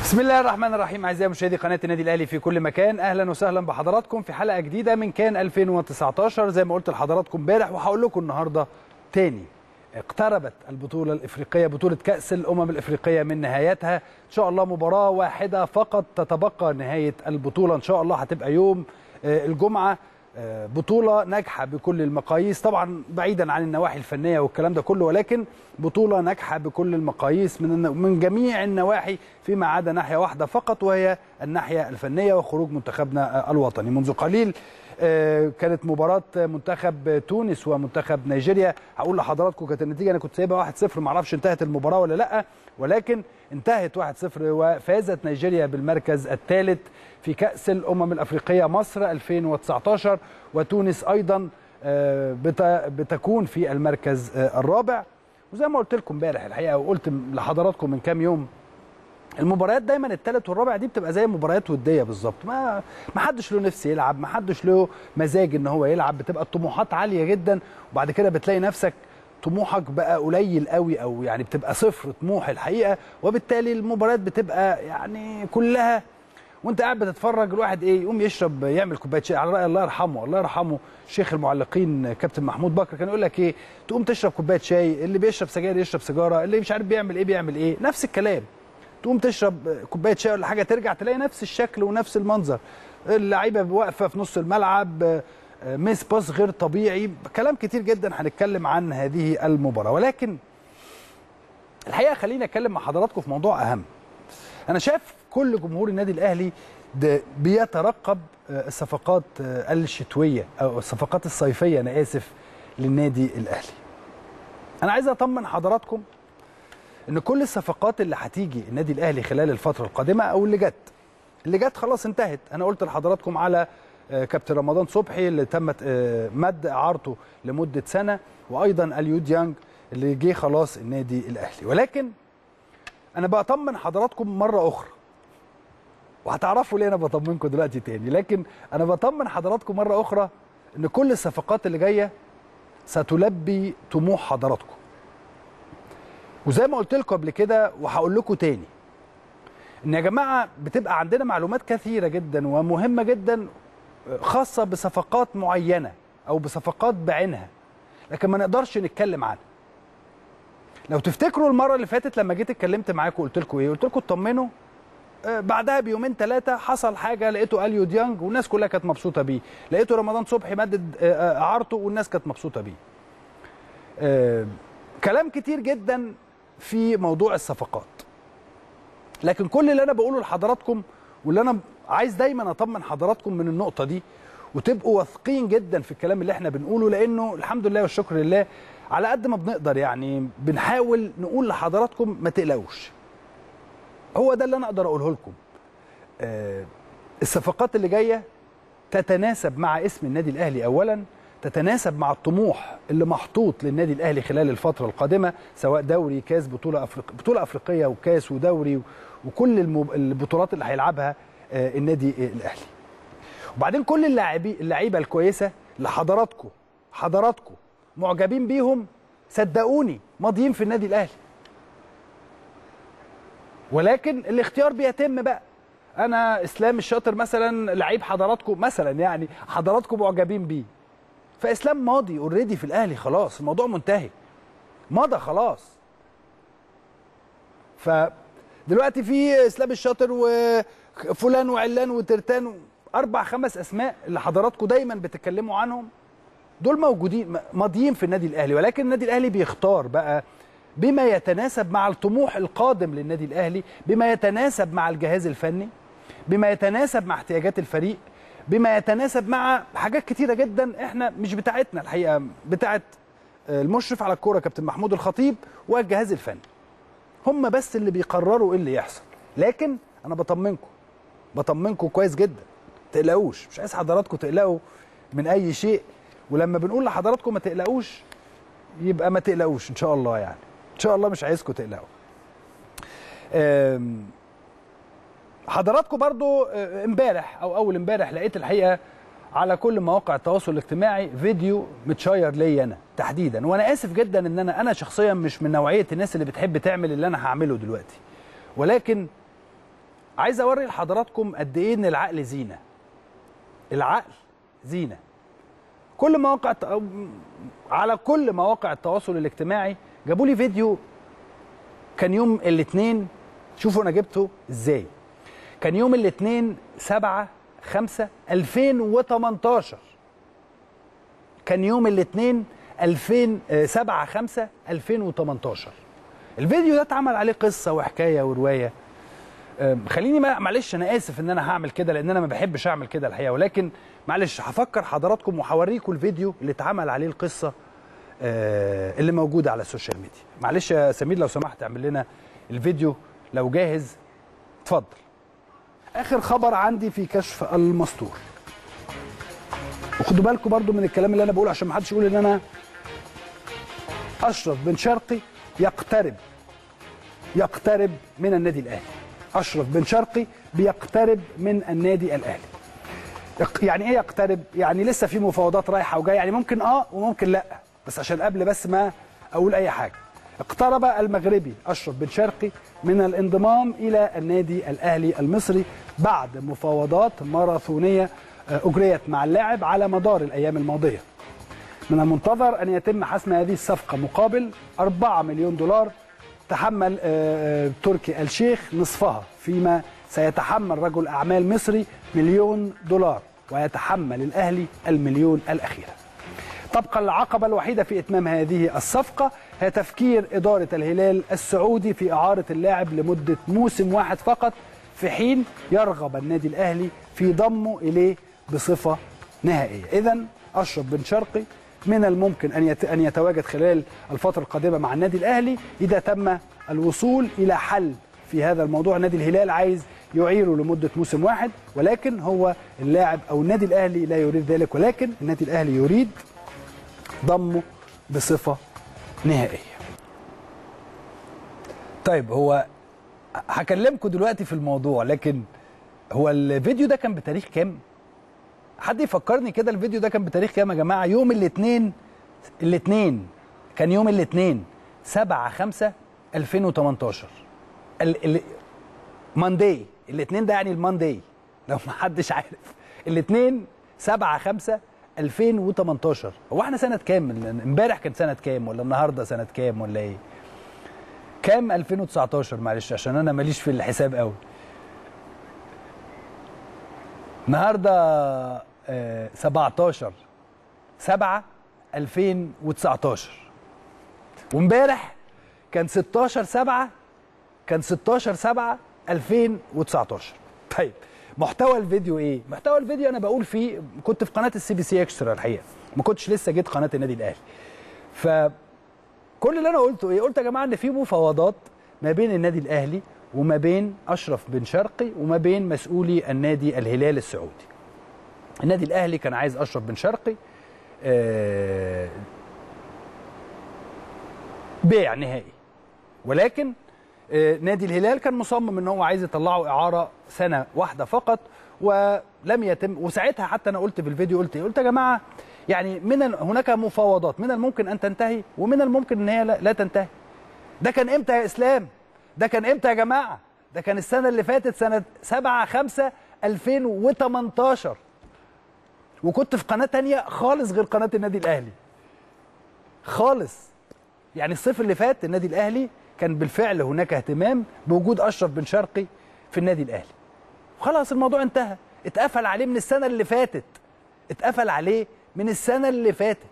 بسم الله الرحمن الرحيم اعزائي مشاهدي قناه النادي الاهلي في كل مكان اهلا وسهلا بحضراتكم في حلقه جديده من كان 2019 زي ما قلت لحضراتكم امبارح وهقول لكم النهارده تاني اقتربت البطوله الافريقيه بطوله كاس الامم الافريقيه من نهايتها ان شاء الله مباراه واحده فقط تتبقى نهايه البطوله ان شاء الله هتبقى يوم الجمعه بطولة ناجحة بكل المقاييس طبعا بعيدا عن النواحي الفنية والكلام ده كله ولكن بطولة ناجحة بكل المقاييس من من جميع النواحي فيما عدا ناحية واحدة فقط وهي الناحية الفنية وخروج منتخبنا الوطني منذ قليل كانت مباراة منتخب تونس ومنتخب نيجيريا هقول لحضراتكم كانت النتيجة أنا كنت سايبها 1-0 معرفش انتهت المباراة ولا لأ ولكن انتهت 1-0 وفازت نيجيريا بالمركز الثالث في كأس الأمم الأفريقية مصر 2019 وتونس أيضا بتكون في المركز الرابع وزي ما قلت لكم امبارح الحقيقة وقلت لحضراتكم من كام يوم المباريات دايما الثالث والرابع دي بتبقى زي مباريات وديه بالظبط ما ما حدش له نفس يلعب ما حدش له مزاج ان هو يلعب بتبقى الطموحات عاليه جدا وبعد كده بتلاقي نفسك طموحك بقى قليل قوي او يعني بتبقى صفر طموح الحقيقه وبالتالي المباريات بتبقى يعني كلها وانت قاعد بتتفرج الواحد ايه يقوم يشرب يعمل كوبايه شاي على راي الله يرحمه الله يرحمه شيخ المعلقين كابتن محمود بكر كان يقول لك ايه تقوم تشرب كوبايه شاي اللي بيشرب سجاير يشرب سيجاره اللي مش عارف بيعمل ايه بيعمل ايه نفس الكلام تقوم تشرب كوبايه شاي ولا حاجه ترجع تلاقي نفس الشكل ونفس المنظر اللعيبه واقفه في نص الملعب ميس باس غير طبيعي كلام كتير جدا هنتكلم عن هذه المباراه ولكن الحقيقه خليني اتكلم مع حضراتكم في موضوع اهم انا شايف كل جمهور النادي الاهلي بيترقب الصفقات الشتويه او الصفقات الصيفيه انا اسف للنادي الاهلي انا عايز اطمن حضراتكم ان كل الصفقات اللي هتيجي النادي الاهلي خلال الفتره القادمه او اللي جت اللي جت خلاص انتهت انا قلت لحضراتكم على كابتن رمضان صبحي اللي تمت مد اعارته لمده سنه وايضا اليو ديانج اللي جه خلاص النادي الاهلي ولكن انا بطمن حضراتكم مره اخرى وهتعرفوا ليه انا بطمنكم دلوقتي تاني لكن انا بطمن حضراتكم مره اخرى ان كل الصفقات اللي جايه ستلبي طموح حضراتكم وزي ما قلت لكم قبل كده وهقول لكم تاني ان يا جماعه بتبقى عندنا معلومات كثيره جدا ومهمه جدا خاصه بصفقات معينه او بصفقات بعينها لكن ما نقدرش نتكلم عنها لو تفتكروا المره اللي فاتت لما جيت اتكلمت معاكم قلت لكم ايه قلت لكم اطمنوا آه بعدها بيومين ثلاثه حصل حاجه لقيته اليو ديانج والناس كلها كانت مبسوطه بيه لقيته رمضان صبحي مدد اعارته آه والناس كانت مبسوطه بيه آه كلام كتير جدا في موضوع الصفقات لكن كل اللي انا بقوله لحضراتكم واللي انا عايز دايما اطمن حضراتكم من النقطه دي وتبقوا واثقين جدا في الكلام اللي احنا بنقوله لانه الحمد لله والشكر لله على قد ما بنقدر يعني بنحاول نقول لحضراتكم ما تقلقوش هو ده اللي انا اقدر اقوله لكم آه الصفقات اللي جايه تتناسب مع اسم النادي الاهلي اولا تتناسب مع الطموح اللي محطوط للنادي الاهلي خلال الفتره القادمه سواء دوري كاس بطوله افريقيه بطوله افريقيه وكاس ودوري وكل البطولات اللي هيلعبها النادي الاهلي وبعدين كل اللاعبين اللعيبه الكويسه اللي حضراتكم حضراتكم معجبين بيهم صدقوني ماضيين في النادي الاهلي ولكن الاختيار بيتم بقى انا اسلام الشاطر مثلا لعيب حضراتكم مثلا يعني حضراتكم معجبين بيه فاسلام ماضي اوريدي في الاهلي خلاص الموضوع منتهي مضى خلاص فدلوقتي في اسلام الشاطر وفلان وعلان وترتان اربع خمس اسماء اللي حضراتكم دايما بتتكلموا عنهم دول موجودين ماضيين في النادي الاهلي ولكن النادي الاهلي بيختار بقى بما يتناسب مع الطموح القادم للنادي الاهلي بما يتناسب مع الجهاز الفني بما يتناسب مع احتياجات الفريق بما يتناسب مع حاجات كتيره جدا احنا مش بتاعتنا الحقيقه بتاعت المشرف على الكوره كابتن محمود الخطيب والجهاز الفني هم بس اللي بيقرروا ايه اللي يحصل لكن انا بطمنكم بطمنكم كويس جدا تقلقوش مش عايز حضراتكم تقلقوا من اي شيء ولما بنقول لحضراتكم ما تقلقوش يبقى ما تقلقوش ان شاء الله يعني ان شاء الله مش عايزكم تقلقوا حضراتكم برضو امبارح او اول امبارح لقيت الحقيقه على كل مواقع التواصل الاجتماعي فيديو متشير ليا انا تحديدا وانا اسف جدا ان انا انا شخصيا مش من نوعيه الناس اللي بتحب تعمل اللي انا هعمله دلوقتي ولكن عايز اوري لحضراتكم قد ايه ان العقل زينه العقل زينه كل مواقع الت- على كل مواقع التواصل الاجتماعي جابوا لي فيديو كان يوم الاثنين شوفوا انا جبته ازاي كان يوم الاثنين 7 5 2018 كان يوم الاثنين 2000 آه، 7 5 2018 الفيديو ده اتعمل عليه قصه وحكايه وروايه أم، خليني ما- معلش انا اسف ان انا هعمل كده لان انا ما بحبش اعمل كده الحقيقه ولكن معلش هفكر حضراتكم وهوريكم الفيديو اللي اتعمل عليه القصه آه، اللي موجوده على السوشيال ميديا معلش يا سمير لو سمحت اعمل لنا الفيديو لو جاهز اتفضل اخر خبر عندي في كشف المستور وخدوا بالكم برضو من الكلام اللي انا بقوله عشان ما حدش يقول ان انا اشرف بن شرقي يقترب يقترب من النادي الاهلي اشرف بن شرقي بيقترب من النادي الاهلي يق- يعني ايه يقترب يعني لسه في مفاوضات رايحه وجايه يعني ممكن اه وممكن لا بس عشان قبل بس ما اقول اي حاجه اقترب المغربي اشرف بن شرقي من الانضمام الى النادي الاهلي المصري بعد مفاوضات ماراثونيه آه، اجريت مع اللاعب على مدار الايام الماضيه من المنتظر أن يتم حسم هذه الصفقة مقابل 4 مليون دولار تحمل آه، آه، تركي الشيخ نصفها فيما سيتحمل رجل أعمال مصري مليون دولار ويتحمل الأهلي المليون الأخيرة تبقى العقبة الوحيدة في إتمام هذه الصفقة هي تفكير إدارة الهلال السعودي في إعارة اللاعب لمدة موسم واحد فقط في حين يرغب النادي الأهلي في ضمه إليه بصفة نهائية إذا أشرف بن شرقي من الممكن أن يت- أن يتواجد خلال الفترة القادمة مع النادي الأهلي إذا تم الوصول إلى حل في هذا الموضوع نادي الهلال عايز يعيره لمدة موسم واحد ولكن هو اللاعب أو النادي الأهلي لا يريد ذلك ولكن النادي الأهلي يريد ضمه بصفة نهائية طيب هو هكلمكم دلوقتي في الموضوع لكن هو الفيديو ده كان بتاريخ كام؟ حد يفكرني كده الفيديو ده كان بتاريخ كام يا جماعة؟ يوم الاثنين الاثنين كان يوم الاثنين 7 5 2018 ال ال مانداي الاثنين ده يعني المانداي لو ما حدش عارف الاثنين 7 5 2018 هو احنا سنة كام؟ امبارح كان سنة كام ولا النهارده سنة كام ولا ايه؟ كام 2019 معلش عشان انا ماليش في الحساب قوي النهارده آه، 17 7 2019 وامبارح كان 16 7 كان 16 7 2019 طيب محتوى الفيديو ايه؟ محتوى الفيديو انا بقول فيه كنت في قناه السي بي سي اكسترا الحقيقه ما كنتش لسه جيت قناه النادي الاهلي ف كل اللي انا قلته ايه؟ قلت يا جماعه ان في مفاوضات ما بين النادي الاهلي وما بين اشرف بن شرقي وما بين مسؤولي النادي الهلال السعودي. النادي الاهلي كان عايز اشرف بن شرقي آه، بيع نهائي ولكن آه، نادي الهلال كان مصمم ان هو عايز يطلعه اعاره سنه واحده فقط ولم يتم وساعتها حتى انا قلت في الفيديو قلت ايه؟ قلت يا جماعه يعني من ال- هناك مفاوضات من الممكن ان تنتهي ومن الممكن ان هي لا, لا تنتهي. ده كان امتى يا اسلام؟ ده كان امتى يا جماعه؟ ده كان السنه اللي فاتت سنه 7 5 2018 وكنت في قناه تانية خالص غير قناه النادي الاهلي. خالص يعني الصيف اللي فات النادي الاهلي كان بالفعل هناك اهتمام بوجود اشرف بن شرقي في النادي الاهلي خلاص الموضوع انتهى اتقفل عليه من السنه اللي فاتت اتقفل عليه من السنه اللي فاتت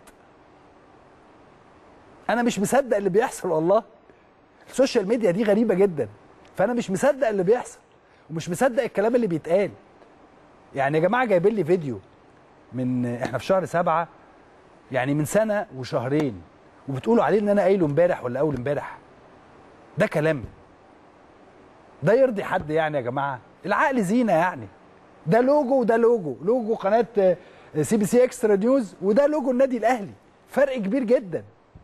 انا مش مصدق اللي بيحصل والله السوشيال ميديا دي غريبه جدا فانا مش مصدق اللي بيحصل ومش مصدق الكلام اللي بيتقال يعني يا جماعه جايبين لي فيديو من احنا في شهر سبعة يعني من سنه وشهرين وبتقولوا عليه ان انا قايله امبارح ولا اول امبارح ده كلام ده يرضي حد يعني يا جماعه العقل زينه يعني ده لوجو وده لوجو لوجو قناه سي بي سي اكسترا نيوز وده لوجو النادي الاهلي فرق كبير جدا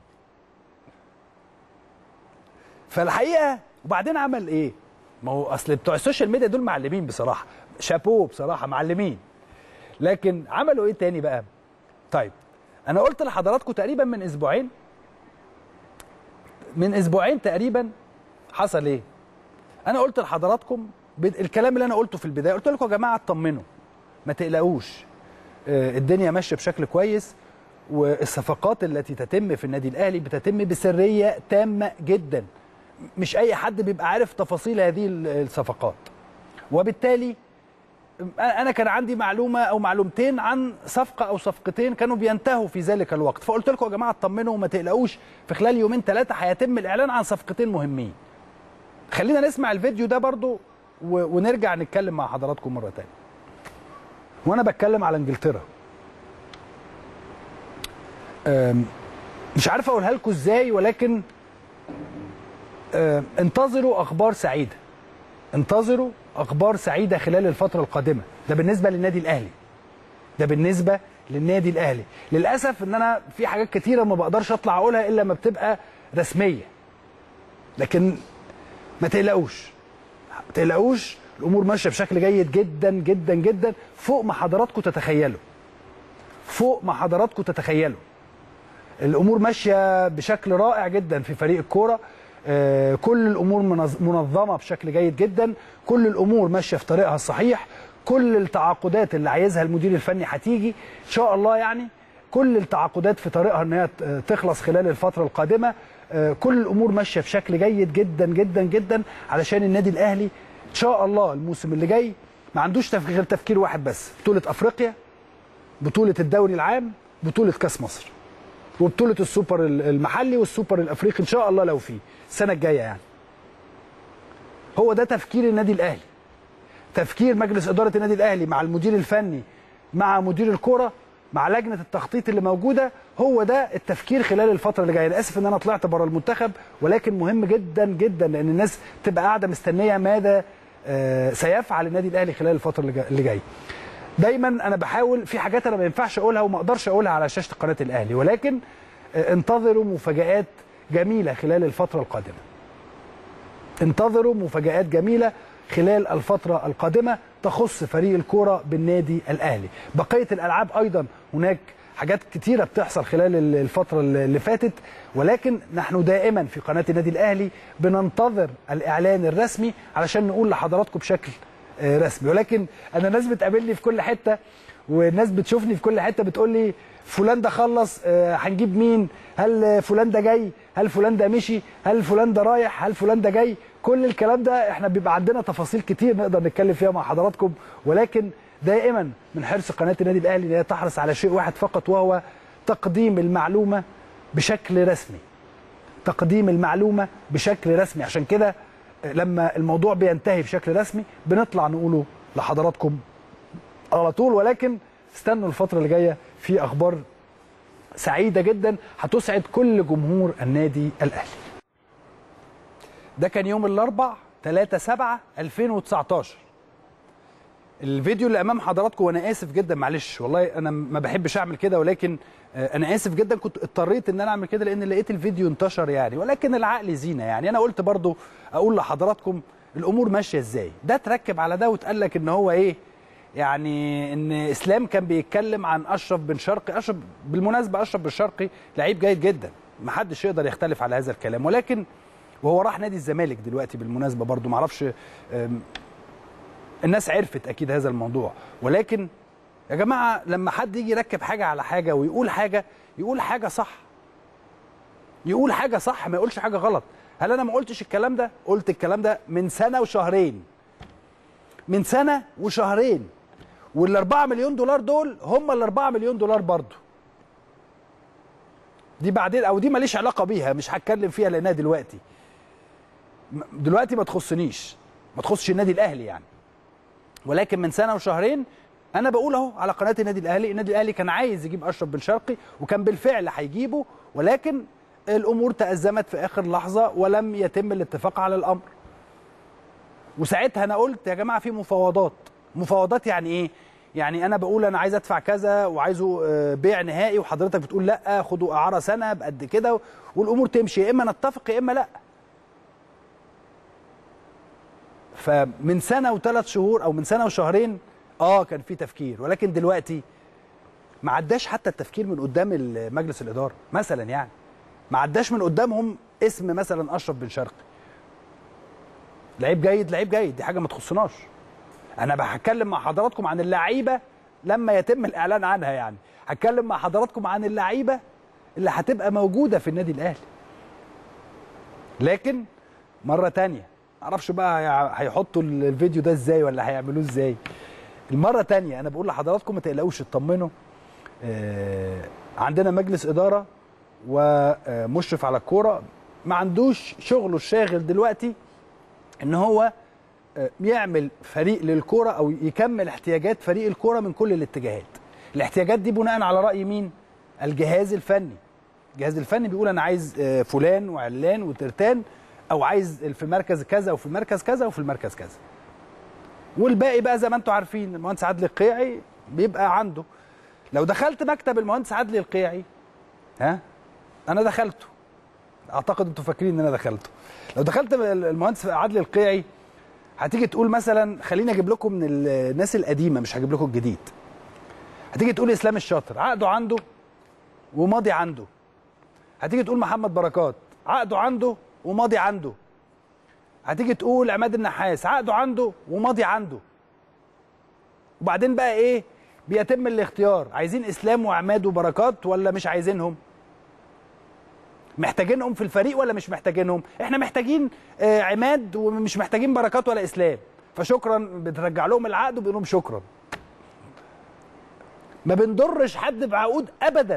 فالحقيقه وبعدين عمل ايه ما هو اصل بتوع السوشيال ميديا دول معلمين بصراحه شابوه بصراحه معلمين لكن عملوا ايه تاني بقى طيب انا قلت لحضراتكم تقريبا من اسبوعين من اسبوعين تقريبا حصل ايه انا قلت لحضراتكم بد- الكلام اللي انا قلته في البدايه قلت لكم يا جماعه اطمنوا ما تقلقوش آه، الدنيا ماشيه بشكل كويس والصفقات التي تتم في النادي الاهلي بتتم بسريه تامه جدا مش اي حد بيبقى عارف تفاصيل هذه ال- الصفقات وبالتالي انا كان عندي معلومه او معلومتين عن صفقه او صفقتين كانوا بينتهوا في ذلك الوقت فقلت لكم يا جماعه اطمنوا وما تقلقوش في خلال يومين ثلاثه هيتم الاعلان عن صفقتين مهمين خلينا نسمع الفيديو ده برضو و- ونرجع نتكلم مع حضراتكم مره تانية وانا بتكلم على انجلترا أم، مش عارف اقولها لكم ازاي ولكن أم، انتظروا اخبار سعيده انتظروا اخبار سعيده خلال الفتره القادمه ده بالنسبه للنادي الاهلي ده بالنسبه للنادي الاهلي للاسف ان انا في حاجات كتيره ما بقدرش اطلع اقولها الا لما بتبقى رسميه لكن ما تقلقوش ما تقلقوش الامور ماشيه بشكل جيد جدا جدا جدا فوق ما حضراتكم تتخيلوا فوق ما حضراتكم تتخيلوا الامور ماشيه بشكل رائع جدا في فريق الكوره آه، كل الامور منظ- منظمه بشكل جيد جدا كل الامور ماشيه في طريقها الصحيح كل التعاقدات اللي عايزها المدير الفني هتيجي ان شاء الله يعني كل التعاقدات في طريقها ان هي ت- تخلص خلال الفتره القادمه آه، كل الامور ماشيه بشكل جيد جدا جدا جدا علشان النادي الاهلي ان شاء الله الموسم اللي جاي ما عندوش تفكير غير تفكير واحد بس بطوله افريقيا بطوله الدوري العام بطوله كاس مصر وبطوله السوبر المحلي والسوبر الافريقي ان شاء الله لو فيه السنه الجايه يعني هو ده تفكير النادي الاهلي تفكير مجلس اداره النادي الاهلي مع المدير الفني مع مدير الكره مع لجنه التخطيط اللي موجوده هو ده التفكير خلال الفتره اللي جايه انا اسف ان انا طلعت بره المنتخب ولكن مهم جدا جدا لان الناس تبقى قاعده مستنيه ماذا آه، سيفعل النادي الاهلي خلال الفتره اللي جا- اللي جايه دايما انا بحاول في حاجات انا ما ينفعش اقولها وما اقدرش اقولها على شاشه قناه الاهلي ولكن آه، انتظروا مفاجات جميله خلال الفتره القادمه انتظروا مفاجآت جميلة خلال الفترة القادمة تخص فريق الكورة بالنادي الأهلي بقية الألعاب أيضا هناك حاجات كتيرة بتحصل خلال ال- الفترة اللي فاتت ولكن نحن دائما في قناة النادي الأهلي بننتظر الإعلان الرسمي علشان نقول لحضراتكم بشكل آه، رسمي ولكن أنا ناس بتقابلني في كل حتة والناس بتشوفني في كل حته بتقول لي فلان ده خلص آه، هنجيب مين هل آه، فلان ده جاي هل فلان ده مشي هل فلان ده رايح هل فلان ده جاي كل الكلام ده احنا بيبقى عندنا تفاصيل كتير نقدر نتكلم فيها مع حضراتكم ولكن دائما من حرص قناه النادي الاهلي ان هي تحرص على شيء واحد فقط وهو تقديم المعلومه بشكل رسمي تقديم المعلومه بشكل رسمي عشان كده آه، لما الموضوع بينتهي بشكل رسمي بنطلع نقوله لحضراتكم على طول ولكن استنوا الفترة اللي جاية في أخبار سعيدة جدا هتسعد كل جمهور النادي الأهلي ده كان يوم الأربع 3 7 2019 الفيديو اللي امام حضراتكم وانا اسف جدا معلش والله انا ما بحبش اعمل كده ولكن آه، انا اسف جدا كنت اضطريت ان انا اعمل كده لان لقيت الفيديو انتشر يعني ولكن العقل زينه يعني انا قلت برضو اقول لحضراتكم الامور ماشيه ازاي ده تركب على ده وتقال لك ان هو ايه يعني ان اسلام كان بيتكلم عن اشرف بن شرقي اشرف بالمناسبه اشرف بن شرقي لعيب جيد جدا ما حدش يقدر يختلف على هذا الكلام ولكن وهو راح نادي الزمالك دلوقتي بالمناسبه برضو معرفش آم، الناس عرفت اكيد هذا الموضوع ولكن يا جماعه لما حد يجي يركب حاجه على حاجه ويقول حاجه يقول حاجه صح يقول حاجه صح ما يقولش حاجه غلط هل انا ما قلتش الكلام ده قلت الكلام ده من سنه وشهرين من سنه وشهرين وال 4 مليون دولار دول هم ال 4 مليون دولار برضو دي بعدين او دي ماليش علاقه بيها مش هتكلم فيها لانها دلوقتي م- دلوقتي ما تخصنيش ما تخصش النادي الاهلي يعني ولكن من سنه وشهرين انا بقول اهو على قناه النادي الاهلي النادي الاهلي كان عايز يجيب اشرف بن شرقي وكان بالفعل هيجيبه ولكن الامور تازمت في اخر لحظه ولم يتم الاتفاق على الامر وساعتها انا قلت يا جماعه في مفاوضات مفاوضات يعني ايه يعني انا بقول انا عايز ادفع كذا وعايزه آه، بيع نهائي وحضرتك بتقول لا خدوا اعاره سنه بقد كده والامور تمشي يا اما نتفق يا اما لا فمن سنه وثلاث شهور او من سنه وشهرين اه كان في تفكير ولكن دلوقتي ما عداش حتى التفكير من قدام ال- مجلس الاداره مثلا يعني ما عداش من قدامهم اسم مثلا اشرف بن شرقي لعيب جيد لعيب جيد دي حاجه ما تخصناش انا هتكلم مع حضراتكم عن اللعيبه لما يتم الاعلان عنها يعني هتكلم مع حضراتكم عن اللعيبه اللي هتبقى موجوده في النادي الاهلي لكن مره تانية معرفش بقى هيحطوا الفيديو ده ازاي ولا هيعملوه ازاي المره تانية انا بقول لحضراتكم ما تقلقوش اطمنوا آه عندنا مجلس اداره ومشرف على الكوره ما عندوش شغله الشاغل دلوقتي ان هو يعمل فريق للكوره او يكمل احتياجات فريق الكوره من كل الاتجاهات الاحتياجات دي بناء على راي مين الجهاز الفني الجهاز الفني بيقول انا عايز فلان وعلان وترتان او عايز في مركز كذا وفي المركز كذا وفي المركز كذا والباقي بقى زي ما انتم عارفين المهندس عادل القيعي بيبقى عنده لو دخلت مكتب المهندس عادل القيعي ها انا دخلته اعتقد انتوا فاكرين ان انا دخلته لو دخلت المهندس عادل القيعي هتيجي تقول مثلا خليني اجيب لكم من الناس القديمه مش هجيب لكم الجديد هتيجي تقول اسلام الشاطر عقده عنده وماضي عنده هتيجي تقول محمد بركات عقده عنده وماضي عنده هتيجي تقول عماد النحاس عقده عنده وماضي عنده وبعدين بقى ايه بيتم الاختيار عايزين اسلام وعماد وبركات ولا مش عايزينهم محتاجينهم في الفريق ولا مش محتاجينهم احنا محتاجين آه عماد ومش محتاجين بركات ولا اسلام فشكرا بترجع لهم العقد وبيقول لهم شكرا ما بنضرش حد بعقود ابدا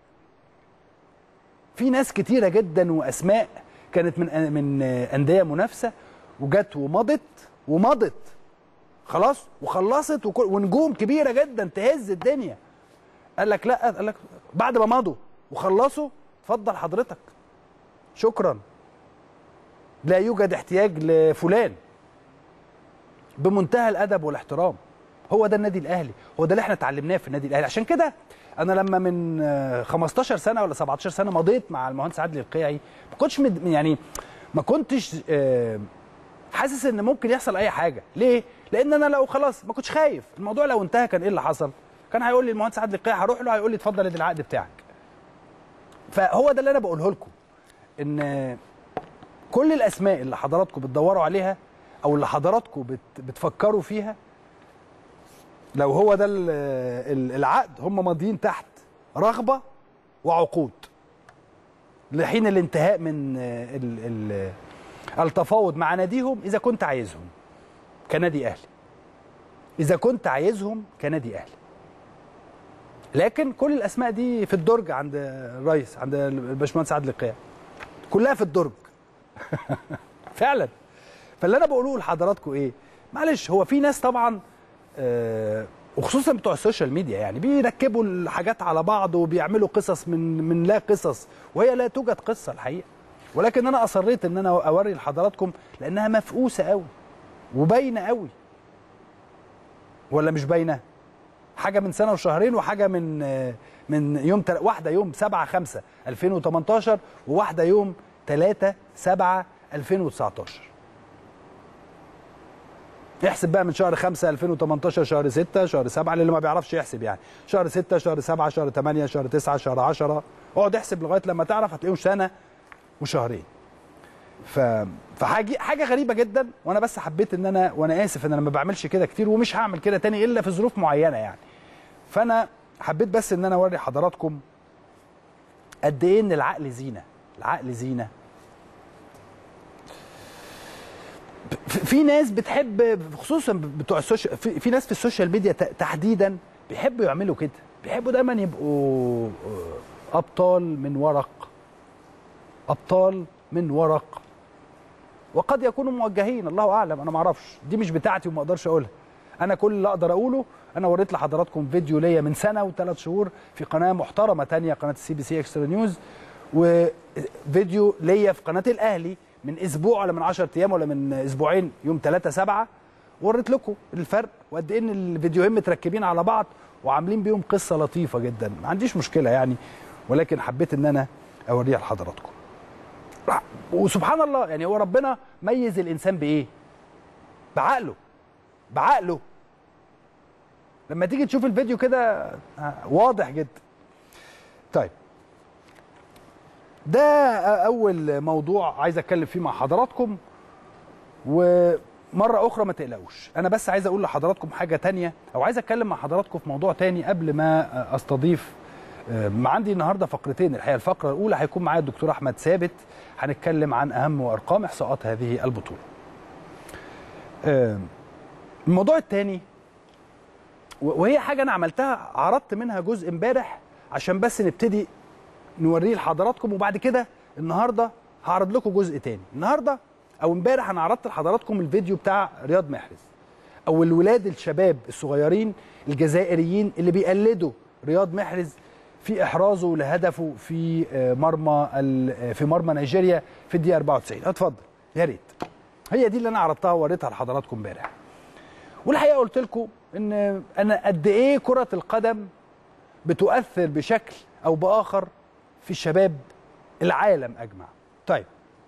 في ناس كتيره جدا واسماء كانت من من انديه منافسه وجت ومضت ومضت خلاص وخلصت وكل ونجوم كبيره جدا تهز الدنيا قال لك لا قال لك بعد ما مضوا وخلصوا اتفضل حضرتك شكرا لا يوجد احتياج لفلان بمنتهى الادب والاحترام هو ده النادي الاهلي هو ده اللي احنا اتعلمناه في النادي الاهلي عشان كده انا لما من 15 سنه ولا 17 سنه مضيت مع المهندس عادل القيعي ما كنتش مد... يعني ما كنتش حاسس ان ممكن يحصل اي حاجه ليه لان انا لو خلاص ما كنتش خايف الموضوع لو انتهى كان ايه اللي حصل كان هيقول لي المهندس عادل القيعي هروح له هيقول لي اتفضل ادي العقد بتاعك فهو ده اللي انا بقوله لكم ان كل الاسماء اللي حضراتكم بتدوروا عليها او اللي حضراتكم بت بتفكروا فيها لو هو ده العقد هم ماضيين تحت رغبه وعقود لحين الانتهاء من ال ال التفاوض مع ناديهم اذا كنت عايزهم كنادي اهلي اذا كنت عايزهم كنادي اهلي لكن كل الاسماء دي في الدرج عند الرئيس عند الباشمهندس عادل القيعي كلها في الدرج فعلا فاللي انا بقوله لحضراتكم ايه معلش هو في ناس طبعا آه وخصوصا بتوع السوشيال ميديا يعني بيركبوا الحاجات على بعض وبيعملوا قصص من من لا قصص وهي لا توجد قصه الحقيقه ولكن انا اصريت ان انا اوري لحضراتكم لانها مفقوسه قوي وباينه قوي ولا مش باينه حاجه من سنه وشهرين وحاجه من من يوم تل... واحده يوم 7 5 2018 وواحده يوم 3 7 2019 احسب بقى من شهر 5 2018 شهر 6 شهر 7 اللي ما بيعرفش يحسب يعني شهر 6 شهر 7 شهر 8 شهر 9 شهر 10 اقعد احسب لغايه لما تعرف هتلاقيهم سنه وشهرين ف... فحاجه حاجه غريبه جدا وانا بس حبيت ان انا وانا اسف ان انا ما بعملش كده كتير ومش هعمل كده تاني الا في ظروف معينه يعني فانا حبيت بس ان انا اوري حضراتكم قد ايه ان العقل زينه العقل زينه في ناس بتحب خصوصا بتوع السوشيال في, في ناس في السوشيال ميديا تحديدا بيحبوا يعملوا كده بيحبوا دايما يبقوا ابطال من ورق ابطال من ورق وقد يكونوا موجهين الله اعلم انا ما اعرفش دي مش بتاعتي وما اقدرش اقولها انا كل اللي اقدر اقوله انا وريت لحضراتكم فيديو ليا من سنه وثلاث شهور في قناه محترمه تانية قناه السي بي سي اكسترا نيوز وفيديو ليا في قناه الاهلي من اسبوع ولا من 10 ايام ولا من اسبوعين يوم 3 7 وريت لكم الفرق وقد ايه ان الفيديوهين متركبين على بعض وعاملين بيهم قصه لطيفه جدا ما عنديش مشكله يعني ولكن حبيت ان انا اوريها لحضراتكم وسبحان الله يعني هو ربنا ميز الانسان بايه بعقله بعقله لما تيجي تشوف الفيديو كده واضح جدا طيب ده اول موضوع عايز اتكلم فيه مع حضراتكم ومره اخرى ما تقلقوش انا بس عايز اقول لحضراتكم حاجه تانية او عايز اتكلم مع حضراتكم في موضوع تاني قبل ما استضيف ما عندي النهارده فقرتين الحقيقه الفقره الاولى هيكون معايا الدكتور احمد ثابت هنتكلم عن اهم وارقام احصاءات هذه البطوله الموضوع الثاني وهي حاجه انا عملتها عرضت منها جزء امبارح عشان بس نبتدي نوريه لحضراتكم وبعد كده النهارده هعرض لكم جزء تاني النهارده او امبارح انا عرضت لحضراتكم الفيديو بتاع رياض محرز او الولاد الشباب الصغيرين الجزائريين اللي بيقلدوا رياض محرز في احرازه لهدفه في مرمى في مرمى نيجيريا في الدقيقه 94 اتفضل يا ريت هي دي اللي انا عرضتها ووريتها لحضراتكم امبارح والحقيقه قلت لكم ان انا قد ايه كره القدم بتؤثر بشكل او باخر في الشباب العالم اجمع طيب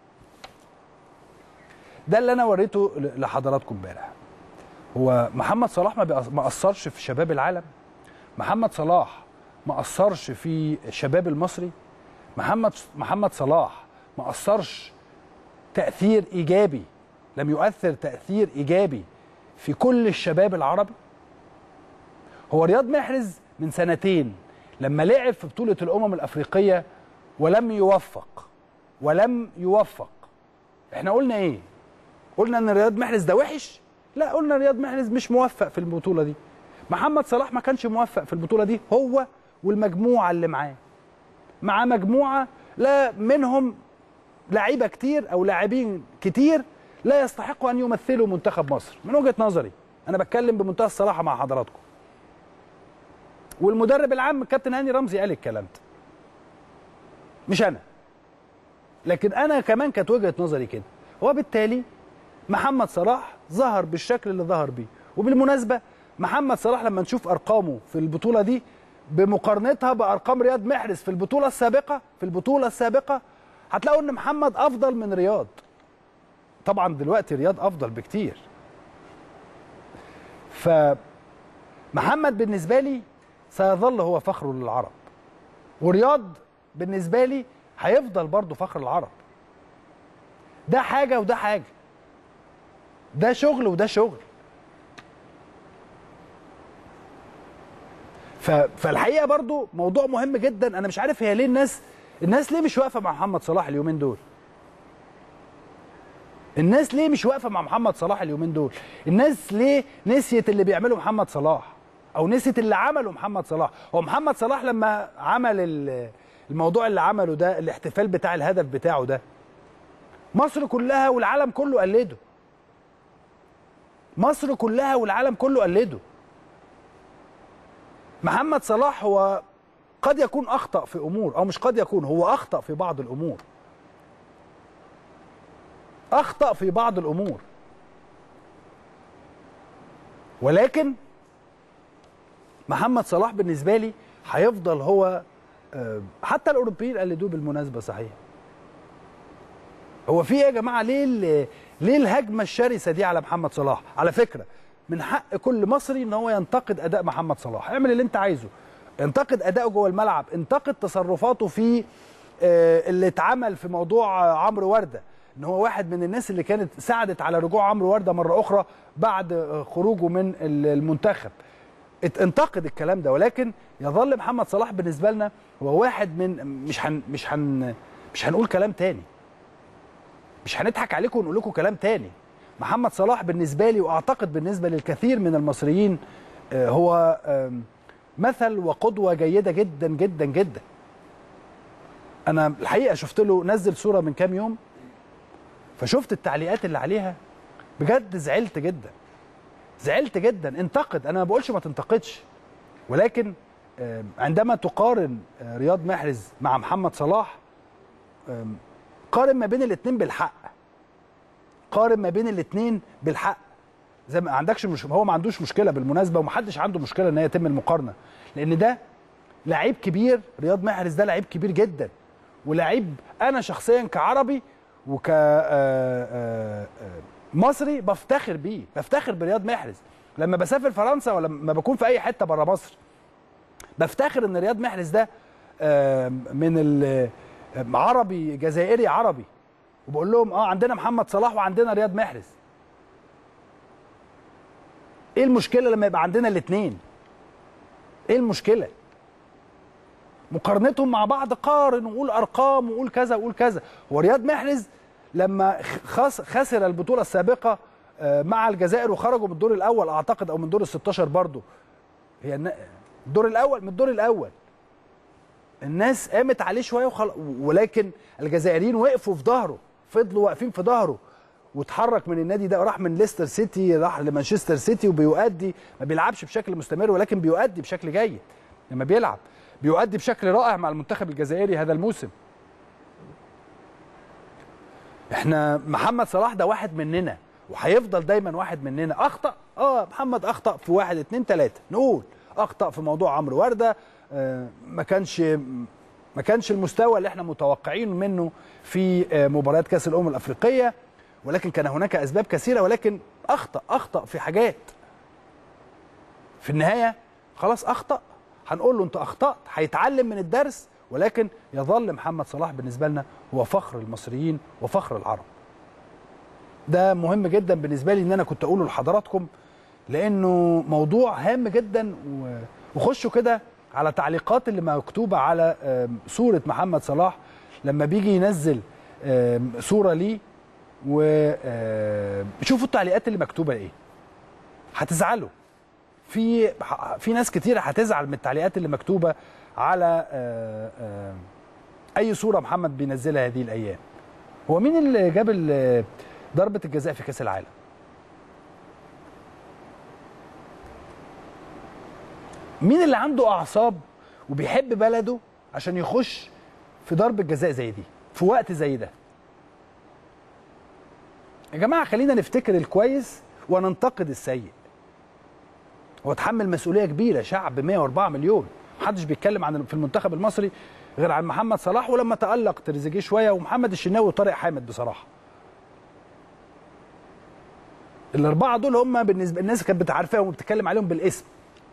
ده اللي انا وريته لحضراتكم امبارح هو محمد صلاح ما اثرش في شباب العالم محمد صلاح ما اثرش في الشباب المصري محمد محمد صلاح ما اثرش تاثير ايجابي لم يؤثر تاثير ايجابي في كل الشباب العربي هو رياض محرز من سنتين لما لعب في بطوله الامم الافريقيه ولم يوفق ولم يوفق احنا قلنا ايه قلنا ان رياض محرز ده وحش لا قلنا رياض محرز مش موفق في البطوله دي محمد صلاح ما كانش موفق في البطوله دي هو والمجموعه اللي معاه مع مجموعه لا منهم لعيبه كتير او لاعبين كتير لا يستحقوا ان يمثلوا منتخب مصر من وجهه نظري انا بتكلم بمنتهى الصراحه مع حضراتكم والمدرب العام الكابتن هاني رمزي قال الكلام ده مش انا لكن انا كمان كانت وجهه نظري كده وبالتالي محمد صلاح ظهر بالشكل اللي ظهر بيه وبالمناسبه محمد صلاح لما نشوف ارقامه في البطوله دي بمقارنتها بارقام رياض محرز في البطوله السابقه في البطوله السابقه هتلاقوا ان محمد افضل من رياض طبعا دلوقتي رياض افضل بكتير فمحمد بالنسبه لي سيظل هو فخر للعرب ورياض بالنسبه لي هيفضل برضه فخر العرب ده حاجه وده حاجه ده شغل وده شغل فالحقيقه برضو موضوع مهم جدا انا مش عارف هي ليه الناس الناس ليه مش واقفه مع محمد صلاح اليومين دول الناس ليه مش واقفه مع محمد صلاح اليومين دول الناس ليه نسيت اللي بيعمله محمد صلاح او نسيت اللي عمله محمد صلاح هو محمد صلاح لما عمل الموضوع اللي عمله ده الاحتفال بتاع الهدف بتاعه ده مصر كلها والعالم كله قلده مصر كلها والعالم كله قلده محمد صلاح هو قد يكون اخطا في امور او مش قد يكون هو اخطا في بعض الامور اخطا في بعض الامور ولكن محمد صلاح بالنسبه لي هيفضل هو حتى الاوروبيين قلدوه بالمناسبه صحيح هو في ايه يا جماعه ليه ليه الهجمه الشرسه دي على محمد صلاح على فكره من حق كل مصري ان هو ينتقد اداء محمد صلاح اعمل اللي انت عايزه انتقد اداؤه جوه الملعب انتقد تصرفاته في اللي اتعمل في موضوع عمرو ورده ان هو واحد من الناس اللي كانت ساعدت على رجوع عمرو ورده مره اخرى بعد خروجه من المنتخب انتقد الكلام ده ولكن يظل محمد صلاح بالنسبه لنا هو واحد من مش هن مش هن مش هنقول كلام تاني مش هنضحك عليكم ونقول لكم كلام تاني محمد صلاح بالنسبه لي واعتقد بالنسبه للكثير من المصريين هو مثل وقدوه جيده جدا جدا جدا انا الحقيقه شفت له نزل صوره من كام يوم فشفت التعليقات اللي عليها بجد زعلت جدا زعلت جدا انتقد انا ما بقولش ما تنتقدش ولكن عندما تقارن رياض محرز مع محمد صلاح قارن ما بين الاثنين بالحق قارن ما بين الاثنين بالحق زي ما عندكش مش هو ما عندوش مشكله بالمناسبه ومحدش عنده مشكله ان هي يتم المقارنه لان ده لعيب كبير رياض محرز ده لعيب كبير جدا ولعيب انا شخصيا كعربي وك مصري بفتخر بيه بفتخر برياض محرز لما بسافر فرنسا ولا لما بكون في اي حته بره مصر بفتخر ان رياض محرز ده من عربي جزائري عربي وبقول لهم اه عندنا محمد صلاح وعندنا رياض محرز ايه المشكله لما يبقى عندنا الاثنين ايه المشكله مقارنتهم مع بعض قارن وقول ارقام وقول كذا وقول كذا هو رياض محرز لما خس خسر البطوله السابقه مع الجزائر وخرجوا من الدور الاول اعتقد او من دور ال 16 برضه هي الدور الاول من الدور الاول الناس قامت عليه شويه وخل... ولكن الجزائريين وقفوا في ظهره فضلوا واقفين في ظهره واتحرك من النادي ده راح من ليستر سيتي راح لمانشستر سيتي وبيؤدي ما بيلعبش بشكل مستمر ولكن بيؤدي بشكل جيد لما بيلعب بيؤدي بشكل رائع مع المنتخب الجزائري هذا الموسم احنا محمد صلاح ده واحد مننا وهيفضل دايما واحد مننا اخطا اه محمد اخطا في واحد اتنين تلاته نقول اخطا في موضوع عمرو ورده آه ما كانش ما كانش المستوى اللي احنا متوقعين منه في آه مباريات كاس الامم الافريقيه ولكن كان هناك اسباب كثيره ولكن اخطا اخطا في حاجات في النهايه خلاص اخطا هنقول له انت اخطات هيتعلم من الدرس ولكن يظل محمد صلاح بالنسبه لنا هو فخر المصريين وفخر العرب ده مهم جدا بالنسبه لي ان انا كنت اقوله لحضراتكم لانه موضوع هام جدا وخشوا كده على تعليقات اللي مكتوبه على صوره محمد صلاح لما بيجي ينزل صوره ليه وشوفوا التعليقات اللي مكتوبه ايه هتزعلوا في في ناس كتير هتزعل من التعليقات اللي مكتوبه على اي صوره محمد بينزلها هذه الايام هو مين اللي جاب ضربه الجزاء في كاس العالم مين اللي عنده اعصاب وبيحب بلده عشان يخش في ضربه جزاء زي دي في وقت زي ده يا جماعه خلينا نفتكر الكويس وننتقد السيء هو اتحمل مسؤوليه كبيره شعب 104 مليون محدش بيتكلم عن في المنتخب المصري غير عن محمد صلاح ولما تالق تريزيجيه شويه ومحمد الشناوي وطارق حامد بصراحه الاربعه دول هم بالنسبه الناس كانت بتعرفهم وبتتكلم عليهم بالاسم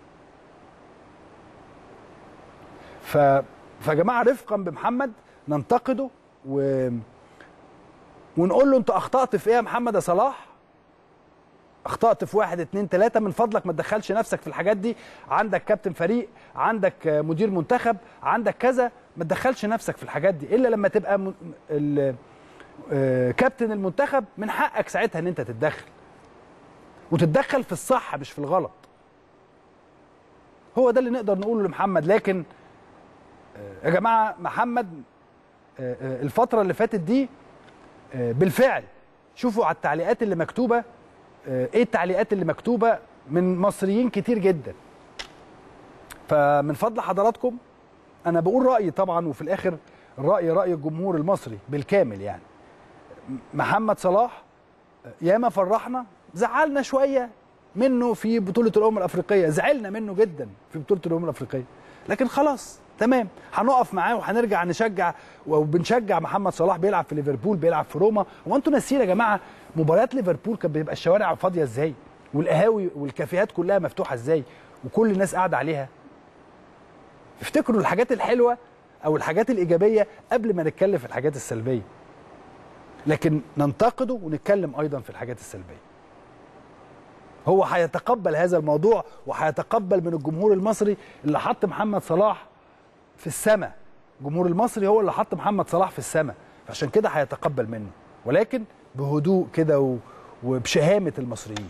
ف فيا جماعه رفقا بمحمد ننتقده و ونقول له انت اخطات في ايه يا محمد يا صلاح اخطات في واحد اتنين تلاته من فضلك ما تدخلش نفسك في الحاجات دي عندك كابتن فريق عندك مدير منتخب عندك كذا ما تدخلش نفسك في الحاجات دي الا لما تبقى م... ال... كابتن المنتخب من حقك ساعتها ان انت تتدخل وتتدخل في الصح مش في الغلط هو ده اللي نقدر نقوله لمحمد لكن يا جماعه محمد الفتره اللي فاتت دي بالفعل شوفوا على التعليقات اللي مكتوبه ايه التعليقات اللي مكتوبه من مصريين كتير جدا فمن فضل حضراتكم انا بقول رايي طبعا وفي الاخر الراي راي الجمهور المصري بالكامل يعني محمد صلاح ياما فرحنا زعلنا شويه منه في بطوله الامم الافريقيه زعلنا منه جدا في بطوله الامم الافريقيه لكن خلاص تمام هنقف معاه وهنرجع نشجع وبنشجع محمد صلاح بيلعب في ليفربول بيلعب في روما هو انتوا ناسيين يا جماعه مباريات ليفربول كان بيبقى الشوارع فاضيه ازاي والقهاوي والكافيهات كلها مفتوحه ازاي وكل الناس قاعده عليها افتكروا الحاجات الحلوه او الحاجات الايجابيه قبل ما نتكلم في الحاجات السلبيه لكن ننتقده ونتكلم ايضا في الحاجات السلبيه هو هيتقبل هذا الموضوع وهيتقبل من الجمهور المصري اللي حط محمد صلاح في السماء الجمهور المصري هو اللي حط محمد صلاح في السماء فعشان كده هيتقبل منه ولكن بهدوء كده وبشهامه المصريين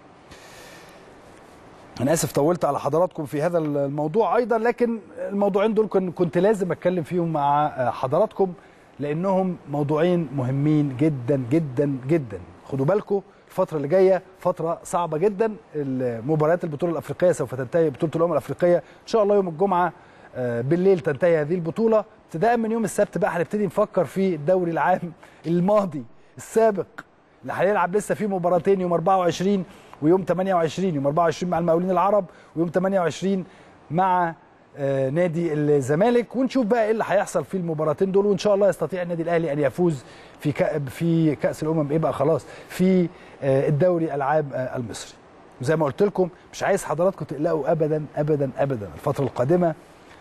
انا اسف طولت على حضراتكم في هذا الموضوع ايضا لكن الموضوعين دول كنت لازم اتكلم فيهم مع حضراتكم لانهم موضوعين مهمين جدا جدا جدا خدوا بالكم الفتره اللي جايه فتره صعبه جدا مباريات البطوله الافريقيه سوف تنتهي بطوله الامم الافريقيه ان شاء الله يوم الجمعه بالليل تنتهي هذه البطوله ابتداء من يوم السبت بقى هنبتدي نفكر في الدوري العام الماضي السابق اللي هنلعب لسه فيه مباراتين يوم 24 ويوم 28 يوم 24 مع المقاولين العرب ويوم 28 مع آه نادي الزمالك ونشوف بقى ايه اللي هيحصل في المباراتين دول وان شاء الله يستطيع النادي الاهلي ان يفوز في في كاس الامم ايه بقى خلاص في آه الدوري العام آه المصري وزي ما قلت لكم مش عايز حضراتكم تقلقوا ابدا ابدا ابدا الفتره القادمه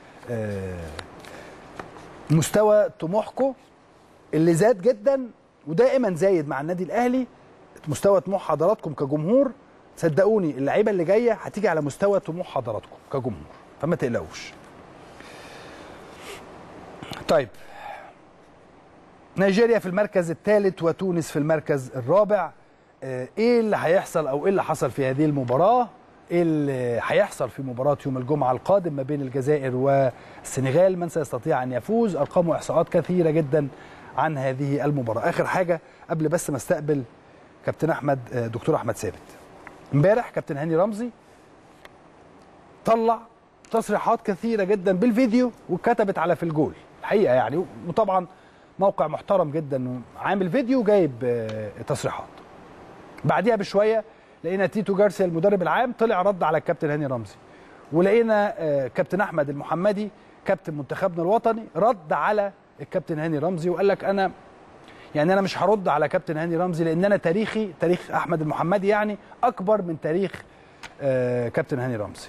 مستوى طموحكم اللي زاد جدا ودائما زايد مع النادي الاهلي مستوى طموح حضراتكم كجمهور صدقوني اللعيبه اللي جايه هتيجي على مستوى طموح حضراتكم كجمهور فما تقلقوش طيب نيجيريا في المركز الثالث وتونس في المركز الرابع آه، ايه اللي هيحصل او ايه اللي حصل في هذه المباراه ايه اللي هيحصل في مباراه يوم الجمعه القادم ما بين الجزائر والسنغال من سيستطيع ان يفوز ارقام واحصاءات كثيره جدا عن هذه المباراه اخر حاجه قبل بس ما استقبل كابتن احمد آه، دكتور احمد ثابت امبارح كابتن هاني رمزي طلع تصريحات كثيره جدا بالفيديو وكتبت على في الجول الحقيقه يعني وطبعا موقع محترم جدا عامل فيديو جايب آه، تصريحات بعديها بشويه لقينا تيتو جارسيا المدرب العام طلع رد على الكابتن هاني رمزي ولقينا آه، كابتن احمد المحمدي كابتن منتخبنا الوطني رد على الكابتن هاني رمزي وقال لك انا يعني انا مش هرد على كابتن هاني رمزي لان انا تاريخي تاريخ احمد المحمدي يعني اكبر من تاريخ آه، كابتن هاني رمزي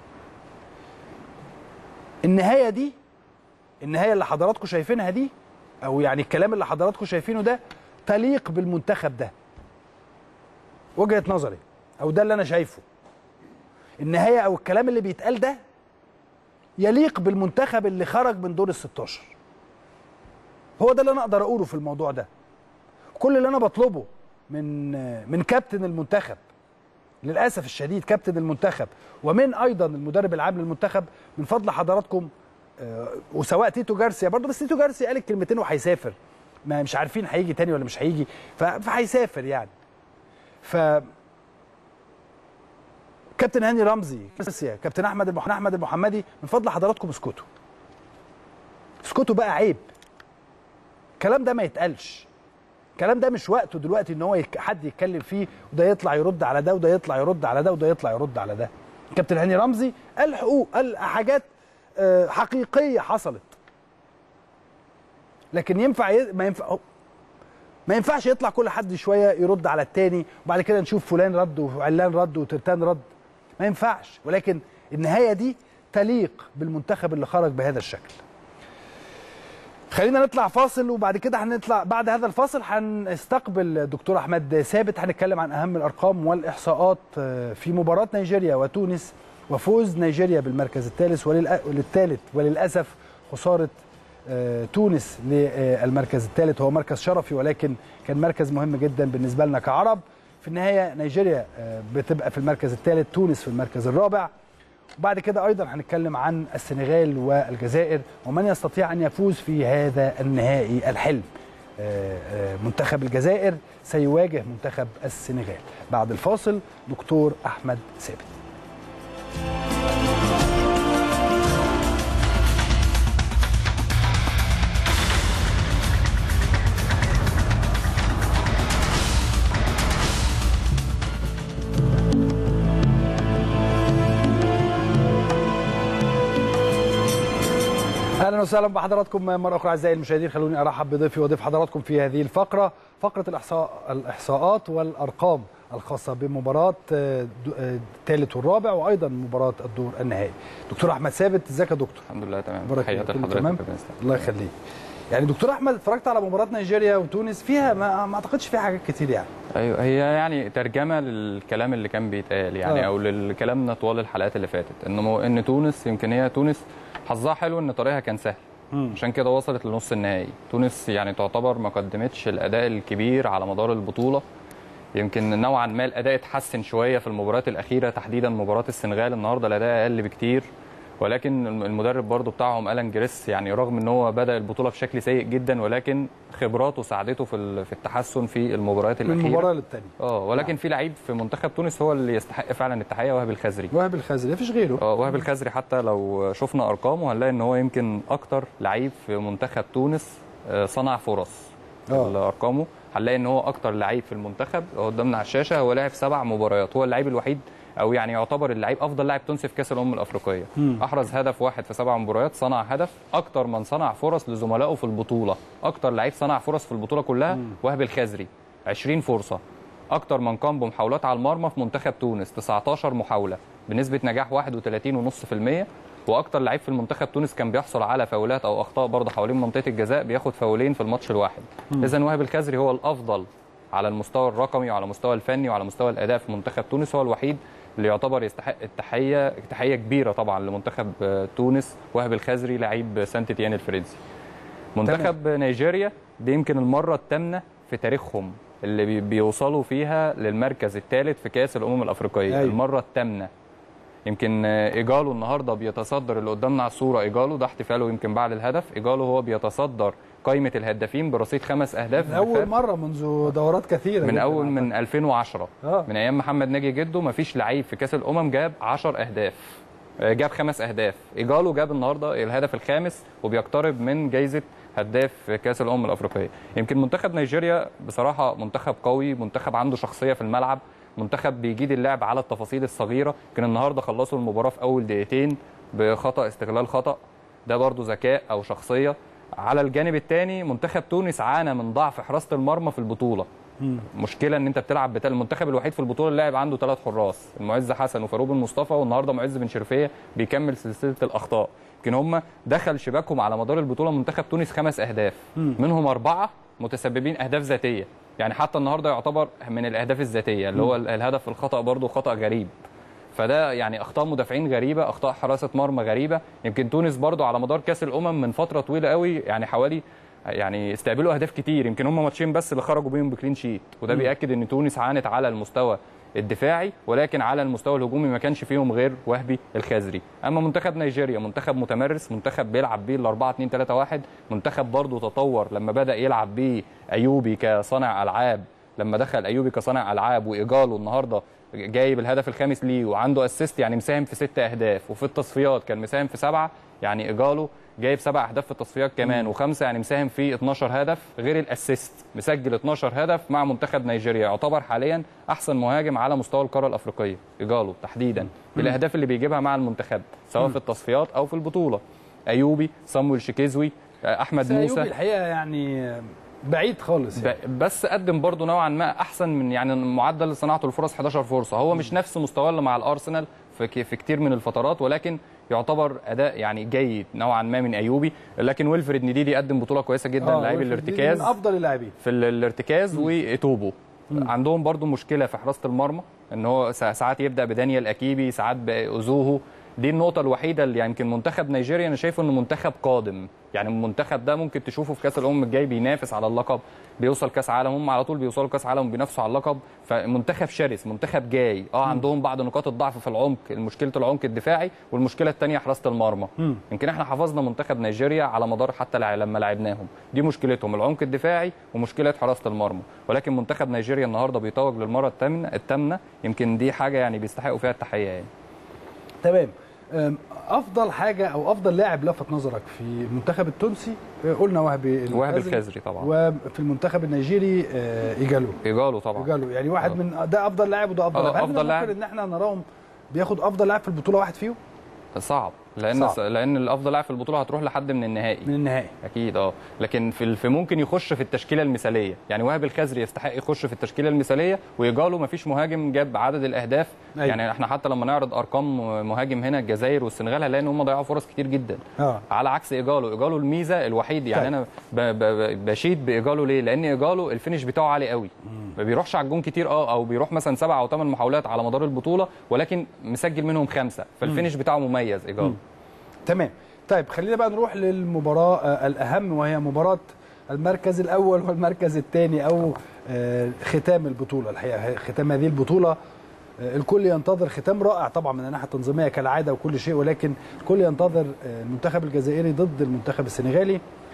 النهايه دي النهايه اللي حضراتكم شايفينها دي او يعني الكلام اللي حضراتكم شايفينه ده تليق بالمنتخب ده وجهه نظري او ده اللي انا شايفه النهايه او الكلام اللي بيتقال ده يليق بالمنتخب اللي خرج من دور ال 16 هو ده اللي انا اقدر اقوله في الموضوع ده كل اللي انا بطلبه من من كابتن المنتخب للاسف الشديد كابتن المنتخب ومن ايضا المدرب العام للمنتخب من فضل حضراتكم آه، وسواء تيتو جارسيا برضه بس تيتو جارسيا قال الكلمتين وهيسافر ما مش عارفين هيجي تاني ولا مش هيجي ف- فهيسافر يعني ف كابتن هاني رمزي جارسيا كابتن احمد المح... احمد المحمدي من فضل حضراتكم اسكتوا اسكتوا بقى عيب الكلام ده ما يتقالش الكلام ده مش وقته دلوقتي ان هو يك... حد يتكلم فيه وده يطلع يرد على ده وده يطلع يرد على ده وده يطلع يرد على ده كابتن هاني رمزي قال حقوق قال حاجات آه، حقيقيه حصلت لكن ينفع ي... ما ينفع ما ينفعش يطلع كل حد شويه يرد على التاني وبعد كده نشوف فلان رد وعلان رد وترتان رد ما ينفعش ولكن النهايه دي تليق بالمنتخب اللي خرج بهذا الشكل خلينا نطلع فاصل وبعد كده هنطلع بعد هذا الفاصل هنستقبل الدكتور احمد ثابت هنتكلم عن اهم الارقام والاحصاءات آه، في مباراه نيجيريا وتونس وفوز نيجيريا بالمركز الثالث وللثالث وللاسف خساره آه، تونس للمركز الثالث هو مركز شرفي ولكن كان مركز مهم جدا بالنسبه لنا كعرب في النهايه نيجيريا آه، بتبقى في المركز الثالث تونس في المركز الرابع وبعد كده ايضا هنتكلم عن السنغال والجزائر ومن يستطيع ان يفوز في هذا النهائي الحلم آه، آه، منتخب الجزائر سيواجه منتخب السنغال بعد الفاصل دكتور احمد ثابت اهلا وسهلا بحضراتكم مره اخرى اعزائي المشاهدين خلوني ارحب بضيفي وضيف حضراتكم في هذه الفقره فقره الاحصاء الاحصاءات والارقام الخاصه بمباراه آه، دو- آه، الثالث والرابع وايضا مباراه الدور النهائي دكتور احمد ثابت ازيك يا دكتور الحمد لله تمام بارك تحياتي الله. كله لحضرتك تمام؟ يا كابتن اسلام. الله يخليك يعني دكتور احمد اتفرجت على مباراه نيجيريا وتونس فيها ما, ما اعتقدش فيها حاجات كتير يعني ايوه هي يعني ترجمه للكلام اللي كان بيتقال يعني آه. او للكلامنا طوال الحلقات اللي فاتت ان مو ان تونس يمكن هي تونس حظها حلو ان طريقها كان سهل مم. عشان كده وصلت لنص النهائي تونس يعني تعتبر ما قدمتش الاداء الكبير على مدار البطوله يمكن نوعا ما الاداء اتحسن شويه في المباريات الاخيره تحديدا مباراه السنغال النهارده الاداء اقل بكتير ولكن المدرب برضو بتاعهم الان جريس يعني رغم ان هو بدا البطوله بشكل سيء جدا ولكن خبراته ساعدته في ال- في التحسن في المباريات من الاخيره مباراه للتانيه اه ولكن في لعيب في منتخب تونس هو اللي يستحق فعلا التحيه وهب الخزري وهب الخزري مفيش غيره اه وهب الخزري حتى لو شفنا ارقامه هنلاقي ان هو يمكن اكتر لعيب في منتخب تونس آه، صنع فرص اه ارقامه هنلاقي ان هو اكتر لعيب في المنتخب هو قدامنا على الشاشه هو لاعب سبع مباريات هو اللعيب الوحيد او يعني يعتبر اللعيب افضل لاعب تونسي في كاس الامم الافريقيه مم. احرز هدف واحد في سبع مباريات صنع هدف اكتر من صنع فرص لزملائه في البطوله اكتر لعيب صنع فرص في البطوله كلها وهب الخزري 20 فرصه اكتر من قام بمحاولات على المرمى في منتخب تونس 19 محاوله بنسبه نجاح 31.5% واكتر لعيب في المنتخب تونس كان بيحصل على فاولات او اخطاء برضه حوالين منطقه الجزاء بياخد فاولين في الماتش الواحد اذا وهب الخزري هو الافضل على المستوى الرقمي وعلى المستوى الفني وعلى مستوى الاداء في منتخب تونس هو الوحيد اللي يعتبر يستحق التحيه تحيه كبيره طبعا لمنتخب آه، تونس وهب الخزري لعيب سانت تيان الفرنسي منتخب نيجيريا دي يمكن المره الثامنه في تاريخهم اللي بي- بيوصلوا فيها للمركز الثالث في كاس الامم الافريقيه أيوة. أيوة. المره الثامنه يمكن آه، ايجالو النهارده بيتصدر اللي قدامنا على الصوره ايجالو ده احتفاله يمكن بعد الهدف ايجالو هو بيتصدر قائمه الهدافين برصيد خمس اهداف من اول بفرق مره منذ دورات كثيره من جداً اول أعتقد. من 2010 آه. من ايام محمد ناجي جده مفيش لعيب في كاس الامم جاب 10 اهداف آه، جاب خمس اهداف ايجالو جاب النهارده الهدف الخامس وبيقترب من جائزه هداف كاس الامم الافريقيه يمكن منتخب نيجيريا بصراحه منتخب قوي منتخب عنده شخصيه في الملعب منتخب بيجيد اللعب على التفاصيل الصغيره كان النهارده خلصوا المباراه في اول دقيقتين بخطا استغلال خطا ده برضو ذكاء او شخصيه على الجانب الثاني منتخب تونس عانى من ضعف حراسه المرمى في البطوله مشكله ان انت بتلعب بتل المنتخب الوحيد في البطوله اللي لاعب عنده ثلاث حراس المعز حسن وفاروق بن مصطفى والنهارده معز بن شرفيه بيكمل سلسله الاخطاء يمكن هم دخل شباكهم على مدار البطوله منتخب تونس خمس اهداف منهم اربعه متسببين اهداف ذاتيه يعني حتى النهارده يعتبر من الاهداف الذاتيه اللي هو الهدف الخطا برضه خطا غريب فده يعني اخطاء مدافعين غريبه اخطاء حراسه مرمى غريبه يمكن تونس برضو على مدار كاس الامم من فتره طويله قوي يعني حوالي يعني استقبلوا اهداف كتير يمكن هم ماتشين بس اللي خرجوا بيهم بكلين شيت وده بياكد ان تونس عانت على المستوى الدفاعي ولكن على المستوى الهجومي ما كانش فيهم غير وهبي الخزري اما منتخب نيجيريا منتخب متمرس منتخب بيلعب بيه ال 4 2 3 1 منتخب برضو تطور لما بدا يلعب بيه ايوبي كصانع العاب لما دخل ايوبي كصانع العاب وايجالو النهارده جايب الهدف الخامس ليه وعنده اسيست يعني مساهم في ست اهداف وفي التصفيات كان مساهم في سبعه يعني ايجالو جايب سبع اهداف في التصفيات كمان وخمسه يعني مساهم في 12 هدف غير الاسيست مسجل 12 هدف مع منتخب نيجيريا يعتبر حاليا احسن مهاجم على مستوى القاره الافريقيه ايجالو تحديدا بالاهداف اللي بيجيبها مع المنتخب سواء في التصفيات او في البطوله ايوبي صامويل شيكيزوي احمد بس أيوبي موسى الحقيقه يعني بعيد خالص يعني. ب- بس قدم برضه نوعا ما احسن من يعني معدل صناعته الفرص 11 فرصه هو مش نفس مستواه اللي مع الارسنال في ك- في كتير من الفترات ولكن يعتبر اداء يعني جيد نوعا ما من ايوبي لكن ويلفريد نديدي قدم بطوله كويسه جدا آه، لاعبي ويلفريد دي الارتكاز من افضل اللاعبين في ال- الارتكاز وايتوبو عندهم برضو مشكله في حراسه المرمى ان هو سا- ساعات يبدا بدانيال اكيبي ساعات باوزوهو دي النقطه الوحيده اللي يمكن منتخب نيجيريا انا شايفه انه منتخب قادم يعني المنتخب ده ممكن تشوفه في كاس الامم الجاي بينافس على اللقب بيوصل كاس عالم هم على طول بيوصلوا كاس عالم وبينافسوا على اللقب فمنتخب شرس منتخب جاي اه عندهم بعض نقاط الضعف في العمق مشكله العمق الدفاعي والمشكله الثانيه حراسه المرمى يمكن احنا حفظنا منتخب نيجيريا على مدار حتى لع- لما لعبناهم دي مشكلتهم العمق الدفاعي ومشكله حراسه المرمى ولكن منتخب نيجيريا النهارده بيتوج للمره الثامنه الثامنه يمكن دي حاجه يعني بيستحقوا فيها التحيه يعني تمام أم، افضل حاجه او افضل لاعب لفت نظرك في المنتخب التونسي أه، قلنا وهبي وهب الخزري طبعا وفي المنتخب النيجيري أه، ايجالو ايجالو طبعا ايجالو يعني واحد آه. من ده افضل لاعب وده افضل آه، لاعب هل أفضل ممكن لاعب. ان احنا نراهم بياخد افضل لاعب في البطوله واحد فيهم صعب لان صعب. صعب. لان الافضل لاعب في البطوله هتروح لحد من النهائي من النهائي اكيد اه لكن في في ممكن يخش في التشكيله المثاليه يعني وهب الخزري يستحق يخش في التشكيله المثاليه ويجاله ما فيش مهاجم جاب عدد الاهداف أيوة. يعني احنا حتى لما نعرض ارقام مهاجم هنا الجزائر والسنغال هنلاقي ان هم ضيعوا فرص كتير جدا اه على عكس ايجالو ايجالو الميزه الوحيد يعني طيب. انا ب- ب- بشيد بايجالو ليه لان ايجالو الفينش بتاعه عالي قوي ما بيروحش على الجون كتير اه او بيروح مثلا سبع او ثمان محاولات على مدار البطوله ولكن مسجل منهم خمسه فالفينش بتاعه مميز ايجالو تمام طيب خلينا بقى نروح للمباراه آه، الاهم وهي مباراه المركز الاول والمركز الثاني او آه، ختام البطوله الحقيقه ختام هذه البطوله آه، الكل ينتظر ختام رائع طبعا من الناحيه التنظيميه كالعاده وكل شيء ولكن الكل ينتظر آه، المنتخب الجزائري ضد المنتخب السنغالي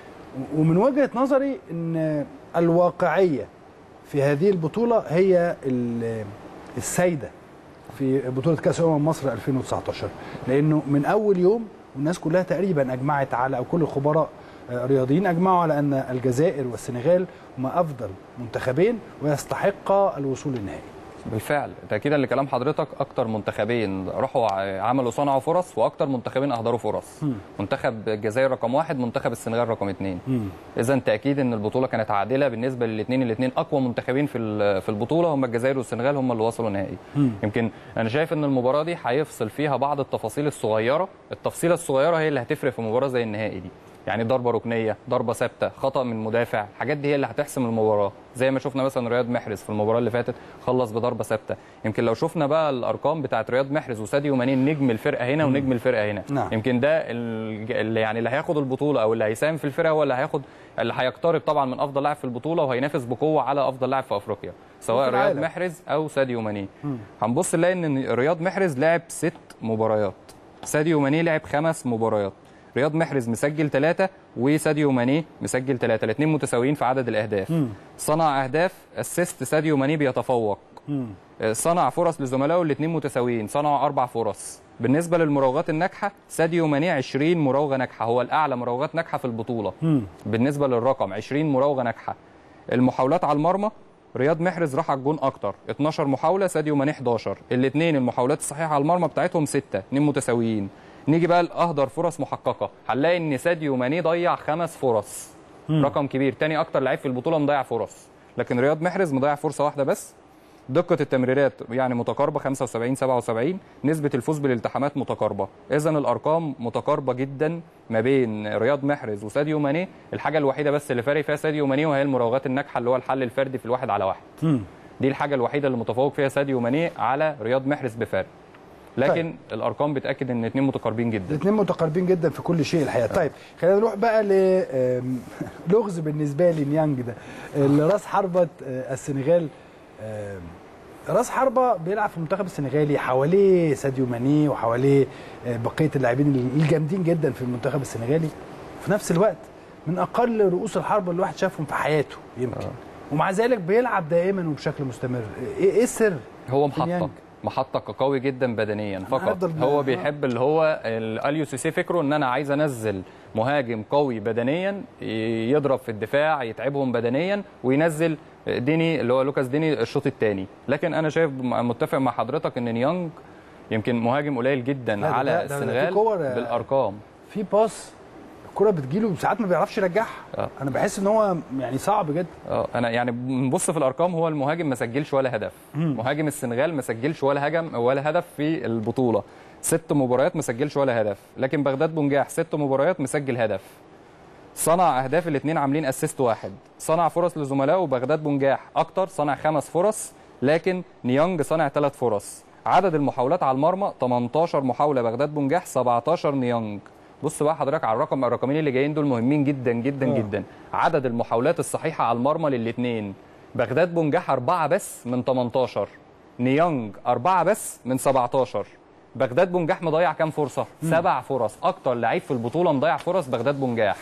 و- ومن وجهه نظري ان الواقعيه في هذه البطوله هي ال- السيده في بطوله كاس امم مصر 2019 لانه من اول يوم والناس كلها تقريبا اجمعت على او كل الخبراء آه، الرياضيين اجمعوا على ان الجزائر والسنغال هما افضل منتخبين ويستحقا الوصول للنهائي بالفعل تاكيدا لكلام حضرتك اكتر منتخبين راحوا ع- عملوا صنعوا فرص واكتر منتخبين اهدروا فرص منتخب الجزائر رقم واحد منتخب السنغال رقم اثنين اذا تاكيد ان البطوله كانت عادله بالنسبه للاثنين الاثنين اقوى منتخبين في ال- في البطوله هم الجزائر والسنغال هم اللي وصلوا نهائي يمكن انا شايف ان المباراه دي هيفصل فيها بعض التفاصيل الصغيره التفصيله الصغيره هي اللي هتفرق في مباراه زي النهائي دي يعني ضربه ركنيه ضربه ثابته خطا من مدافع الحاجات دي هي اللي هتحسم المباراه زي ما شفنا مثلا رياض محرز في المباراه اللي فاتت خلص بضربه ثابته يمكن لو شفنا بقى الارقام بتاعت رياض محرز وساديو ماني نجم الفرقه هنا ونجم الفرقه هنا نعم. يمكن ده ال- اللي يعني اللي هياخد البطوله او اللي هيساهم في الفرقه هو اللي هياخد اللي هيقترب طبعا من افضل لاعب في البطوله وهينافس بقوه على افضل لاعب في افريقيا سواء وفي رياض العالم. محرز او ساديو ماني هنبص نلاقي ان رياض محرز لعب ست مباريات ساديو ماني لعب خمس مباريات رياض محرز مسجل ثلاثة وساديو ماني مسجل ثلاثة الاثنين متساويين في عدد الأهداف صنع أهداف أسيست ساديو ماني بيتفوق صنع فرص لزملائه الاثنين متساويين صنعوا أربع فرص بالنسبة للمراوغات الناجحة ساديو ماني 20 مراوغة ناجحة هو الأعلى مراوغات ناجحة في البطولة بالنسبة للرقم 20 مراوغة ناجحة المحاولات على المرمى رياض محرز راح على الجون اكتر 12 محاوله ساديو ماني 11 الاثنين المحاولات الصحيحه على المرمى بتاعتهم 6 اثنين متساويين نيجي بقى لاهدر فرص محققه هنلاقي ان ساديو ماني ضيع خمس فرص رقم كبير تاني اكتر لعيب في البطوله مضيع فرص لكن رياض محرز مضيع فرصه واحده بس دقة التمريرات يعني متقاربة 75 77 نسبة الفوز بالالتحامات متقاربة إذا الأرقام متقاربة جدا ما بين رياض محرز وساديو ماني الحاجة الوحيدة بس اللي فارق فيها ساديو ماني وهي المراوغات الناجحة اللي هو الحل الفردي في الواحد على واحد دي الحاجة الوحيدة اللي متفوق فيها ساديو ماني على رياض محرز بفارق لكن طيب. الأرقام بتأكد إن الاثنين متقاربين جدا الاثنين متقاربين جدا في كل شيء الحقيقه طيب خلينا نروح بقى ل آم، لغز بالنسبه لي نيانج ده اللي راس حربه آه، السنغال آم، راس حربه بيلعب في المنتخب السنغالي حواليه ساديو ماني وحواليه آه، بقيه اللاعبين الجامدين جدا في المنتخب السنغالي في نفس الوقت من اقل رؤوس الحربه اللي الواحد شافهم في حياته يمكن ومع ذلك بيلعب دائما وبشكل مستمر ايه إيه السر هو في نيانج؟ محطة محطة قوي جدا بدنيا فقط هفضل- هو آه. بيحب اللي هو الاليو سيسي فكره ان انا عايز انزل مهاجم قوي بدنيا ي- يضرب في الدفاع يتعبهم بدنيا وينزل ديني اللي هو لوكاس ديني الشوط الثاني لكن انا شايف متفق مع حضرتك ان نيانج يمكن مهاجم قليل جدا لا، ده- على ده- ده في السنغال كور- بالارقام في باص الكره بتجيله ساعات ما بيعرفش يرجعها آه. انا بحس ان هو يعني صعب جدا اه انا يعني بنبص في الارقام هو المهاجم ما سجلش ولا هدف مهاجم السنغال ما سجلش ولا هجم ولا هدف في البطوله ست مباريات ما سجلش ولا هدف لكن بغداد بنجاح ست مباريات مسجل هدف صنع اهداف الاثنين عاملين اسيست واحد صنع فرص لزملائه بغداد بنجاح اكتر صنع خمس فرص لكن نيانج صنع ثلاث فرص عدد المحاولات على المرمى 18 محاوله بغداد بنجاح 17 نيانج بص بقى حضرتك على الرقم الرقمين اللي جايين دول مهمين جدا جدا آه. جدا عدد المحاولات الصحيحه على المرمى للاثنين بغداد بنجاح أربعة بس من 18 نيانج أربعة بس من 17 بغداد بنجاح مضيع كام فرصة؟ سبع فرص أكتر لعيب في البطولة مضيع فرص بغداد بنجاح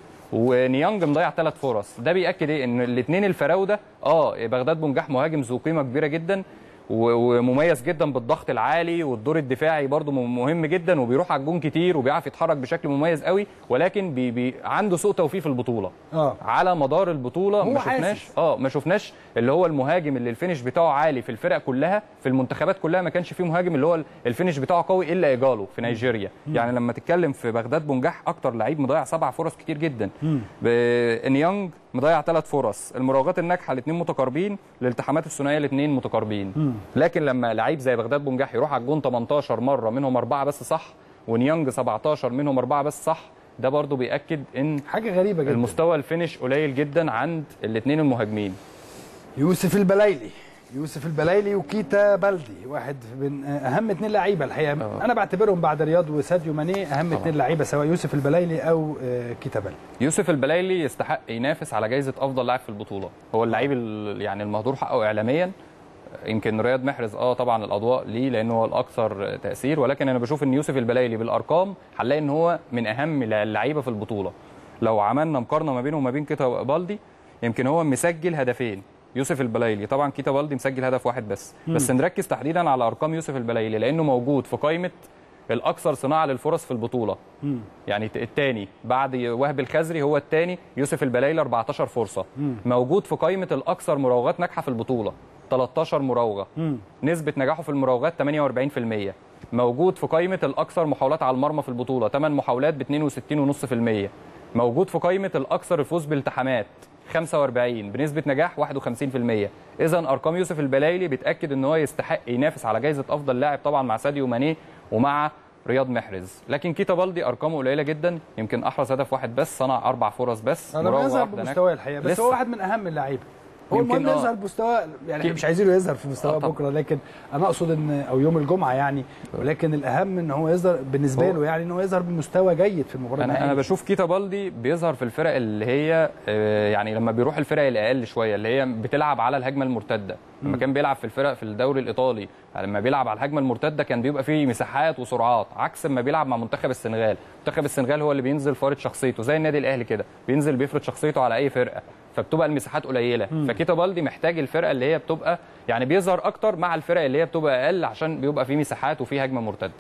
ونيانج مضيع ثلاث فرص ده بياكد ايه ان الاثنين الفراوده اه بغداد بنجاح مهاجم ذو قيمه كبيره جدا و- ومميز جدا بالضغط العالي والدور الدفاعي برضه م- مهم جدا وبيروح على الجون كتير وبيعرف يتحرك بشكل مميز قوي ولكن بي بي عنده سوء توفيق في البطوله اه على مدار البطوله هو ما شفناش حاسس. اه ما شفناش اللي هو المهاجم اللي الفينش بتاعه عالي في الفرق كلها في المنتخبات كلها ما كانش فيه مهاجم اللي هو الفينش بتاعه قوي الا ايجالو في نيجيريا يعني لما تتكلم في بغداد بنجاح اكتر لعيب مضيع سبع فرص كتير جدا ب- نيانج مضيع ثلاث فرص المراوغات الناجحه الاثنين متقاربين الالتحامات الثنائيه الاثنين متقاربين لكن لما لعيب زي بغداد بنجاح يروح على الجون 18 مره منهم اربعه بس صح ونيانج 17 منهم اربعه بس صح ده برضه بياكد ان حاجه غريبه جدا المستوى الفينش قليل جدا عند الاثنين المهاجمين يوسف البلايلي يوسف البلايلي وكيتا بلدي واحد من اهم اثنين لعيبه الحقيقه آه. انا بعتبرهم بعد رياض وساديو ماني اهم اثنين لعيبه سواء يوسف البلايلي او آه، كيتا بلدي يوسف البلايلي يستحق ينافس على جائزه افضل لاعب في البطوله هو اللعيب ال- يعني المهدور حقه اعلاميا يمكن رياض محرز اه طبعا الاضواء ليه لانه هو الاكثر تاثير ولكن انا بشوف ان يوسف البلايلي بالارقام هنلاقي ان هو من اهم اللعيبه في البطوله لو عملنا مقارنه ما بينه وما بين كيتا بالدي يمكن هو مسجل هدفين يوسف البلايلي طبعا كيتا بالدي مسجل هدف واحد بس بس نركز تحديدا على ارقام يوسف البلايلي لانه موجود في قائمه الاكثر صناعه للفرص في البطوله يعني الثاني بعد وهب الخزري هو الثاني يوسف البلايلي 14 فرصه موجود في قائمه الاكثر مراوغات ناجحه في البطوله 13 مراوغه نسبه نجاحه في المراوغات 48% موجود في قائمه الاكثر محاولات على المرمى في البطوله 8 محاولات ب 62.5% موجود في قائمه الاكثر الفوز بالالتحامات 45 بنسبه نجاح 51% اذا ارقام يوسف البلايلي بتاكد ان هو يستحق ينافس على جائزه افضل لاعب طبعا مع ساديو ماني ومع رياض محرز لكن كيتا بالدي ارقامه قليله جدا يمكن احرز هدف واحد بس صنع اربع فرص بس انا مراوغة بيظهر واحدة هناك. بمستواه الحقيقه بس لسه. هو واحد من اهم اللعيبه هو يمكن المهم آه. يظهر بمستواه يعني احنا كي- مش عايزينه يظهر في آه مستواه طبعا. بكره لكن انا اقصد ان او يوم الجمعه يعني ولكن الاهم ان هو يظهر بالنسبه هو- له يعني ان هو يظهر بمستوى جيد في المباراه انا انا النهائية. بشوف كيتا بالدي بيظهر في الفرق اللي هي آه، يعني لما بيروح الفرق الاقل شويه اللي هي بتلعب على الهجمه المرتده لما كان بيلعب في الفرق في الدوري الايطالي لما بيلعب على الهجمه المرتده كان بيبقى فيه مساحات وسرعات عكس ما بيلعب مع منتخب السنغال منتخب السنغال هو اللي بينزل فارض شخصيته زي النادي الاهلي كده بينزل بيفرض شخصيته على اي فرقه فبتبقى المساحات قليله فكيتا بالدي محتاج الفرقه اللي هي بتبقى يعني بيظهر اكتر مع الفرق اللي هي بتبقى اقل عشان بيبقى فيه مساحات وفيه هجمه مرتده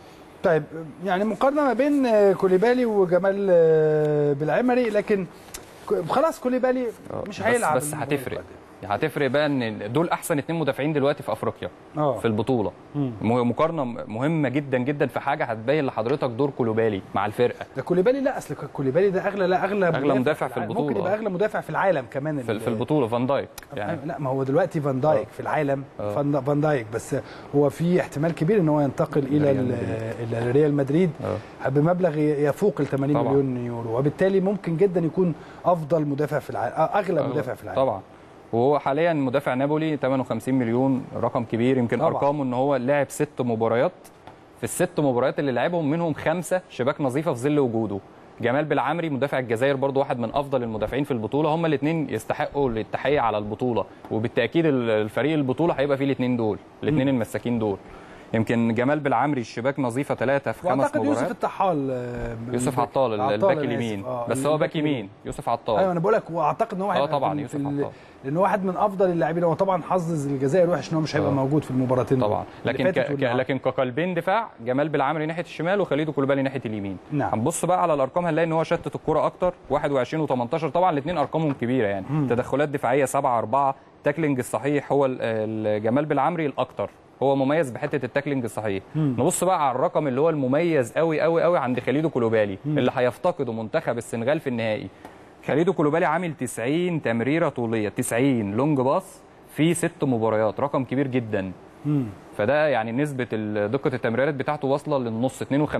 طيب يعني مقارنه ما بين آه، كوليبالي وجمال آه، بالعمري لكن ك- خلاص كوليبالي مش بس- هيلعب بس المباراة هتفرق القادمة. هتفرق بقى ان دول احسن اتنين مدافعين دلوقتي في افريقيا اه في البطوله م- مقارنه مهمه جدا جدا في حاجه هتبين لحضرتك دور كولوبالي مع الفرقه ده كوليبالي لا اصل كوليبالي ده اغلى لا اغلى أغلى مدافع في العالم. البطولة. ممكن يبقى اغلى مدافع في العالم كمان في, ال- في البطوله فان دايك يعني يعني لا ما هو دلوقتي فان دايك في العالم فان فان دايك بس هو في احتمال كبير ان هو ينتقل الى ريال ال- مدريد. الى ريال مدريد آه. بمبلغ يفوق ال 80 طبعا. مليون يورو وبالتالي ممكن جدا يكون افضل مدافع في العالم آه، اغلى آه، مدافع في العالم طبعا وهو حاليا مدافع نابولي 58 مليون رقم كبير يمكن طبعا. ارقامه ان هو لعب ست مباريات في الست مباريات اللي لعبهم منهم خمسه شباك نظيفه في ظل وجوده جمال بالعمري مدافع الجزائر برضو واحد من افضل المدافعين في البطوله هما الاثنين يستحقوا التحيه على البطوله وبالتاكيد ال- الفريق البطوله هيبقى فيه الاثنين دول الاثنين المساكين دول يمكن جمال بالعمري الشباك نظيفه ثلاثه في خمس واعتقد مباريات يوسف الطحال آه، يوسف من- عطال عطال، الباك أنا آسف. اليمين آه، بس هو الباك باك يمين يوسف عطال ايوه انا بقول لك واعتقد ان هو اه هيبقى طبعا في- يوسف في ال- عطال. لانه واحد من افضل اللاعبين هو طبعا حظ الجزائر وحش ان هو مش هيبقى آه. موجود في المباراتين دول. طبعا اللي لكن فاتت ك... ك... واللي لكن كقلبين دفاع جمال بالعمري ناحيه الشمال وخليدو كولوبالي ناحيه اليمين نعم. هنبص بقى على الارقام هنلاقي ان هو شتت الكره اكتر 21 و18 طبعا الاثنين ارقامهم كبيره يعني تدخلات دفاعيه 7 4 تاكلينج الصحيح هو ال- ال- جمال بالعمري الاكتر هو مميز بحته التاكلينج الصحيح نبص بقى على الرقم اللي هو المميز قوي قوي قوي عند خليدو كولوبالي اللي هيفتقده منتخب السنغال في النهائي خليدو كولوبالي عامل 90 تمريره طوليه 90 لونج باص في ست مباريات رقم كبير جدا مم. فده يعني نسبة ال- دقة التمريرات بتاعته واصلة للنص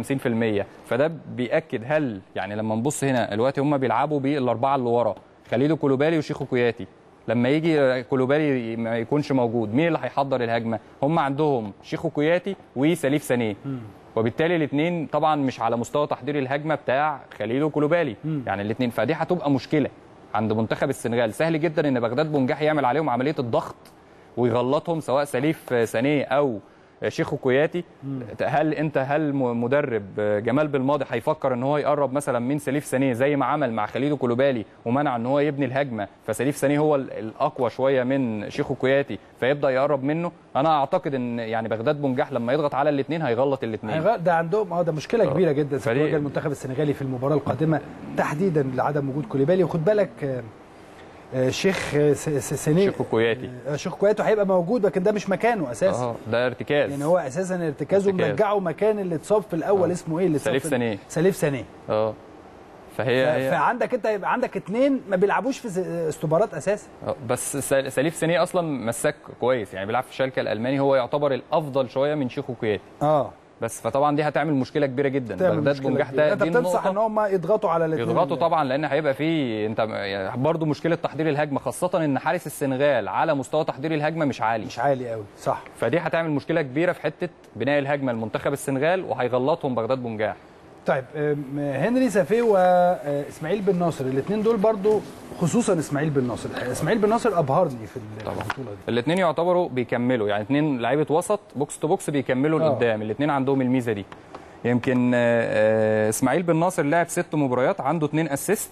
52% فده بيأكد هل يعني لما نبص هنا دلوقتي هم بيلعبوا بالأربعة اللي ورا خليدو كولوبالي وشيخو كوياتي لما يجي كولوبالي ما يكونش موجود مين اللي هيحضر الهجمة هم عندهم شيخو كوياتي وسليف سانيه وبالتالي الاثنين طبعا مش على مستوى تحضير الهجمه بتاع خليل وكولوبالي يعني الاثنين فدي هتبقى مشكله عند منتخب السنغال سهل جدا ان بغداد بونجاح يعمل عليهم عمليه الضغط ويغلطهم سواء سليف سانيه او شيخو كوياتي هل انت هل م- مدرب جمال بالماضي هيفكر ان هو يقرب مثلا من سليف سانيه زي ما عمل مع خليل كولوبالي ومنع ان هو يبني الهجمه فسليف سانيه هو ال- الاقوى شويه من شيخو كوياتي فيبدا يقرب منه انا اعتقد ان يعني بغداد بونجاح لما يضغط على الاثنين هيغلط الاثنين هيغ- ده عندهم اه ده مشكله كبيره جدا فدي- ستواجه المنتخب السنغالي في المباراه القادمه تحديدا لعدم وجود كوليبالي وخد بالك آه، آه، شيخ آه، س- س- سنيه شيخو كوياتي آه، شيخ كويتو هيبقى موجود لكن ده مش مكانه اساسا اه ده ارتكاز يعني هو اساسا ارتكازه ارتكاز. مرجعه مكان اللي اتصاب في الاول آه. اسمه ايه اللي اتصاب سليف في- سانيه. سليف سانيه اه فهي ف- هي فعندك انت يبقى عندك اثنين ما بيلعبوش في س- استوبارات اساسا آه، بس سل- سليف سانيه اصلا مساك كويس يعني بيلعب في شالكه الالماني هو يعتبر الافضل شويه من شيخو كوياتي اه بس فطبعا دي هتعمل مشكله كبيره جدا تعمل بغداد مشكلة بونجاح كبيرة. ده انت دي بتنصح ان النقطة. هم يضغطوا على الاثنين يضغطوا طبعا لان هيبقى في انت يعني برضه مشكله تحضير الهجمه خاصه ان حارس السنغال على مستوى تحضير الهجمه مش عالي مش عالي قوي صح فدي هتعمل مشكله كبيره في حته بناء الهجمه لمنتخب السنغال وهيغلطهم بغداد بونجاح طيب آم، هنري سافيه واسماعيل بن ناصر الاثنين دول برضو خصوصا اسماعيل بن ناصر اسماعيل بن ناصر ابهرني في طبعا. البطوله دي الاثنين يعتبروا بيكملوا يعني اثنين لعيبه وسط بوكس تو بوكس بيكملوا آه. لقدام الاثنين عندهم الميزه دي يمكن آه، آه، اسماعيل بن ناصر لعب ست مباريات عنده اثنين اسيست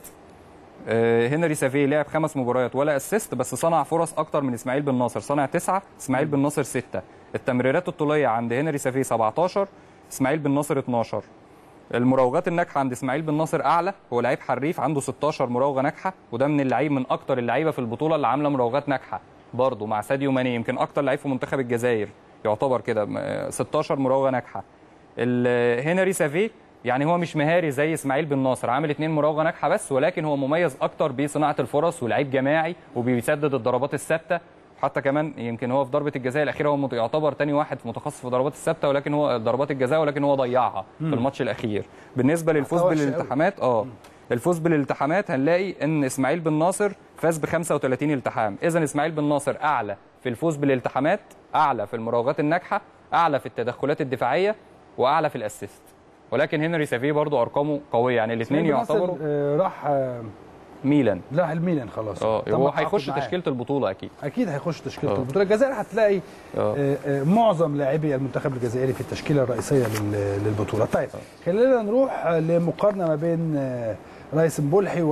آه، هنري سافيه لعب خمس مباريات ولا اسيست بس صنع فرص اكتر من اسماعيل بن ناصر صنع تسعه اسماعيل بن ناصر سته التمريرات الطوليه عند هنري سافيه 17 اسماعيل بن ناصر 12 المراوغات الناجحه عند اسماعيل بن ناصر اعلى هو لعيب حريف عنده 16 مراوغه ناجحه وده من اللعيب من اكتر اللعيبه في البطوله اللي عامله مراوغات ناجحه برضه مع ساديو ماني يمكن اكتر لعيب في منتخب الجزائر يعتبر كده م- 16 مراوغه ناجحه ال- هنري سافيه يعني هو مش مهاري زي اسماعيل بن ناصر عامل اتنين مراوغه ناجحه بس ولكن هو مميز اكتر بصناعه الفرص ولعيب جماعي وبيسدد الضربات الثابته حتى كمان يمكن هو في ضربه الجزاء الاخيره هو مت- يعتبر تاني واحد متخصص في ضربات الثابته ولكن هو ضربات الجزاء ولكن هو ضيعها في الماتش الاخير بالنسبه للفوز وحش قوي. بالالتحامات اه الفوز بالالتحامات هنلاقي ان اسماعيل بن ناصر فاز ب 35 التحام اذا اسماعيل بن ناصر اعلى في الفوز بالالتحامات اعلى في المراوغات الناجحه اعلى في التدخلات الدفاعيه واعلى في الاسيست ولكن هنري سافيه برضو ارقامه قويه يعني الاثنين إسماعيل بن ناصر، يعتبروا آه، راح آه، ميلان راح الميلان خلاص اه تم هو التعاقد هيخش معاه. تشكيله البطوله اكيد اكيد هيخش تشكيله آه. البطوله الجزائر هتلاقي اه آه، آه، معظم لاعبي المنتخب الجزائري في التشكيله الرئيسيه لل- للبطوله طيب خلينا نروح آه، لمقارنه ما بين آه، رايس مبولحي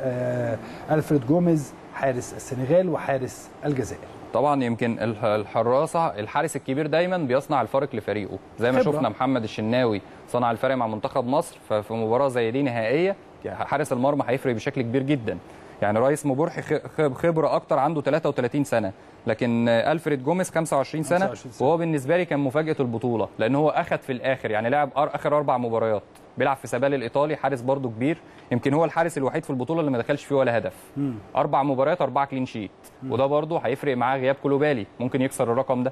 والفريد جوميز حارس السنغال وحارس الجزائر طبعا يمكن الح- الحراسه الحارس الكبير دايما بيصنع الفارق لفريقه زي ما خبرة. شفنا محمد الشناوي صنع الفارق مع منتخب مصر ففي مباراه زي دي نهائيه يعني حارس المرمى هيفرق بشكل كبير جدا يعني رئيس مبورحي خ- خ- خبره اكتر عنده 33 سنه لكن آه، الفريد جوميز 25 سنه 25 سنة. وهو بالنسبه لي كان مفاجاه البطوله لان هو اخذ في الاخر يعني لعب أر- اخر اربع مباريات بيلعب في سبال الايطالي حارس برضه كبير يمكن هو الحارس الوحيد في البطوله اللي ما دخلش فيه ولا هدف اربع مباريات اربعه كلين شيت وده برضه هيفرق معاه غياب كولوبالي ممكن يكسر الرقم ده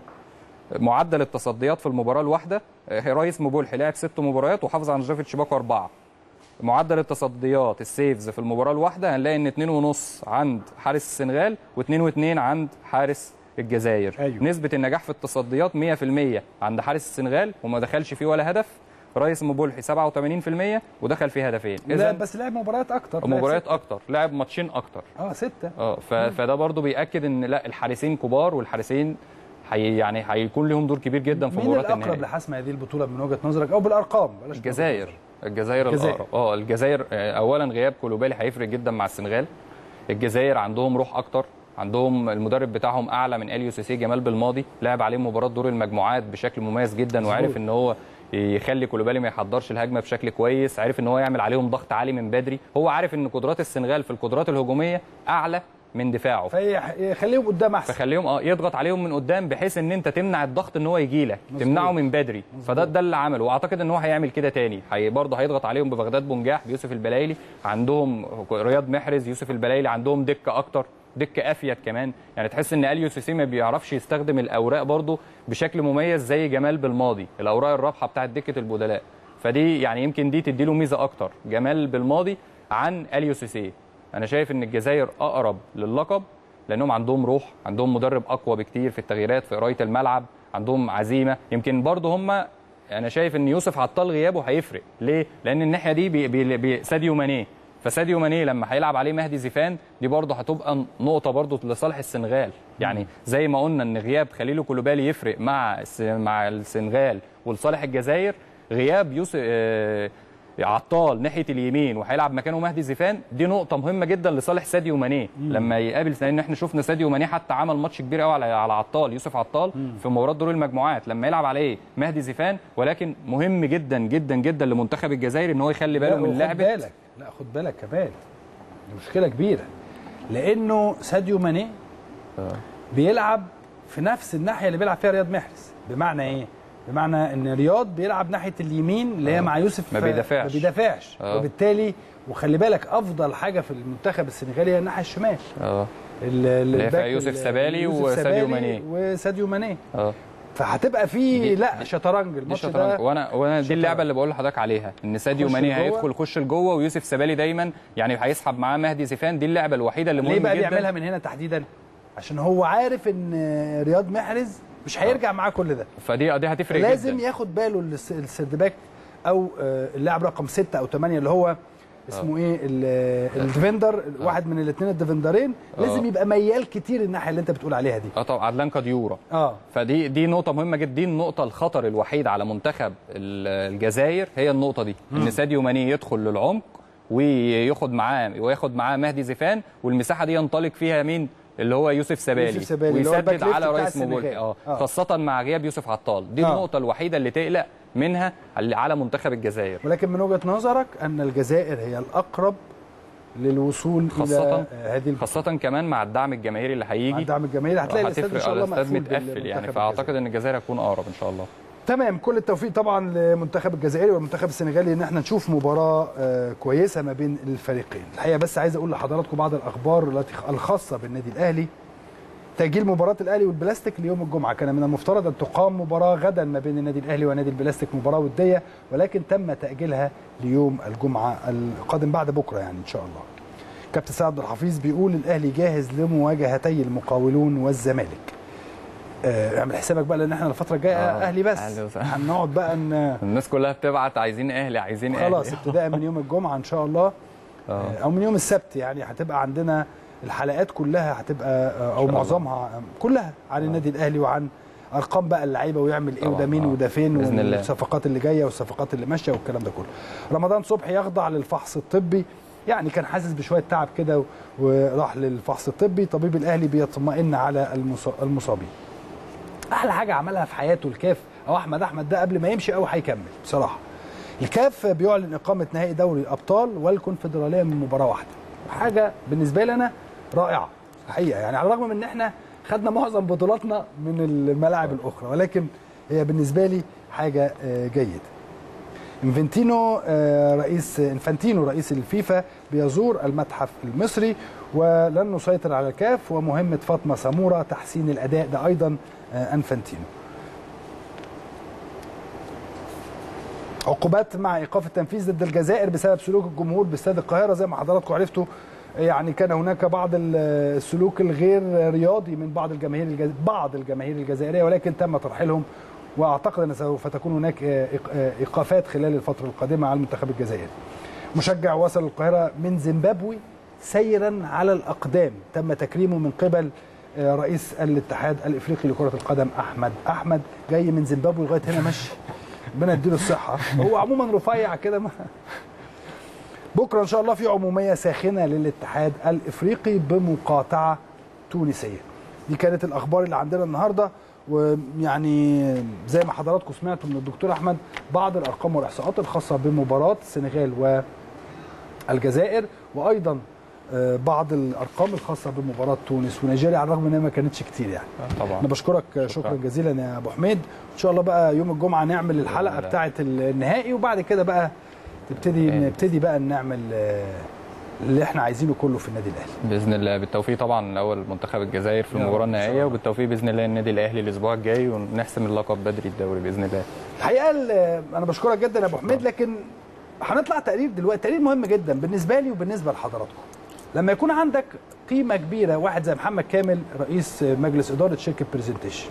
معدل التصديات في المباراه الواحده آه، رئيس مبولحي لعب ست مباريات وحافظ على نظافه شباكه اربعه معدل التصديات السيفز في المباراه الواحده هنلاقي ان 2.5 عند حارس السنغال و2.2 عند حارس الجزائر أيوة. نسبه النجاح في التصديات 100% عند حارس السنغال وما دخلش فيه ولا هدف رئيس مبولحي 87% ودخل فيه هدفين لا اذا بس لعب مباريات اكتر لعب مباريات ستة. اكتر لعب ماتشين اكتر اه سته اه ف... فده برضو بياكد ان لا الحارسين كبار والحارسين حي... يعني هيكون لهم دور كبير جدا في مين مباراه الاقرب النهائي لحسم هذه البطوله من وجهه نظرك او بالارقام بلاش الجزائر الجزائر الجزائر. الاقرب اه الجزائر آه، اولا غياب كولوبالي هيفرق جدا مع السنغال الجزائر عندهم روح اكتر عندهم المدرب بتاعهم اعلى من اليو سيسي جمال بالماضي لعب عليه مباراه دور المجموعات بشكل مميز جدا وعرف ان هو يخلي كولوبالي ما يحضرش الهجمه بشكل كويس عرف ان هو يعمل عليهم ضغط عالي من بدري هو عارف ان قدرات السنغال في القدرات الهجوميه اعلى من دفاعه فيخليهم قدام احسن فخليهم اه يضغط عليهم من قدام بحيث ان انت تمنع الضغط ان هو يجي لك مظبوط. تمنعه من بدري فده ده اللي عمله واعتقد ان هو هيعمل كده تاني هي برضه هيضغط عليهم ببغداد بنجاح بيوسف البلايلي عندهم رياض محرز يوسف البلايلي عندهم دكه اكتر دكه افيد كمان يعني تحس ان اليو سيسي ما بيعرفش يستخدم الاوراق برضه بشكل مميز زي جمال بالماضي الاوراق الرابحه بتاعت دكه البدلاء فدي يعني يمكن دي تديله ميزه اكتر جمال بالماضي عن اليو سيسي انا شايف ان الجزائر اقرب للقب لانهم عندهم روح عندهم مدرب اقوى بكتير في التغييرات في قرايه الملعب عندهم عزيمه يمكن برضه هم انا شايف ان يوسف عطال غيابه هيفرق ليه لان الناحيه دي بي بي بي ساديو ماني فساديو ماني لما هيلعب عليه مهدي زيفان دي برضه هتبقى نقطه برضه لصالح السنغال يعني زي ما قلنا ان غياب خليل كولوبالي يفرق مع الس- مع السنغال ولصالح الجزائر غياب يوسف آه، عطال ناحيه اليمين وهيلعب مكانه مهدي زيفان دي نقطه مهمه جدا لصالح ساديو ماني لما يقابل لان احنا شفنا ساديو ماني حتى عمل ماتش كبير قوي على على عطال يوسف عطال في مباراه دور المجموعات لما يلعب عليه مهدي زيفان ولكن مهم جدا جدا جدا لمنتخب الجزائر ان هو يخلي باله لا، من وخد لعبه بالك لا خد بالك كمان دي مشكله كبيره لانه ساديو ماني بيلعب في نفس الناحيه اللي بيلعب فيها رياض محرز بمعنى ايه بمعنى ان رياض بيلعب ناحيه اليمين اللي هي مع يوسف ما بيدافعش. ما بيدافعش آه. وبالتالي وخلي بالك افضل حاجه في المنتخب السنغالي هي الناحيه الشمال اه ال- اللي هي الباك فيها يوسف ال- سبالي يوسف وساديو سبالي ماني. وساديو ماني اه فهتبقى في دي- لا دي- شطرنج دي الماتش شطرنج ده وانا وانا دي شطرنج. اللعبه اللي بقول لحضرتك عليها ان ساديو يخش ماني لجوه. هيدخل يخش لجوه ويوسف سبالي دايما يعني هيسحب معاه مهدي زيفان دي اللعبه الوحيده اللي ليه مهمه بقى جدا بيعملها من هنا تحديدا عشان هو عارف ان رياض محرز مش هيرجع معاه كل ده فدي دي هتفرق لازم جدا ياخد باله الس- السردباك او آه، اللاعب رقم ستة او ثمانية اللي هو اسمه ايه ال- الديفندر واحد من الاثنين الديفندرين لازم يبقى ميال كتير الناحيه اللي انت بتقول عليها دي اه طبعا عدلان كاديورا اه فدي دي نقطة مهمة جدا دي النقطة الخطر الوحيد على منتخب ال- الجزائر هي النقطة دي ان ساديو ماني يدخل للعمق وياخد معاه وياخد معاه مهدي زيفان والمساحة دي ينطلق فيها مين اللي هو يوسف سبالي, يوسف سبالي اللي هو الباك ويسدد ليفت على بتاع رئيس السنغال. مبولي اه آه. خاصة مع غياب يوسف عطال دي آه. النقطة الوحيدة اللي تقلق منها على على منتخب الجزائر ولكن من وجهه نظرك ان الجزائر هي الاقرب للوصول الى خاصة آه، هذه البطولة. خاصة كمان مع الدعم الجماهيري اللي مع هيجي الدعم الجماهيري هتلاقي الاستاد ان هتفرق شاء الله الاستاد مقفول متقفل يعني بالمنتخب فاعتقد الجزائري. ان الجزائر هتكون اقرب ان شاء الله تمام كل التوفيق طبعا للمنتخب الجزائري والمنتخب السنغالي ان احنا نشوف مباراه آه، كويسه ما بين الفريقين الحقيقه بس عايز اقول لحضراتكم بعض الاخبار التي الخاصه بالنادي الاهلي تأجيل مباراة الأهلي والبلاستيك ليوم الجمعة كان من المفترض أن تقام مباراة غدا ما بين النادي الأهلي ونادي البلاستيك مباراة ودية ولكن تم تأجيلها ليوم الجمعة القادم بعد بكرة يعني إن شاء الله كابتن سعد عبد الحفيظ بيقول الأهلي جاهز لمواجهتي المقاولون والزمالك آه، اعمل حسابك بقى لان احنا الفتره الجايه آه، اهلي بس أهلي وسهلا. هنقعد بقى ان الناس كلها بتبعت عايزين اهلي عايزين اهلي خلاص ابتداء من يوم الجمعه ان شاء الله آه. او من يوم السبت يعني هتبقى عندنا الحلقات كلها هتبقى او الله. معظمها كلها عن النادي الاهلي وعن ارقام بقى اللعيبه ويعمل ايه طبعاً، وده مين آه. وده فين بإذن الله. والصفقات اللي جايه والصفقات اللي ماشيه والكلام ده كله رمضان صبحي يخضع للفحص الطبي يعني كان حاسس بشويه تعب كده و- وراح للفحص الطبي طبيب الاهلي بيطمئن على المص- المصابين احلى حاجه عملها في حياته الكاف او احمد احمد ده قبل ما يمشي او هيكمل بصراحه الكاف بيعلن اقامه نهائي دوري الابطال والكونفدراليه من مباراه واحده حاجه بالنسبه لي انا رائعه حقيقه يعني على الرغم من ان احنا خدنا معظم بطولاتنا من الملاعب الاخرى ولكن هي بالنسبه لي حاجه آه، جيده انفنتينو آه، رئيس انفانتينو رئيس الفيفا بيزور المتحف المصري ولن نسيطر على الكاف ومهمه فاطمه سموره تحسين الاداء ده ايضا آه، انفانتينو عقوبات مع ايقاف التنفيذ ضد الجزائر بسبب سلوك الجمهور باستاد القاهره زي ما حضراتكم عرفتوا يعني كان هناك بعض السلوك الغير رياضي من بعض الجماهير الجز... بعض الجماهير الجزائريه ولكن تم ترحيلهم واعتقد ان سوف تكون هناك إيق- ايقافات خلال الفتره القادمه على المنتخب الجزائري. مشجع وصل القاهره من زيمبابوي سيرا على الاقدام تم تكريمه من قبل آه، رئيس الاتحاد الافريقي لكره القدم احمد احمد جاي من زيمبابوي لغايه هنا ماشي ربنا يديله الصحه هو عموما رفيع كده ما بكره ان شاء الله في عموميه ساخنه للاتحاد الافريقي بمقاطعه تونسيه دي كانت الاخبار اللي عندنا النهارده ويعني زي ما حضراتكم سمعتوا من الدكتور احمد بعض الارقام والاحصاءات الخاصه بمباراه السنغال والجزائر وايضا آه، بعض الارقام الخاصه بمباراه تونس ونيجيريا على الرغم انها ما كانتش كتير يعني طبعا انا بشكرك شكرا, شكرا جزيلا يا ابو حميد ان شاء الله بقى يوم الجمعه نعمل الحلقه الله. بتاعه النهائي وبعد كده بقى تبتدي إيه. نبتدي بقى نعمل آه، اللي احنا عايزينه كله في النادي الاهلي باذن الله بالتوفيق طبعا الاول منتخب الجزائر في يا رب المباراه إن شاء النهائيه الله. وبالتوفيق باذن الله النادي الاهلي الاسبوع الجاي ونحسم اللقب بدري الدوري باذن الله الحقيقه ال- انا بشكرك جدا يا ابو حميد لكن هنطلع تقرير دلوقتي تقرير مهم جدا بالنسبه لي وبالنسبه لحضراتكم لما يكون عندك قيمه كبيره واحد زي محمد كامل رئيس مجلس اداره شركه برزنتيشن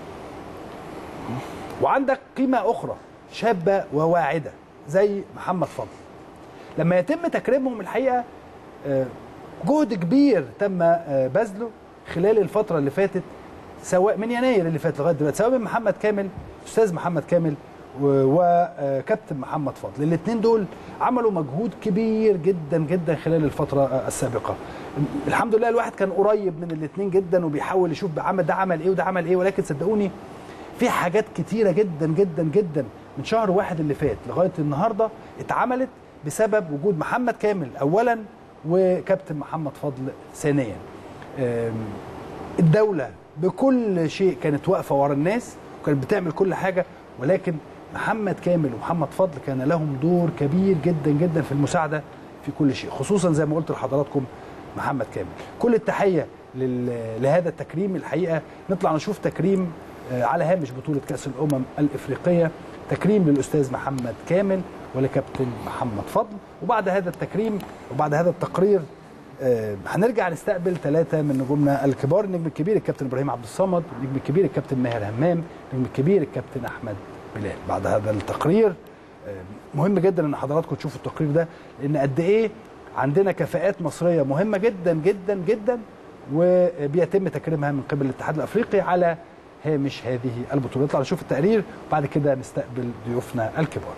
وعندك قيمه اخرى شابه وواعده زي محمد فضل لما يتم تكريمهم الحقيقه آه، جهد كبير تم آه، بذله خلال الفتره اللي فاتت سواء من يناير اللي فات لغايه دلوقتي سواء من محمد كامل استاذ محمد كامل و- وكابتن محمد فضل الاثنين دول عملوا مجهود كبير جدا جدا خلال الفتره آه، السابقه الحمد لله الواحد كان قريب من الاثنين جدا وبيحاول يشوف بعمل ده عمل ايه وده عمل ايه ولكن صدقوني في حاجات كتيره جدا جدا جدا من شهر واحد اللي فات لغايه النهارده اتعملت بسبب وجود محمد كامل اولا وكابتن محمد فضل ثانيا أم، الدوله بكل شيء كانت واقفه ورا الناس وكانت بتعمل كل حاجه ولكن محمد كامل ومحمد فضل كان لهم دور كبير جدا جدا في المساعده في كل شيء خصوصا زي ما قلت لحضراتكم محمد كامل كل التحيه لل- لهذا التكريم الحقيقه نطلع نشوف تكريم آه، على هامش بطوله كاس الامم الافريقيه تكريم للاستاذ محمد كامل ولكابتن محمد فضل وبعد هذا التكريم وبعد هذا التقرير آه، هنرجع نستقبل ثلاثة من نجومنا الكبار النجم الكبير الكابتن إبراهيم عبد الصمد النجم الكبير الكابتن ماهر همام النجم الكبير الكابتن أحمد بلال بعد هذا التقرير آه، مهم جدا ان حضراتكم تشوفوا التقرير ده لان قد ايه عندنا كفاءات مصريه مهمه جدا جدا جدا وبيتم تكريمها من قبل الاتحاد الافريقي على هامش هذه البطوله نطلع نشوف التقرير وبعد كده نستقبل ضيوفنا الكبار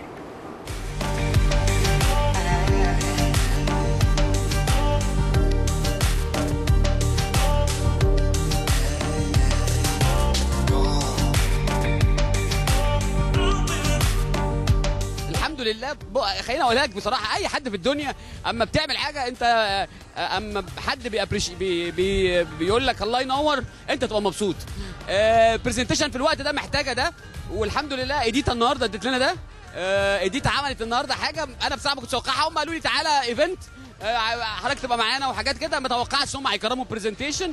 الحمد لله بقى- خليني اقول لك بصراحه اي حد في الدنيا اما بتعمل حاجه انت اما حد بيأبريش بي بي بيقول لك الله ينور انت تبقى مبسوط برزنتيشن في الوقت ده محتاجه ده والحمد لله اديتا النهارده اديت لنا ده آه، اديتا عملت النهارده حاجه انا بصراحه ما كنتش اتوقعها هم قالوا لي تعالى ايفنت حضرتك تبقى معانا وحاجات كده ما توقعتش ان هم هيكرموا برزنتيشن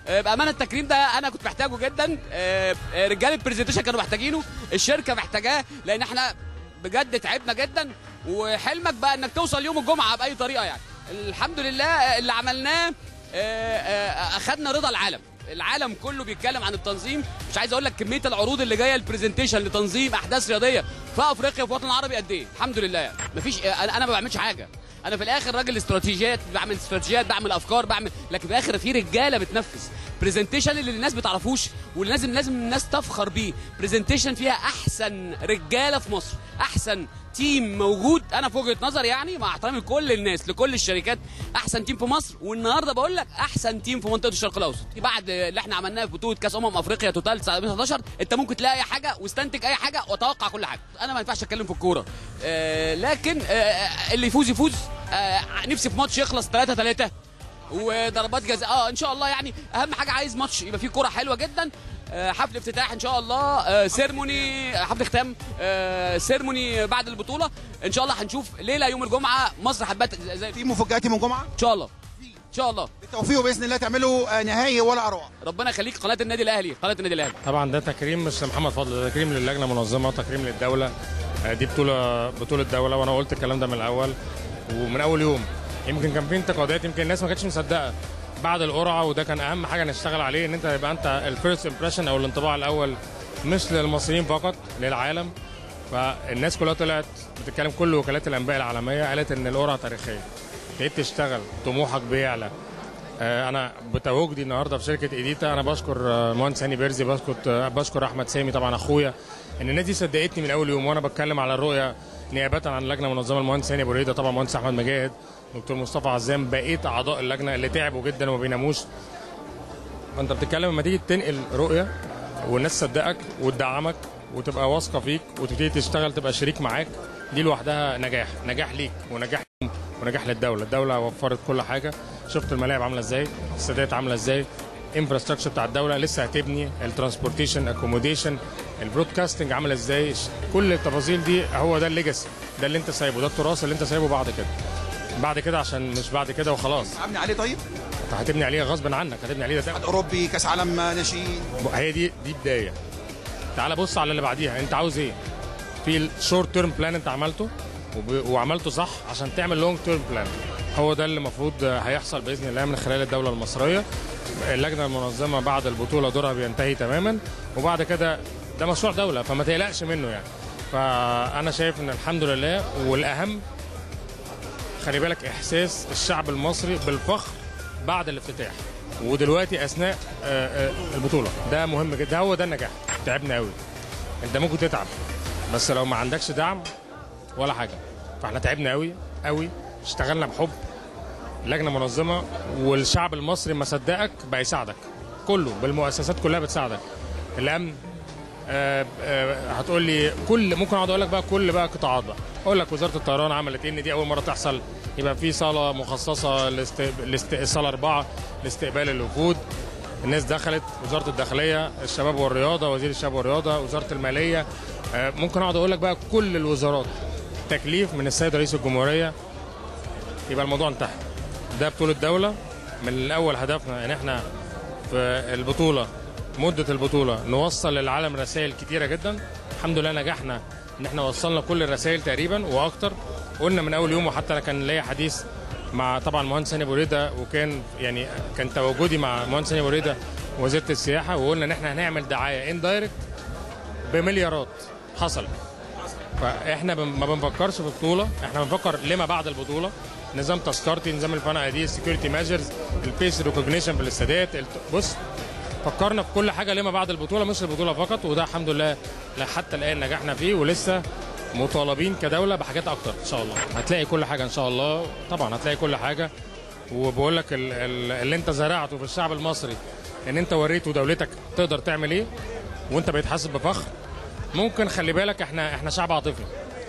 آه، بامانه التكريم ده انا كنت محتاجه جدا آه، آه، رجال البرزنتيشن كانوا محتاجينه الشركه محتاجاه لان احنا بجد تعبنا جدا وحلمك بقى انك توصل يوم الجمعه باي طريقه يعني الحمد لله آه، اللي عملناه آه، آه، اخدنا رضا العالم العالم كله بيتكلم عن التنظيم مش عايز اقول لك كميه العروض اللي جايه البرزنتيشن لتنظيم احداث رياضيه في افريقيا وفي الوطن العربي قد ايه الحمد لله يعني مفيش انا أنا ما بعملش حاجه انا في الاخر راجل استراتيجيات بعمل استراتيجيات بعمل افكار بعمل لكن في الاخر في رجاله بتنفذ برزنتيشن اللي الناس بتعرفوش واللي لازم لازم الناس تفخر بيه برزنتيشن فيها احسن رجاله في مصر احسن تيم موجود انا في وجهه نظري يعني مع احترامي لكل الناس لكل الشركات احسن تيم في مصر والنهارده بقول لك احسن تيم في منطقه الشرق الاوسط بعد اللي احنا عملناه في بطوله كاس امم افريقيا توتال 19 انت ممكن تلاقي اي حاجه واستنتج اي حاجه واتوقع كل حاجه انا ما ينفعش اتكلم في الكوره آه لكن آه اللي يفوز يفوز آه نفسي في ماتش يخلص 3 3 وضربات جزاء اه ان شاء الله يعني اهم حاجه عايز ماتش يبقى فيه كوره حلوه جدا آه، حفل افتتاح ان شاء الله آه، سيرموني حفل ختام آه، سيرموني بعد البطوله ان شاء الله هنشوف ليله يوم الجمعه مصر حبات زي- زي في مفاجآت يوم الجمعه ان شاء الله ان شاء الله بالتوفيق باذن الله تعملوا آه، نهائي ولا اروع ربنا يخليك قناه النادي الاهلي قناه النادي الاهلي طبعا ده تكريم مش لمحمد فضل ده تكريم للجنه المنظمه تكريم للدوله آه، دي بطوله بطوله دوله وانا قلت الكلام ده من الاول ومن اول يوم يمكن كان في انتقادات يمكن الناس ما كانتش مصدقه بعد القرعه وده كان اهم حاجه نشتغل عليه ان انت يبقى انت الفيرست امبريشن او الانطباع الاول مش للمصريين فقط للعالم فالناس كلها طلعت بتتكلم كل وكالات الانباء العالميه قالت ان القرعه تاريخيه ابتديت تشتغل طموحك بيعلى آه، انا بتواجدي النهارده في شركه ايديتا انا بشكر آه، المهندس هاني بيرزي بشكر آه، بشكر احمد سامي طبعا اخويا ان الناس دي صدقتني من اول يوم وانا بتكلم على الرؤيه نيابه عن اللجنه المنظمه المهندس هاني ابو ريده طبعا المهندس احمد مجاهد دكتور مصطفى عزام بقيه اعضاء اللجنه اللي تعبوا جدا وما بيناموش فانت بتتكلم لما تيجي تنقل رؤيه والناس تصدقك وتدعمك وتبقى واثقه فيك وتبتدي تشتغل تبقى شريك معاك دي لوحدها نجاح نجاح ليك ونجاح لهم ونجاح للدوله الدوله وفرت كل حاجه شفت الملاعب عامله ازاي السادات عامله ازاي انفراستراكشر بتاع الدوله لسه هتبني الترانسبورتيشن اكوموديشن البرودكاستنج عامله ازاي كل التفاصيل دي هو ده الليجاسي ده اللي انت سايبه ده التراث اللي انت سايبه بعد كده بعد كده عشان مش بعد كده وخلاص عبني عليه طيب انت هتبني عليه غصب عنك هتبني عليه ده اتحاد اوروبي كاس عالم آه، ناشئين هي دي دي بدايه تعال بص على اللي بعديها انت عاوز ايه في الشورت تيرم بلان انت عملته وب... وعملته صح عشان تعمل لونج تيرم بلان هو ده اللي المفروض هيحصل باذن الله من خلال الدوله المصريه اللجنه المنظمه بعد البطوله دورها بينتهي تماما وبعد كده ده مشروع دوله فما تقلقش منه يعني فانا شايف ان الحمد لله والاهم خلي بالك احساس الشعب المصري بالفخر بعد الافتتاح ودلوقتي اثناء آه، آه، البطوله ده مهم جدا هو ده النجاح تعبنا قوي انت ممكن تتعب بس لو ما عندكش دعم ولا حاجه فاحنا تعبنا قوي قوي اشتغلنا بحب لجنه منظمه والشعب المصري ما صدقك بقى يساعدك كله بالمؤسسات كلها بتساعدك الامن آه، آه، هتقول لي كل ممكن اقعد اقول لك بقى كل بقى قطاعات بقى اقول لك وزاره الطيران عملت ايه ان دي اول مره تحصل يبقى في صاله مخصصه لاست... لاست... صاله اربعه لاستقبال الوفود الناس دخلت وزاره الداخليه الشباب والرياضه وزير الشباب والرياضه وزاره الماليه آه، ممكن اقعد اقول لك بقى كل الوزارات تكليف من السيد رئيس الجمهوريه يبقى الموضوع انتهى ده بطوله دوله من الاول هدفنا ان احنا في البطوله مده البطوله نوصل للعالم رسائل كتيره جدا الحمد لله نجحنا ان احنا وصلنا كل الرسائل تقريبا واكتر قلنا من اول يوم وحتى انا كان ليا حديث مع طبعا المهندس هاني أبو ريده وكان يعني كان تواجدي مع المهندس هاني أبو ريده وزيره السياحه وقلنا ان احنا هنعمل دعايه اندايركت بمليارات حصلت فاحنا بن- ما بنفكرش في بطوله احنا بنفكر لما بعد البطوله نظام تذكرتي نظام الفنادق دي السكيورتي ميجرز البيس ريكوجنيشن في الاستادات الت- بص فكرنا في كل حاجه لما بعد البطوله مش البطوله فقط وده الحمد لله لا حتى الان نجحنا فيه ولسه مطالبين كدوله بحاجات اكتر ان شاء الله هتلاقي كل حاجه ان شاء الله طبعا هتلاقي كل حاجه وبقول لك ال- ال- اللي انت زرعته في الشعب المصري ان انت وريته دولتك تقدر تعمل ايه وانت بقيت حاسس بفخر ممكن خلي بالك احنا احنا شعب عاطفي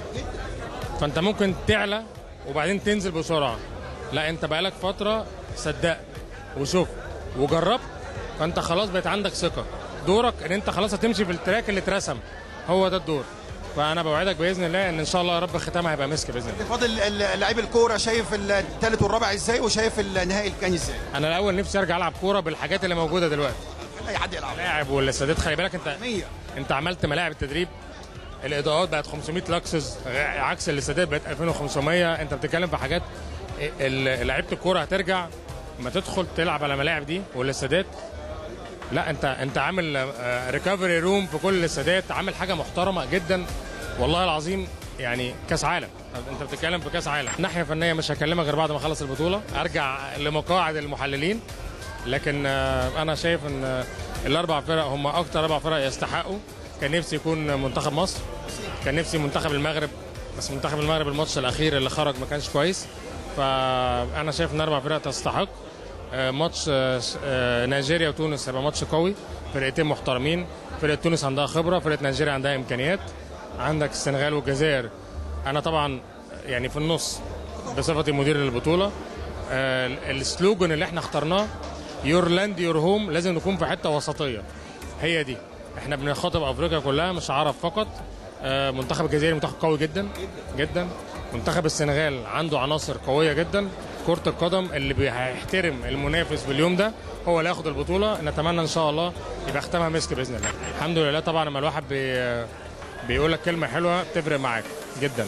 فانت ممكن تعلى وبعدين تنزل بسرعه لا انت بقالك فتره صدقت وشفت وجربت فانت خلاص بقت عندك ثقه دورك ان انت خلاص هتمشي في التراك اللي اترسم هو ده الدور فانا بوعدك باذن الله ان ان شاء الله يا رب ختامها هيبقى مسك باذن الله فاضل ال- لعيب الكوره شايف الثالث والرابع ازاي وشايف النهائي كان ازاي انا الاول نفسي ارجع العب كوره بالحاجات اللي موجوده دلوقتي اي حد يلعب لاعب والاستادات خلي بالك انت 100 انت عملت ملاعب التدريب الاضاءات بقت 500 لكسس غ- عكس الاستادات بقت 2500 انت بتتكلم في حاجات ال- لعيبه الكوره هترجع ما تدخل تلعب على الملاعب دي والاستادات لا انت انت عامل ريكفري روم في كل الاستادات عامل حاجه محترمه جدا والله العظيم يعني كاس عالم انت بتتكلم في كاس عالم ناحيه فنيه مش هكلمك غير بعد ما اخلص البطوله ارجع لمقاعد المحللين لكن آه، انا شايف ان آه، الاربع فرق هم اكتر اربع فرق يستحقوا كان نفسي يكون منتخب مصر كان نفسي منتخب المغرب بس منتخب المغرب الماتش الاخير اللي خرج ما كانش كويس فانا شايف ان اربع فرق تستحق آه، ماتش آه، آه، نيجيريا وتونس هيبقى ماتش قوي فرقتين محترمين فرقه تونس عندها خبره فرقه نيجيريا عندها امكانيات عندك السنغال والجزائر انا طبعا يعني في النص بصفتي مدير للبطوله آه، السلوجن اللي احنا اخترناه يور لاند يور هوم لازم نكون في حته وسطيه هي دي احنا بنخاطب افريقيا كلها مش عرب فقط آه، منتخب الجزائر منتخب قوي جدا جدا منتخب السنغال عنده عناصر قويه جدا كره القدم اللي بي- هيحترم المنافس باليوم ده هو اللي ياخد البطوله نتمنى ان شاء الله يبقى ختامها مسك باذن الله الحمد لله طبعا لما الواحد بي بيقول لك كلمه حلوه بتفرق معاك جدا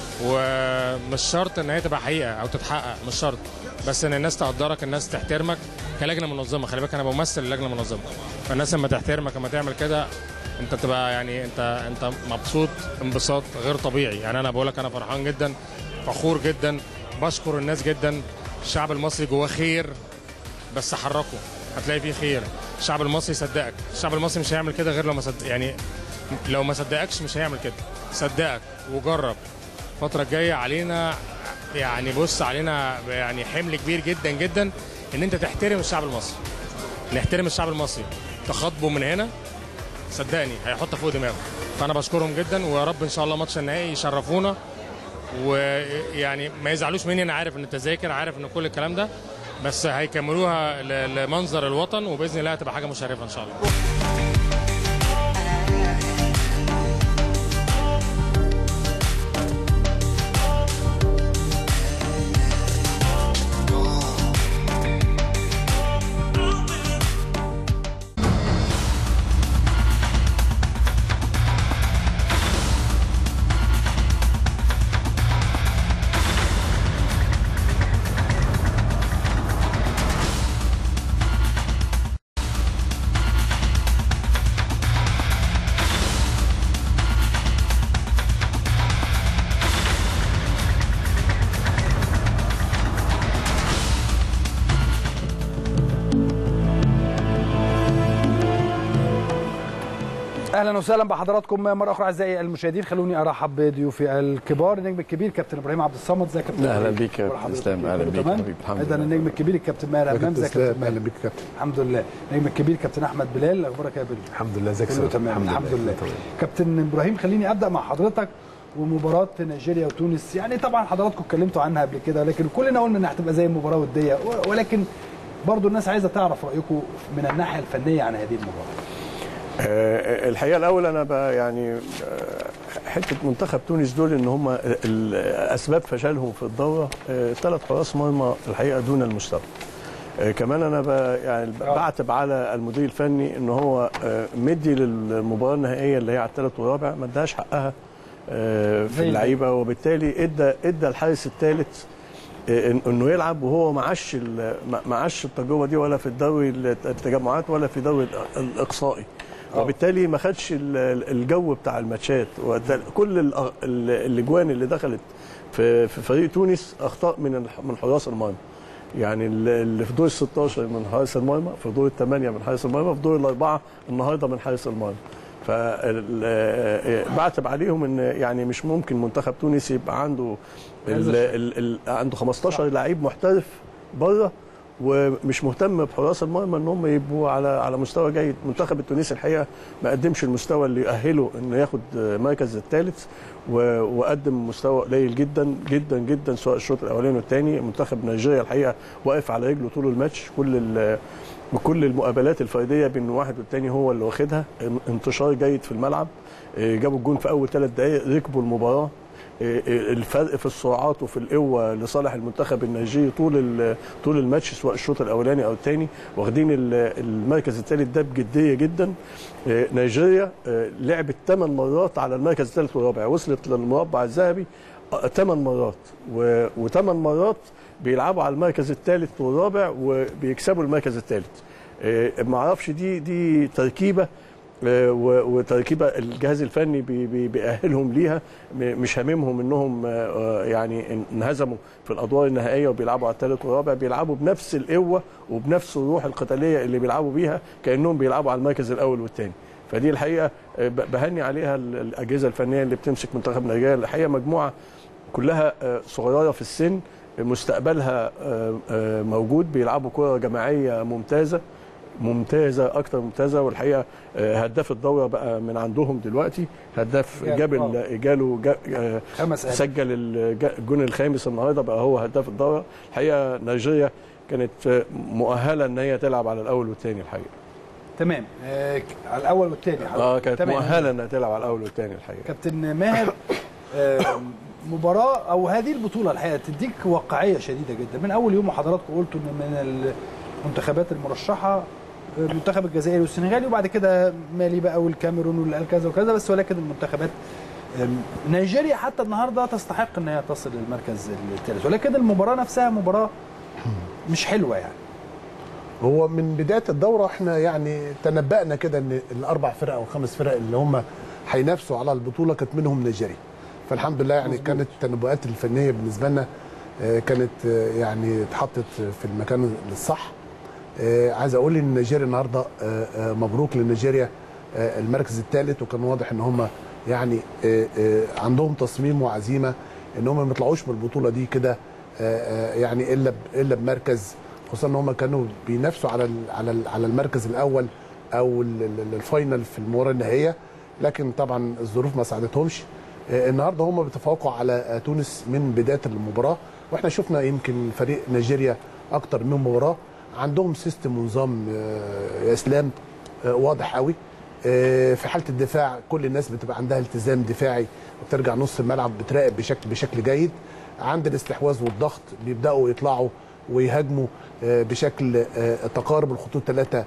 ومش شرط ان هي تبقى حقيقه او تتحقق مش شرط بس ان الناس تقدرك الناس تحترمك كلجنه منظمه خلي بالك انا بمثل اللجنه المنظمه فالناس لما تحترمك لما تعمل كده انت تبقى يعني انت انت مبسوط انبساط غير طبيعي يعني انا بقول لك انا فرحان جدا فخور جدا بشكر الناس جدا الشعب المصري جواه خير بس حركه هتلاقي فيه خير الشعب المصري يصدقك الشعب المصري مش هيعمل كده غير لو ما صدق يعني لو ما صدقكش مش هيعمل كده صدقك وجرب الفترة الجاية علينا يعني بص علينا يعني حمل كبير جدا جدا ان انت تحترم الشعب المصري نحترم الشعب المصري تخاطبه من هنا صدقني هيحط فوق دماغه فانا بشكرهم جدا ويا رب ان شاء الله ماتش النهائي يشرفونا ويعني ما يزعلوش مني انا عارف ان التذاكر عارف ان كل الكلام ده بس هيكملوها ل- لمنظر الوطن وباذن الله هتبقى حاجه مشرفه ان شاء الله اهلا وسهلا بحضراتكم مره اخرى اعزائي المشاهدين خلوني ارحب بضيوفي الكبار النجم الكبير كابتن ابراهيم عبد الصمد ازيك يا كابتن اهلا إبراهيم؟ بيك يا أخبار كابتن حضرتك اسلام إيه؟ اهلا كله بيك تمام؟ حبيبي الحمد ايضا لله النجم الكبير الكابتن ماهر همام ازيك يا كابتن اهلا ماهر؟ بيك يا كابتن الحمد لله النجم الكبير كابتن احمد بلال اخبارك يا بلال الحمد لله ازيك كله سلام؟ تمام الحمد لله تمام. كابتن ابراهيم خليني ابدا مع حضرتك ومباراه نيجيريا وتونس يعني طبعا حضراتكم اتكلمتوا عنها قبل كده لكن كلنا قلنا انها هتبقى زي مباراه وديه و- ولكن برضو الناس عايزه تعرف رايكم من الناحيه الفنيه عن هذه المباراه آه، الحقيقه الاول انا بقى يعني آه، حته منتخب تونس دول ان هم ال- اسباب فشلهم في الدوره ثلاث حراس مرمى في الحقيقه دون المستوى آه، كمان انا بقى يعني بعتب على المدير الفني ان هو آه، مدي للمباراه النهائيه اللي هي على الثالث والرابع ما اداش حقها آه، في زي اللعيبه وبالتالي ادى ادى الحارس الثالث إن- انه يلعب وهو ما عاش ال- ما- ما عاش التجربه دي ولا في الدوري التجمعات ولا في دوري الإ- الاقصائي وبالتالي ما خدش ال- ال- الجو بتاع الماتشات وده- كل الأ- ال- الاجوان اللي دخلت في في فريق تونس اخطاء من الح- من حراس المرمى يعني ال- اللي في دور ال 16 من حارس المرمى في دور الثمانيه من حارس المرمى في دور الاربعه النهارده من حارس المرمى فبعتب عليهم ان يعني مش ممكن منتخب تونس يبقى عنده ال ال ال عنده 15 لعيب محترف بره ومش مهتم بحراس المرمى ان هم يبقوا على على مستوى جيد المنتخب التونسي الحقيقه ما قدمش المستوى اللي يؤهله انه ياخد مركز الثالث و- وقدم مستوى قليل جدا جدا جدا سواء الشوط الاولاني والثاني منتخب نيجيريا الحقيقه واقف على رجله طول الماتش كل ال- وكل المقابلات الفرديه بين واحد والتاني هو اللي واخدها ان- انتشار جيد في الملعب إيه، جابوا الجون في اول ثلاث دقائق ركبوا المباراه إيه، إيه، الفرق في السرعات وفي القوه لصالح المنتخب النيجيري طول ال- طول الماتش سواء الشوط الاولاني او الثاني واخدين ال- المركز الثالث ده بجديه جدا إيه، نيجيريا إيه، لعبت ثمان مرات على المركز الثالث والرابع وصلت للمربع الذهبي ثمان مرات وثمان مرات بيلعبوا على المركز الثالث والرابع وبيكسبوا المركز الثالث ما اعرفش دي دي تركيبه آه، و- وتركيبه الجهاز الفني بي- بي- بيأهلهم ليها م- مش هاممهم انهم آه، آه، يعني ان- انهزموا في الادوار النهائيه وبيلعبوا على الثالث والرابع بيلعبوا بنفس القوه وبنفس الروح القتاليه اللي بيلعبوا بيها كانهم بيلعبوا على المركز الاول والثاني فدي الحقيقه آه، ب- بهني عليها ال- الاجهزه الفنيه اللي بتمسك منتخب نيجيريا الحقيقه مجموعه كلها آه، صغيره في السن مستقبلها آه، آه، موجود بيلعبوا كره جماعيه ممتازه ممتازه اكتر ممتازه والحقيقه آه، هداف الدوره بقى من عندهم دلوقتي هداف جاب- جاب آه. ال- جاله جا- آه، خمس أهداف. سجل الج- الجون الخامس النهارده بقى هو هداف الدوره الحقيقه نيجيريا كانت آه، مؤهله ان هي تلعب على الاول والثاني الحقيقه تمام آه، ك- على الاول والثاني اه كانت تمام. مؤهله انها تلعب على الاول والثاني الحقيقه كابتن ماهر آه، مباراة أو هذه البطولة الحقيقة تديك واقعية شديدة جدا من أول يوم حضراتكم قلتوا إن من المنتخبات المرشحة آه، المنتخب الجزائري والسنغالي وبعد كده مالي بقى والكاميرون واللي قال كذا وكذا بس ولكن المنتخبات آم، نيجيريا حتى النهارده تستحق ان هي تصل للمركز الثالث ولكن المباراه نفسها مباراه مش حلوه يعني هو من بدايه الدوره احنا يعني تنبأنا كده ان الاربع فرق او خمس فرق اللي هم هينافسوا على البطوله كانت منهم نيجيريا فالحمد لله يعني كانت التنبؤات الفنيه بالنسبه لنا آه، كانت آه، يعني اتحطت في المكان الصح آه، عايز اقول ان نيجيريا النهارده آه، آه، مبروك لنيجيريا آه، المركز الثالث وكان واضح ان هم يعني آه، آه، عندهم تصميم وعزيمه ان هم ما يطلعوش من البطوله دي كده آه، آه، يعني الا ب- الا بمركز خصوصا ان هم كانوا بينافسوا على ال- على ال- على المركز الاول او ال- ال- الفاينل في المباراه النهائيه لكن طبعا الظروف ما ساعدتهمش آه، النهارده هم بيتفوقوا على آه، تونس من بدايه المباراه واحنا شفنا يمكن فريق نيجيريا اكتر من مباراه عندهم سيستم ونظام آه، يا اسلام آه، واضح قوي آه، في حاله الدفاع كل الناس بتبقى عندها التزام دفاعي وترجع نص الملعب بتراقب بشكل بشكل جيد عند الاستحواذ والضغط بيبداوا يطلعوا ويهاجموا آه، بشكل آه، تقارب الخطوط ثلاثه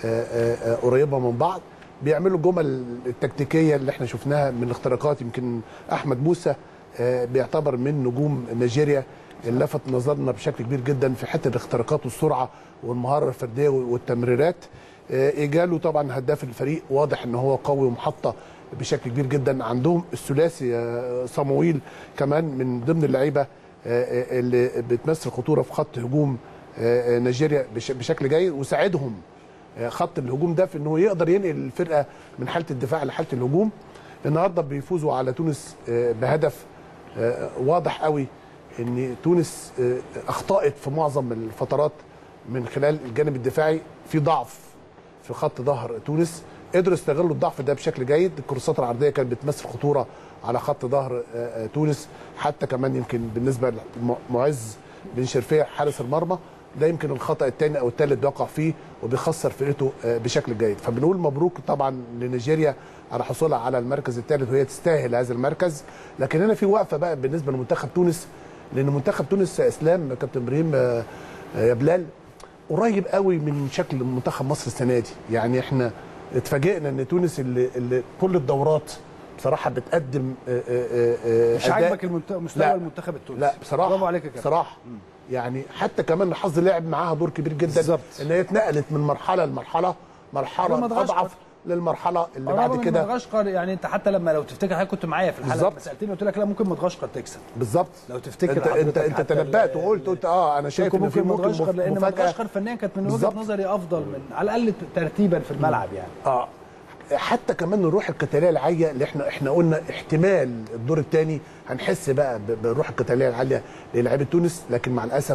قريبه من بعض بيعملوا الجمل التكتيكيه اللي احنا شفناها من الاختراقات يمكن احمد موسى آه، بيعتبر من نجوم نيجيريا اللي لفت نظرنا بشكل كبير جدا في حته الاختراقات والسرعه والمهاره الفرديه والتمريرات آه، ايجالو طبعا هداف الفريق واضح ان هو قوي ومحطه بشكل كبير جدا عندهم الثلاثي آه، صمويل كمان من ضمن اللعيبه آه، آه، اللي بتمثل خطوره في خط هجوم آه، آه، نيجيريا بش- بشكل جيد وساعدهم آه، خط الهجوم ده في انه يقدر ينقل الفرقه من حاله الدفاع لحاله الهجوم النهارده بيفوزوا على تونس آه، بهدف آه، واضح قوي ان تونس آه، اخطات في معظم الفترات من خلال الجانب الدفاعي في ضعف في خط ظهر تونس قدروا يستغلوا الضعف ده بشكل جيد الكورسات العرضيه كانت بتمثل خطوره على خط ظهر آه، آه، تونس حتى كمان يمكن بالنسبه لمعز بن شرفيه حارس المرمى ده يمكن الخطا الثاني او الثالث بيقع فيه وبيخسر فرقته آه، بشكل جيد فبنقول مبروك طبعا لنيجيريا على حصولها على المركز الثالث وهي تستاهل هذا المركز لكن هنا في وقفه بقى بالنسبه لمنتخب تونس لان منتخب تونس يا اسلام كابتن ابراهيم آه، آه، يا بلال قريب قوي من شكل منتخب مصر السنه دي يعني احنا اتفاجئنا ان تونس اللي, اللي كل الدورات بصراحه بتقدم آه، آه، آه، مش أداء- عاجبك المنت- مستوى لا. المنتخب التونسي لا بصراحه برافو عليك يا كابتن بصراحه يعني حتى كمان الحظ لعب معاها دور كبير جدا بالظبط. ان هي اتنقلت من مرحله لمرحله رغم مرحله مدغشقر. اضعف للمرحله اللي رغم بعد إن كده مدغشقر يعني انت حتى لما لو تفتكر حضرتك كنت معايا في الحلقه بالظبط. لما سالتني قلت لك لا ممكن مدغشقر تكسب بالظبط لو تفتكر انت انت, حضرتك انت حتى تنبأت ال- وقلت قلت اه انا شايف ممكن ان في ممكن ممكن مدغشقر لان مفاجاه مدغشقر فنيا كانت من وجهه بالظبط. نظري افضل من على الاقل ترتيبا في الملعب يعني اه حتى كمان الروح القتاليه العاليه اللي احنا احنا قلنا احتمال الدور الثاني هنحس بقى ب- بالروح القتاليه العاليه للاعيبه تونس لكن مع الاسف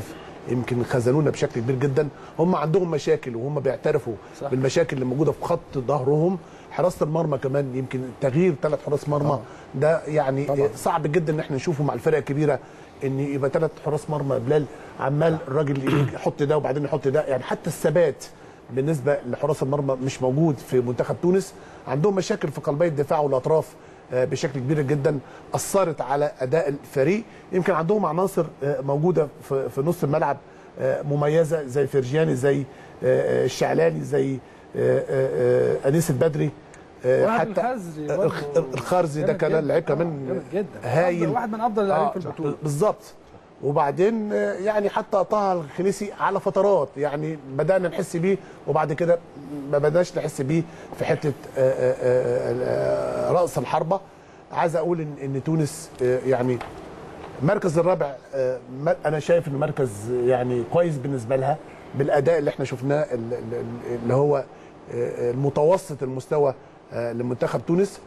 يمكن خذلونا بشكل كبير جدا هم عندهم مشاكل وهم بيعترفوا صح. بالمشاكل اللي موجوده في خط ظهرهم حراسه المرمى كمان يمكن تغيير ثلاث حراس مرمى ده يعني طبعاً. صعب جدا ان احنا نشوفه مع الفرق الكبيره ان يبقى ثلاث حراس مرمى بلال عمال الراجل يحط ده وبعدين يحط ده يعني حتى الثبات بالنسبه لحراس المرمى مش موجود في منتخب تونس عندهم مشاكل في قلبي الدفاع والاطراف آه، بشكل كبير جدا اثرت على اداء الفريق يمكن عندهم عناصر آه، موجوده في في نص الملعب آه، مميزه زي فرجاني زي آه، آه، الشعلاني زي آه، آه، آه، انيس البدري آه، واحد حتى الخزري آه، برضه الخ- الخرزي ده جامد كان جداً. لعيب آه، كمان جامد جدا هايل واحد من افضل اللاعبين آه، في البطوله بالظبط وبعدين آه، يعني حتى طه الخنيسي على فترات يعني بدانا نحس بيه وبعد كده ما بدناش نحس بيه في حته آه، آه، آه، آه، راس الحربه عايز اقول ان ان تونس آه، يعني المركز الرابع آه، م- انا شايف انه مركز يعني كويس بالنسبه لها بالاداء اللي احنا شفناه ال- ال- اللي هو آه، المتوسط المستوى آه، لمنتخب تونس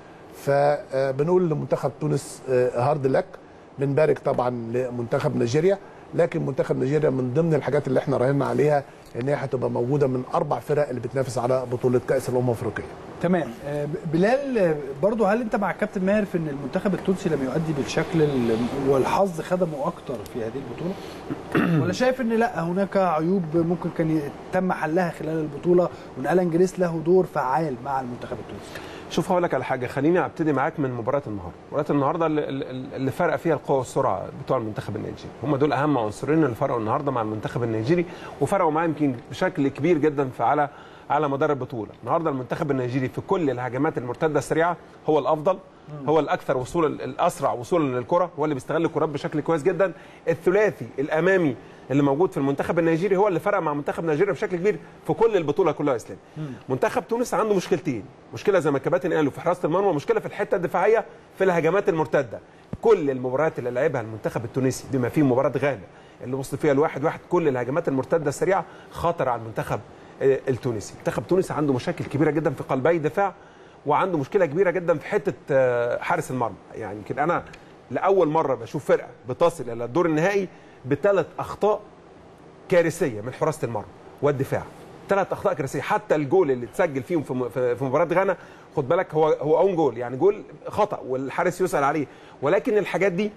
فبنقول لمنتخب تونس آه، هارد لك بنبارك طبعا لمنتخب نيجيريا لكن منتخب نيجيريا من ضمن الحاجات اللي احنا راهنا عليها ان هي هتبقى موجوده من اربع فرق اللي بتنافس على بطوله كاس الامم الافريقيه تمام آه، بلال آه، برضو هل انت مع كابتن ماهر في ان المنتخب التونسي لم يؤدي بالشكل ال- والحظ خدمه اكتر في هذه البطوله ولا شايف ان لا هناك عيوب ممكن كان ي- تم حلها خلال البطوله وان الان جريس له دور فعال مع المنتخب التونسي شوف هقول لك على حاجه خليني ابتدي معاك من مباراه النهارده مباراه النهارده اللي, اللي اللي فرق فيها القوه والسرعه بتوع المنتخب النيجيري هم دول اهم عنصرين اللي فرقوا النهارده مع المنتخب النيجيري وفرقوا معاه يمكن بشكل كبير جدا في على على مدار البطوله النهارده المنتخب النيجيري في كل الهجمات المرتده السريعه هو الافضل هو الاكثر وصولا الاسرع وصولا للكره هو اللي بيستغل الكرات بشكل كويس جدا الثلاثي الامامي اللي موجود في المنتخب النيجيري هو اللي فرق مع منتخب نيجيريا بشكل كبير في كل البطوله كلها يا اسلام منتخب تونس عنده مشكلتين مشكله زي ما الكباتن قالوا في حراسه المرمى ومشكله في الحته الدفاعيه في الهجمات المرتده كل المباريات اللي لعبها المنتخب التونسي بما فيه مباراه غانا اللي وصل فيها الواحد واحد كل الهجمات المرتده السريعه خطر على المنتخب آه، التونسي منتخب تونس عنده مشاكل كبيره جدا في قلبي الدفاع وعنده مشكله كبيره جدا في حته آه، حارس المرمى يعني يمكن انا لاول مره بشوف فرقه بتصل الى الدور النهائي بثلاث اخطاء كارثيه من حراسه المرمى والدفاع ثلاث اخطاء كارثيه حتى الجول اللي اتسجل فيهم في م- في في مباراه غانا خد بالك هو هو اون جول يعني جول خطا والحارس يسال عليه ولكن الحاجات دي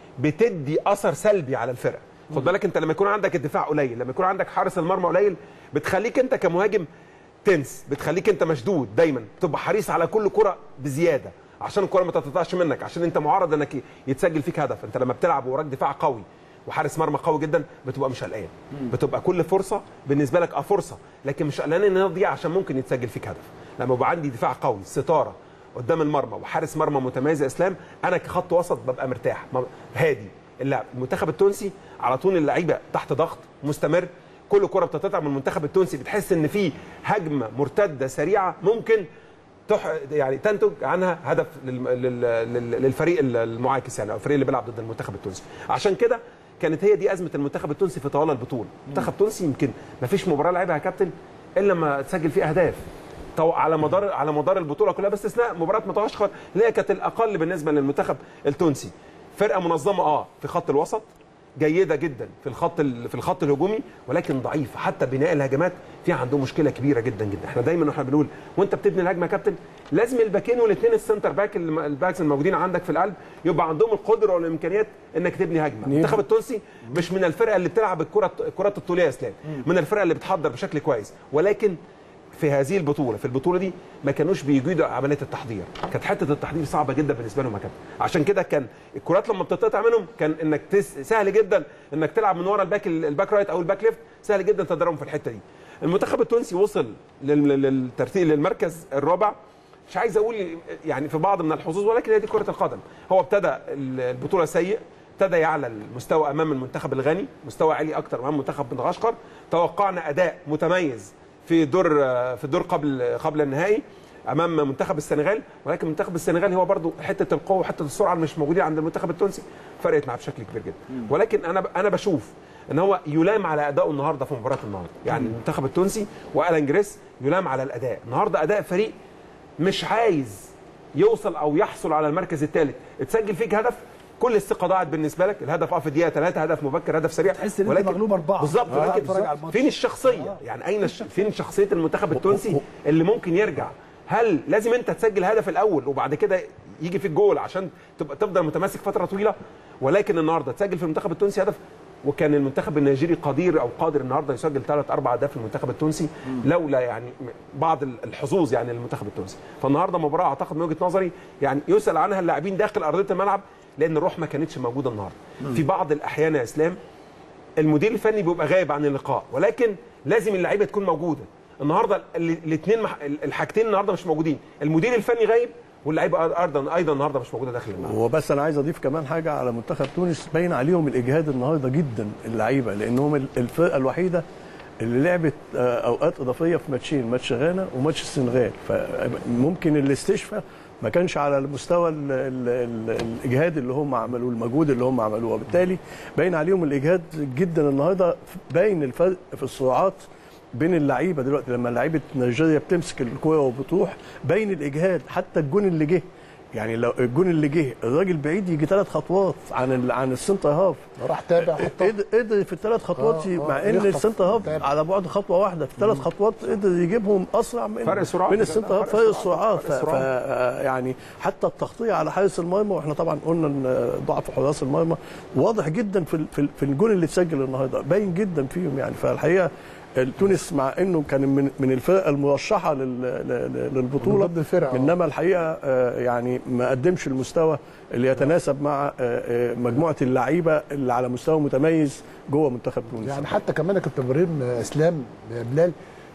بتدي اثر سلبي على الفرقه خد بالك انت لما يكون عندك الدفاع قليل لما يكون عندك حارس المرمى قليل بتخليك انت كمهاجم تنس بتخليك انت مشدود دايما تبقى حريص على كل كره بزياده عشان الكره ما تتقطعش منك عشان انت معرض انك يتسجل فيك هدف انت لما بتلعب وراك دفاع قوي وحارس مرمى قوي جدا بتبقى مش قلقان بتبقى كل فرصه بالنسبه لك اه فرصه لكن مش قلقان ان هي تضيع عشان ممكن يتسجل فيك هدف لما يبقى عندي دفاع قوي ستاره قدام المرمى وحارس مرمى متميز يا اسلام انا كخط وسط ببقى مرتاح م- هادي اللعب المنتخب التونسي على طول اللعيبه تحت ضغط مستمر كل كره بتتقطع من المنتخب التونسي بتحس ان في هجمه مرتده سريعه ممكن تح يعني تنتج عنها هدف لل... لل... لل... للفريق المعاكس يعني او الفريق اللي بيلعب ضد المنتخب التونسي عشان كده كانت هي دي ازمه المنتخب التونسي في طوال البطوله المنتخب التونسي يمكن ما فيش مباراه لعبها يا كابتن الا لما تسجل فيها اهداف طو... على مدار على مدار البطوله كلها باستثناء مباراه متوشخر اللي هي كانت الاقل بالنسبه للمنتخب التونسي فرقه منظمه اه في خط الوسط جيده جدا في الخط ال- في الخط الهجومي ولكن ضعيفه حتى بناء الهجمات في عنده مشكله كبيره جدا جدا احنا دايما واحنا بنقول وانت بتبني الهجمه يا كابتن لازم الباكين والاثنين السنتر باك الم- الباكس الموجودين عندك في القلب يبقى عندهم القدره والامكانيات انك تبني هجمه المنتخب التونسي مش من الفرقه اللي بتلعب الكره الكرات الطوليه يا اسلام من الفرقه اللي بتحضر بشكل كويس ولكن في هذه البطوله في البطوله دي ما كانوش بيجيدوا عمليه التحضير كانت حته التحضير صعبه جدا بالنسبه لهم يا كابتن عشان كده كان الكرات لما بتتقطع منهم كان انك تس... سهل جدا انك تلعب من ورا الباك الباك رايت او الباك ليفت سهل جدا تضربهم في الحته دي المنتخب التونسي وصل لل- للترتيب للمركز الرابع مش عايز اقول يعني في بعض من الحظوظ ولكن هي دي كره القدم هو ابتدى البطوله سيء ابتدى يعلى المستوى امام المنتخب الغني مستوى عالي اكتر امام منتخب مدغشقر توقعنا اداء متميز في دور في الدور قبل قبل النهائي امام منتخب السنغال ولكن منتخب السنغال هو برضو حته القوه وحته السرعه اللي مش موجودين عند المنتخب التونسي فرقت معاه بشكل كبير جدا ولكن انا انا بشوف ان هو يلام على ادائه النهارده في مباراه النهارده يعني المنتخب التونسي والان جريس يلام على الاداء النهارده اداء فريق مش عايز يوصل او يحصل على المركز الثالث اتسجل فيك هدف كل الثقه ضاعت بالنسبه لك الهدف اه في الدقيقه 3 هدف مبكر هدف سريع تحس إن أنت مغلوب أربعة. بالظبط آه، ولكن اتفرج على الماتش. فين الشخصيه يعني اين الش- فين شخصيه المنتخب التونسي اللي ممكن يرجع هل لازم انت تسجل هدف الاول وبعد كده يجي في الجول عشان تبقى تفضل متماسك فتره طويله ولكن النهارده تسجل في المنتخب التونسي هدف وكان المنتخب النيجيري قدير او قادر النهارده يسجل ثلاث اربع اهداف في المنتخب التونسي لولا يعني بعض الحظوظ يعني للمنتخب التونسي فالنهارده مباراه اعتقد من وجهه نظري يعني يسال عنها اللاعبين داخل ارضيه الملعب لان الروح ما كانتش موجوده النهارده في بعض الاحيان يا اسلام المدير الفني بيبقى غايب عن اللقاء ولكن لازم اللعيبه تكون موجوده النهارده الاثنين مح... الحاجتين النهارده مش موجودين المدير الفني غايب واللعيبه ايضا ايضا النهارده مش موجوده داخل الملعب هو بس انا عايز اضيف كمان حاجه على منتخب تونس باين عليهم الاجهاد النهارده جدا اللعيبه لانهم ال- الفرقه الوحيده اللي لعبت آه، اوقات اضافيه في ماتشين ماتش غانا وماتش السنغال فممكن الاستشفاء ما كانش على المستوى ال ال ال الاجهاد اللي هم عملوه المجهود اللي هم عملوه وبالتالي باين عليهم الاجهاد جدا النهارده باين الفرق في السرعات بين اللعيبه دلوقتي لما لعيبه نيجيريا بتمسك الكوره وبتروح باين الاجهاد حتى الجون اللي جه يعني لو الجون اللي جه الراجل بعيد يجي ثلاث خطوات عن ال عن السنتر هاف راح تابع حطها قدر قدر في الثلاث خطوات آه، آه، مع ان يخطف السنتر هاف تابع. على بعد خطوه واحده في ثلاث خطوات قدر يجيبهم اسرع من فرق سرعات من كده، السنتر هاف فرق فرق سرعات، السرعات فرق ف- ف- سرعات. يعني حتى التغطيه على حارس المرمى واحنا طبعا قلنا ان ضعف حراس المرمى واضح جدا في ال- في ال- في الجون اللي اتسجل النهارده باين جدا فيهم يعني فالحقيقه تونس مع انه كان من من الفرق المرشحه لل- لل- للبطوله من ضمن الفرق، آه. انما الحقيقه آه، يعني ما قدمش المستوى اللي يتناسب مع آه، آه، مجموعه اللعيبه اللي على مستوى متميز جوه منتخب تونس يعني حتى كمان يا كابتن ابراهيم اسلام يا بلال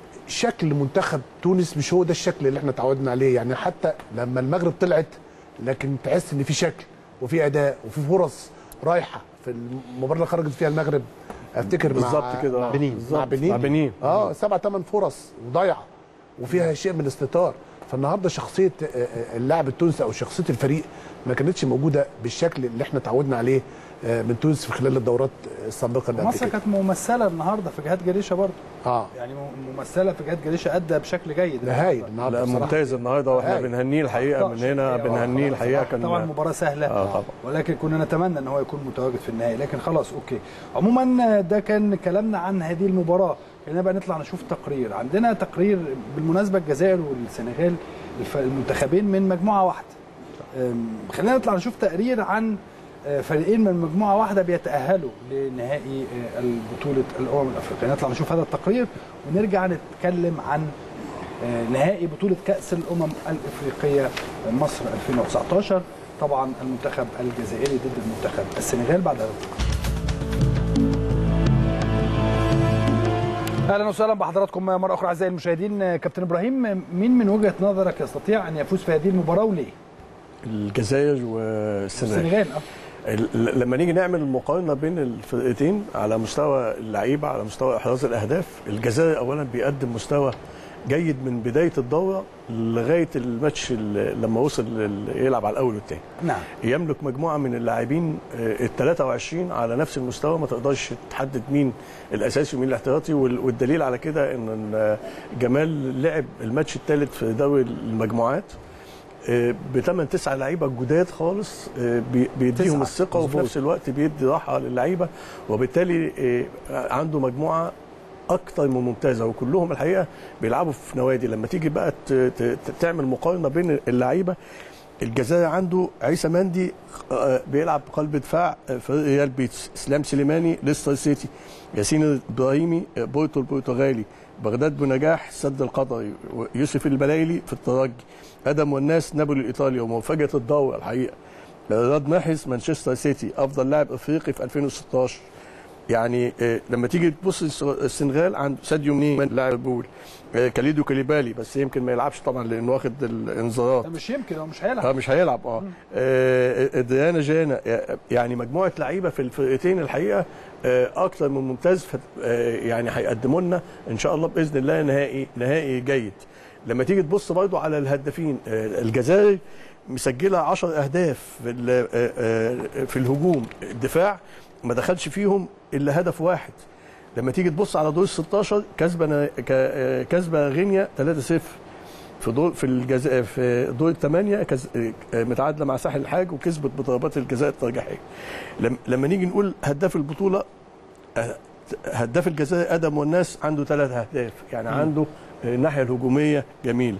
شكل منتخب تونس مش هو ده الشكل اللي احنا اتعودنا عليه يعني حتى لما المغرب طلعت لكن تحس ان في شكل وفي اداء وفي فرص رايحه في المباراه اللي خرجت فيها المغرب افتكر مع بالظبط كده، مع آه. بنين بالظبط، مع بنين مع بنين. اه سبع ثمان فرص وضايعه وفيها شيء من الاستهتار فالنهارده شخصيه آه، آه، اللاعب التونسي او شخصيه الفريق ما كانتش موجوده بالشكل اللي احنا اتعودنا عليه آه، من تونس في خلال الدورات السابقه اللي قبل مصر كده كانت ممثله النهارده في جهاد جريشه برضه اه يعني م- ممثله في جهاد جريشه ادى بشكل جيد ده هايل النهارده لا بصراحة. ممتاز النهارده واحنا هايل. بنهنيه الحقيقه من هنا بنهنيه الحقيقه كان طبعا مباراه سهله آه طبعا. ولكن كنا نتمنى ان هو يكون متواجد في النهائي لكن خلاص اوكي عموما ده كان كلامنا عن هذه المباراه خلينا بقى نطلع نشوف تقرير عندنا تقرير بالمناسبه الجزائر والسنغال الف- المنتخبين من مجموعه واحده أم، خلينا نطلع نشوف تقرير عن آه، فريقين من مجموعه واحده بيتاهلوا لنهائي آه، البطوله الامم الافريقيه نطلع نشوف هذا التقرير ونرجع نتكلم عن آه، نهائي بطولة كأس الأمم الإفريقية مصر 2019 طبعا المنتخب الجزائري ضد المنتخب السنغال بعد هذا التقرير. اهلا وسهلا بحضراتكم مره اخرى اعزائي المشاهدين كابتن ابراهيم مين من وجهه نظرك يستطيع ان يفوز في هذه المباراه وليه؟ الجزائر والسنغال السنغال اه ال- لما نيجي نعمل المقارنه بين الفرقتين على مستوى اللعيبه على مستوى احراز الاهداف الجزائر اولا بيقدم مستوى جيد من بدايه الدوره لغايه الماتش ال- لما وصل لل- يلعب على الاول والثاني نعم يملك مجموعه من اللاعبين ال 23 على نفس المستوى ما تقدرش تحدد مين الاساسي ومين الاحتياطي وال- والدليل على كده ان إن جمال لعب الماتش الثالث في دوري المجموعات بثمان تسعة لعيبه جداد خالص آه، بي- بيديهم تسعة، الثقه وفي مظبوط. نفس الوقت بيدي راحه للعيبه وبالتالي آه، عنده مجموعه اكتر من ممتازه وكلهم الحقيقه بيلعبوا في نوادي لما تيجي بقى ت- ت- تعمل مقارنه بين اللعيبه الجزائر عنده عيسى مندي آه، بيلعب قلب دفاع آه، في ريال بيتس اسلام سليماني ليستر سيتي ياسين ابراهيمي آه، بورتو البرتغالي بغداد بنجاح السد القطري يوسف البلايلي في الترجي ادم والناس نابولي الايطالي ومفاجاه الدورة الحقيقه رياض محرز مانشستر سيتي افضل لاعب افريقي في 2016 يعني آه، لما تيجي تبص الس- السنغال عند ساديو ماني لاعب بول آه، كاليدو كاليبالي بس يمكن ما يلعبش طبعا لانه واخد الانذارات ده مش يمكن هو مش هيلعب اه مش هيلعب اه آه، ديانا جانا يعني مجموعه لعيبه في الفرقتين الحقيقه آه، اكتر من ممتاز فت- آه، يعني هيقدموا لنا ان شاء الله باذن الله نهائي نهائي جيد لما تيجي تبص برضو على الهدافين آه، الجزائر مسجله 10 اهداف في ال- آه، آه، في الهجوم الدفاع ما دخلش فيهم الا هدف واحد لما تيجي تبص على دور ال 16 كسبه نا- ك- آه، كسبه غينيا 3-0 في دور في الجزاء في دور الثمانيه كز... آه، متعادله مع ساحل الحاج وكسبت بضربات الجزاء الترجيحيه لم... لما نيجي نقول هداف البطوله آه، هداف الجزاء ادم والناس عنده ثلاث اهداف يعني عنده آه، الناحيه الهجوميه جميله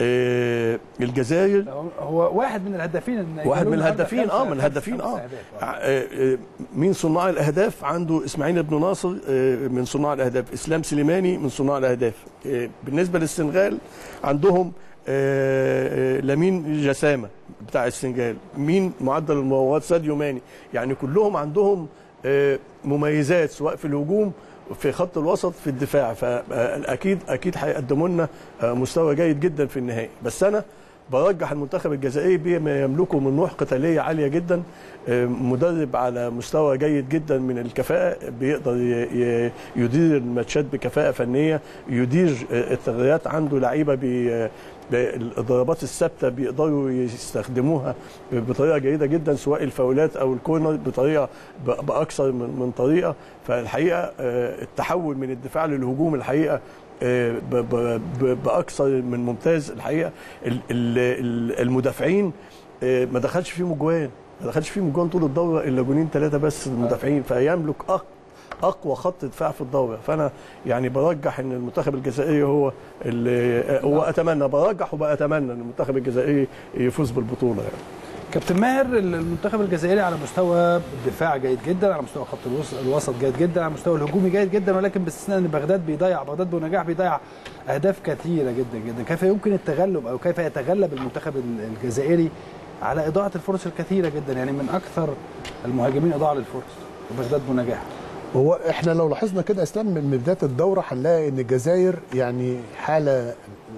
آه، الجزائر هو واحد من الهدافين إن واحد من النهاردة الهدافين خمسة- اه من خمسة- الهدافين خمسة اه أهداف. آه، آه، مين صناع الاهداف عنده اسماعيل بن ناصر آه، من صناع الاهداف اسلام سليماني من صناع الاهداف آه، بالنسبه للسنغال عندهم آه، آه، لامين جسامه بتاع السنغال مين معدل المراوغات ساديو ماني يعني كلهم عندهم آه، مميزات سواء في الهجوم في خط الوسط في الدفاع فاكيد اكيد هيقدموا لنا آه، مستوى جيد جدا في النهائي بس انا برجح المنتخب الجزائري بما يملكه من روح قتاليه عاليه جدا آه، مدرب على مستوى جيد جدا من الكفاءه بيقدر ي- ي- يدير الماتشات بكفاءه فنيه يدير آه، التغييرات عنده لعيبه بي آه، الضربات الثابته بيقدروا يستخدموها بطريقه جيده جدا سواء الفاولات او الكورنر بطريقه ب- باكثر من من طريقه فالحقيقه آه، التحول من الدفاع للهجوم الحقيقه آه، ب- ب- ب- باكثر من ممتاز الحقيقه ال- ال- ال- المدافعين آه، ما دخلش فيهم جوان ما دخلش فيهم جوان طول الدوره الا جونين ثلاثه بس المدافعين فيملك أق اقوى خط دفاع في الدوره فانا يعني برجح ان المنتخب الجزائري هو اللي واتمنى برجح وباتمنى ان المنتخب الجزائري يفوز بالبطوله يعني. كابتن ماهر المنتخب الجزائري على مستوى الدفاع جيد جدا على مستوى خط الوسط- الوسط جيد جدا على مستوى الهجومي جيد جدا ولكن باستثناء ان بغداد بيضيع بغداد بنجاح بيضيع اهداف كثيره جدا جدا كيف يمكن التغلب او كيف يتغلب المنتخب الجزائري على اضاعه الفرص الكثيره جدا يعني من اكثر المهاجمين اضاعه للفرص وبغداد بنجاح هو احنا لو لاحظنا كده اسلام من بدايه الدوره هنلاقي ان الجزائر يعني حاله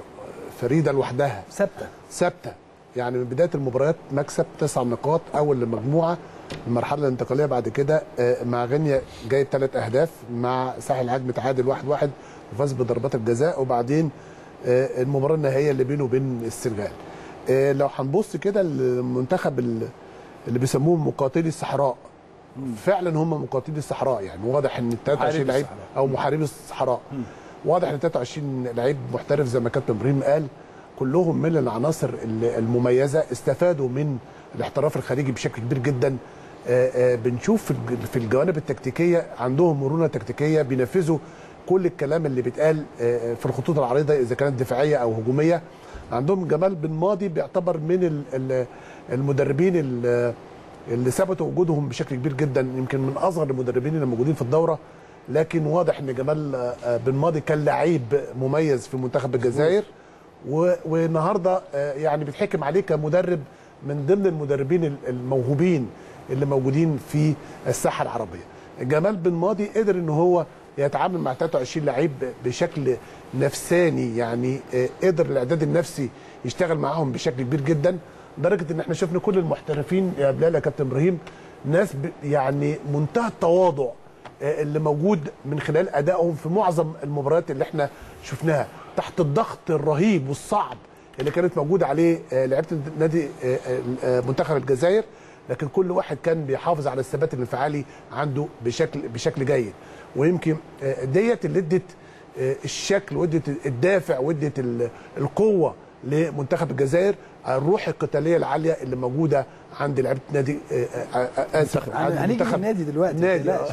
فريده لوحدها ثابته ثابته يعني من بدايه المباريات مكسب تسع نقاط اول لمجموعه المرحله الانتقاليه بعد كده آه، مع غينيا جايب ثلاث اهداف مع ساحل العاج متعادل واحد واحد وفاز بضربات الجزاء وبعدين آه، المباراه النهائيه اللي بينه وبين السنغال آه، لو هنبص كده المنتخب ال- اللي بيسموهم مقاتلي الصحراء فعلا هم مقاتلي الصحراء يعني واضح ان ال 23 لعيب الصحراء. او محاربي الصحراء واضح ان 23 لعيب محترف زي ما كابتن ابراهيم قال كلهم من العناصر ال- المميزه استفادوا من الاحتراف الخارجي بشكل كبير جدا آه، آه، بنشوف في الج- في الجوانب التكتيكيه عندهم مرونه تكتيكيه بينفذوا كل الكلام اللي بيتقال آه، في الخطوط العريضه اذا كانت دفاعيه او هجوميه عندهم جمال بن ماضي بيعتبر من ال- ال- المدربين ال- اللي ثبتوا وجودهم بشكل كبير جدا يمكن من اصغر المدربين اللي موجودين في الدوره لكن واضح ان جمال آه، بن ماضي كان لعيب مميز في منتخب الجزائر و- والنهارده آه، يعني بيتحكم عليه كمدرب من ضمن المدربين ال- الموهوبين اللي موجودين في الساحه العربيه. جمال بن ماضي قدر ان هو يتعامل مع 23 لعيب بشكل نفساني يعني آه، قدر الاعداد النفسي يشتغل معاهم بشكل كبير جدا لدرجه ان احنا شفنا كل المحترفين يا بلال يا كابتن ابراهيم ناس ب- يعني منتهى التواضع آه، اللي موجود من خلال ادائهم في معظم المباريات اللي احنا شفناها تحت الضغط الرهيب والصعب اللي كانت موجوده عليه آه، لعيبه نادي آه، آه، منتخب الجزائر لكن كل واحد كان بيحافظ على الثبات الانفعالي عنده بشكل بشكل جيد ويمكن آه، ديت اللي ادت آه، الشكل وادت الدافع وادت ال- القوه لمنتخب الجزائر الروح القتاليه العاليه اللي موجوده عند لعيبه نادي آه، آه، آه، اسف عند هنيجي للنادي دلوقتي ما نادي تقلقش.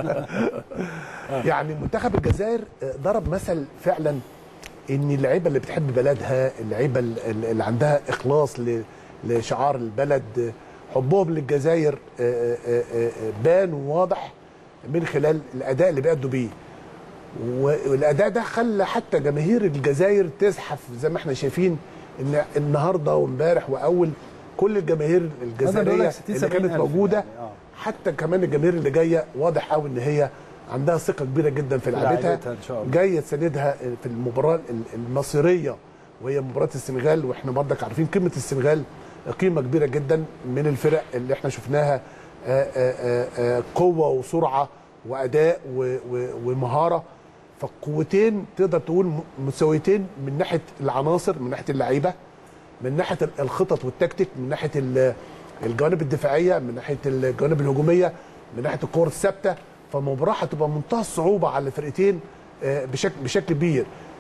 يعني منتخب الجزائر آه، ضرب مثل فعلا ان اللعيبه اللي بتحب بلدها اللعيبه ال- ال- اللي عندها اخلاص ل- لشعار البلد آه، حبهم للجزائر آه، آه، آه، آه، بان وواضح من خلال الاداء اللي بيأدوا بيه والاداء ده خلى حتى جماهير الجزائر تزحف زي ما احنا شايفين ان النهارده وامبارح واول كل الجماهير بيقول لك الجزائريه 60 اللي كانت 70 ألف موجوده يعني، آه. حتى كمان الجماهير اللي جايه واضح قوي ان هي عندها ثقه كبيره جدا في لعبتها لعيبتها إن شاء الله. جايه تساندها في المباراه ال- المصيريه وهي مباراه السنغال واحنا برضك عارفين قيمه السنغال قيمه كبيره جدا من الفرق اللي احنا شفناها آه، آه، آه، آه، قوه وسرعه واداء و- و- ومهاره فقوتين تقدر تقول م- متساويتين من ناحيه العناصر من ناحيه اللعيبه من ناحيه ال- الخطط والتكتيك من ناحيه ال- الجوانب الدفاعيه من ناحيه الجوانب الهجوميه من ناحيه الكور الثابته فالمباراه هتبقى منتهى الصعوبه على الفرقتين آه، بشكل بشكل كبير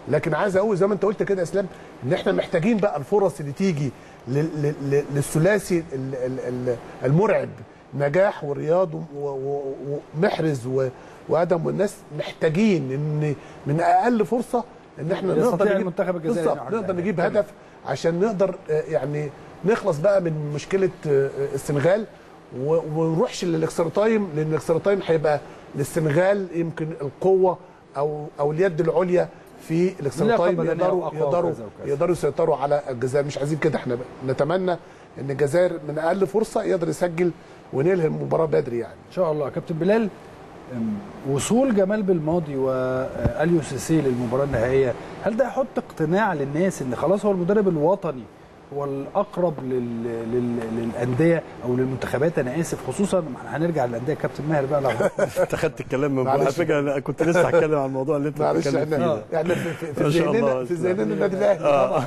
لكن عايز اقول زي ما انت قلت كده يا اسلام ان احنا محتاجين بقى الفرص اللي تيجي لل- لل- لل- للثلاثي ال- ال- ال- المرعب نجاح ورياض و- و- ومحرز و- وادم والناس محتاجين ان من اقل فرصه ان احنا يستطيع نقدر نجيب المنتخب الجزائري بالظبط إنه يحقق نقدر نجيب تمام. هدف عشان نقدر آه، يعني نخلص بقى من مشكله آه، السنغال و- وما نروحش للاكسترا تايم لان الاكسترا تايم هيبقى للسنغال يمكن القوه او او اليد العليا في الاكسترا لياقة تايم بدنية يقدروا وأقوى يقدروا وكذا وكذا. يقدروا يسيطروا على الجزائر مش عايزين كده احنا نتمنى ان الجزائر من اقل فرصه يقدر يسجل وننهي المباراه بدري يعني ان شاء الله كابتن بلال أم، وصول جمال بالماضي واليو سيسي للمباراه النهائيه هل ده يحط اقتناع للناس ان خلاص هو المدرب الوطني هو الاقرب لل... لل... للانديه او للمنتخبات انا اسف خصوصا ما احنا هنرجع للانديه كابتن ماهر بقى لو انت خدت الكلام من معلش. على فكره انا كنت لسه هتكلم عن الموضوع اللي انت معلش بتتكلم فيه احنا ده. احنا في في- في ما شاء ذهننا الله. في ذهننا النادي الاهلي طبعا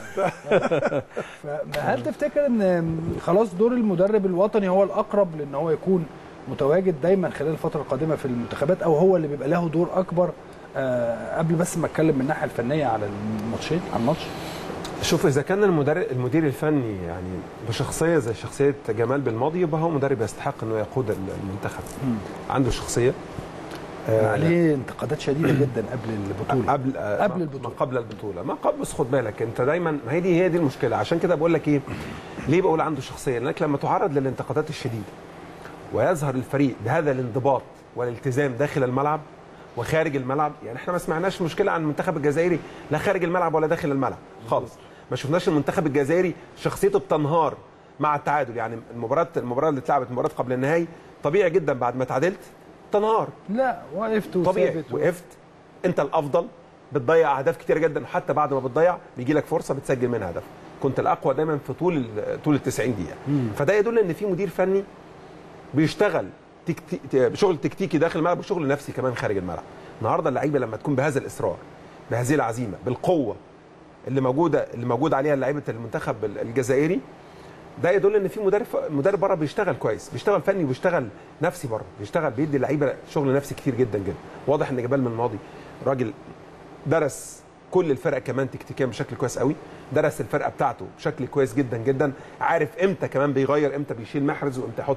فهل تفتكر ان خلاص دور المدرب الوطني هو الاقرب لان هو يكون متواجد دايما خلال الفتره القادمه في المنتخبات او هو اللي بيبقى له دور اكبر آه قبل بس ما اتكلم من الناحيه الفنيه على الماتشين على الماتش شوف اذا كان المدرب المدير الفني يعني بشخصيه زي شخصيه جمال بالماضي يبقى هو مدرب يستحق انه يقود المنتخب عنده شخصيه كان عليه انتقادات شديده جدا قبل البطوله قبل قبل ما- البطولة. ما قبل البطوله ما قبل بس خد بالك انت دايما ما هي دي هي دي المشكله عشان كده بقول لك ايه ليه بقول عنده شخصيه لانك لما تعرض للانتقادات الشديده ويظهر الفريق بهذا الانضباط والالتزام داخل الملعب وخارج الملعب يعني احنا ما سمعناش مشكله عن المنتخب الجزائري لا خارج الملعب ولا داخل الملعب خالص ما شفناش المنتخب الجزائري شخصيته بتنهار مع التعادل يعني المباراه المباراه اللي اتلعبت مباراه قبل النهائي طبيعي جدا بعد ما تعادلت تنهار لا وقفت طبيعي وثابت و- وقفت انت الافضل بتضيع اهداف كتير جدا وحتى بعد ما بتضيع بيجي لك فرصه بتسجل منها هدف كنت الاقوى دايما في طول ال- طول ال 90 دقيقه فده يدل ان في مدير فني بيشتغل تكتي... ت- شغل تكتيكي داخل الملعب وشغل نفسي كمان خارج الملعب النهارده اللعيبه لما تكون بهذا الاصرار بهذه العزيمه بالقوه اللي موجوده اللي موجود عليها لعيبه المنتخب ال- الجزائري ده يدل ان في مدرب مدرب بره بيشتغل كويس بيشتغل فني وبيشتغل نفسي بره بيشتغل بيدي اللعيبه شغل نفسي كتير جدا جدا واضح ان جبال من الماضي راجل درس كل الفرق كمان تكتيكيا بشكل كويس قوي درس الفرقه بتاعته بشكل كويس جدا جدا عارف امتى كمان بيغير امتى بيشيل محرز وامتى يحط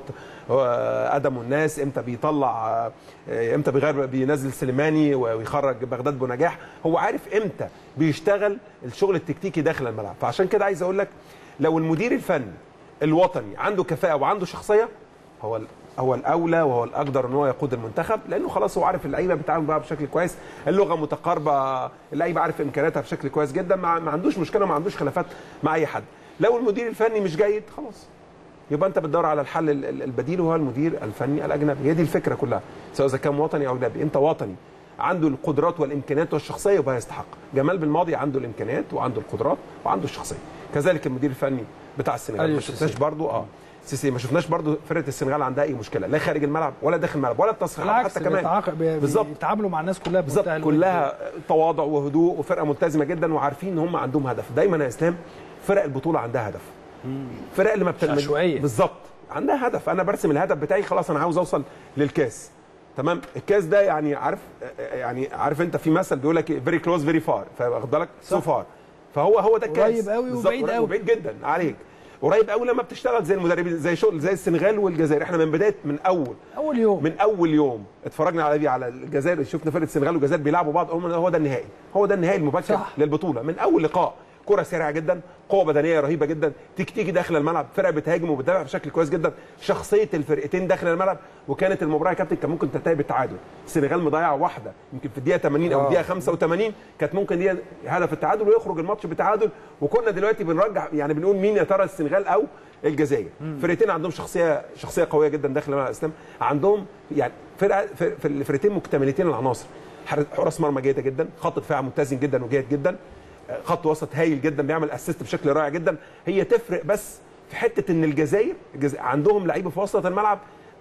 آه، ادم والناس امتى بيطلع آه، امتى بيغير بينزل سليماني ويخرج بغداد بنجاح هو عارف امتى بيشتغل الشغل التكتيكي داخل الملعب فعشان كده عايز اقول لك لو المدير الفني الوطني عنده كفاءه وعنده شخصيه هو ال- هو الاولى وهو الاقدر ان هو يقود المنتخب لانه خلاص هو عارف اللعيبه بتتعامل بقى بشكل كويس اللغه متقاربه اللعيبه عارف امكانياتها بشكل كويس جدا ما, ما عندوش مشكله ما عندوش خلافات مع اي حد لو المدير الفني مش جيد خلاص يبقى انت بتدور على الحل ال- ال- البديل وهو المدير الفني الاجنبي هي دي الفكره كلها سواء اذا كان وطني او اجنبي انت وطني عنده القدرات والامكانيات والشخصيه يبقى يستحق جمال بالماضي عنده الامكانيات وعنده القدرات وعنده الشخصيه كذلك المدير الفني بتاع السنغال أيوة ما شفناش سيسي. برضو اه سيسي ما شفناش برضو فرقه السنغال عندها اي مشكله لا خارج الملعب ولا داخل الملعب ولا التصريحات بالعكس حتى كمان بيتعاق- بي- بالظبط. بيتعاملوا مع الناس كلها بالظبط بمنتهى الود. كلها تواضع وهدوء وفرقه ملتزمه جدا وعارفين ان هم عندهم هدف دايما يا اسلام فرق البطوله عندها هدف فرق اللي ما بتلمج عشوائية. بالظبط عندها هدف انا برسم الهدف بتاعي خلاص انا عاوز اوصل للكاس تمام الكاس ده يعني عارف يعني عارف انت في مثل بيقول لك فيري كلوز فيري فار فواخد بالك سو فار فهو هو ده الكاس قريب قوي بالظبط، وبعيد قريب قوي. وبعيد جدا عليك قريب قوي لما بتشتغل زي المدربين زي شغل زي السنغال والجزائر احنا من بدايه من اول اول يوم من اول يوم اتفرجنا على دي على الجزائر شفنا فرقه السنغال والجزائر بيلعبوا بعض هم هو ده النهائي هو ده النهائي المبكر صح. للبطوله من اول لقاء كره سريعه جدا قوه بدنيه رهيبه جدا تكتيكي داخل الملعب فرقه بتهاجم وبتدافع بشكل كويس جدا شخصيه الفرقتين داخل الملعب وكانت المباراه يا كابتن كان ممكن تنتهي بالتعادل السنغال مضيعه واحده يمكن في الدقيقه 80 او آه. الدقيقه 85 كانت ممكن دي هدف التعادل ويخرج الماتش بتعادل وكنا دلوقتي بنرجح يعني بنقول مين يا ترى السنغال او الجزائر فرقتين عندهم شخصيه شخصيه قويه جدا داخل الملعب الاسلام عندهم يعني فرقه فر- فر- الفرقتين مكتملتين العناصر حر- حراس مرمى جيده جدا خط دفاع متزن جدا وجيد جدا خط وسط هايل جدا بيعمل اسيست بشكل رائع جدا هي تفرق بس في حته ان الجزائر الجزائر عندهم لعيبه في وسط الملعب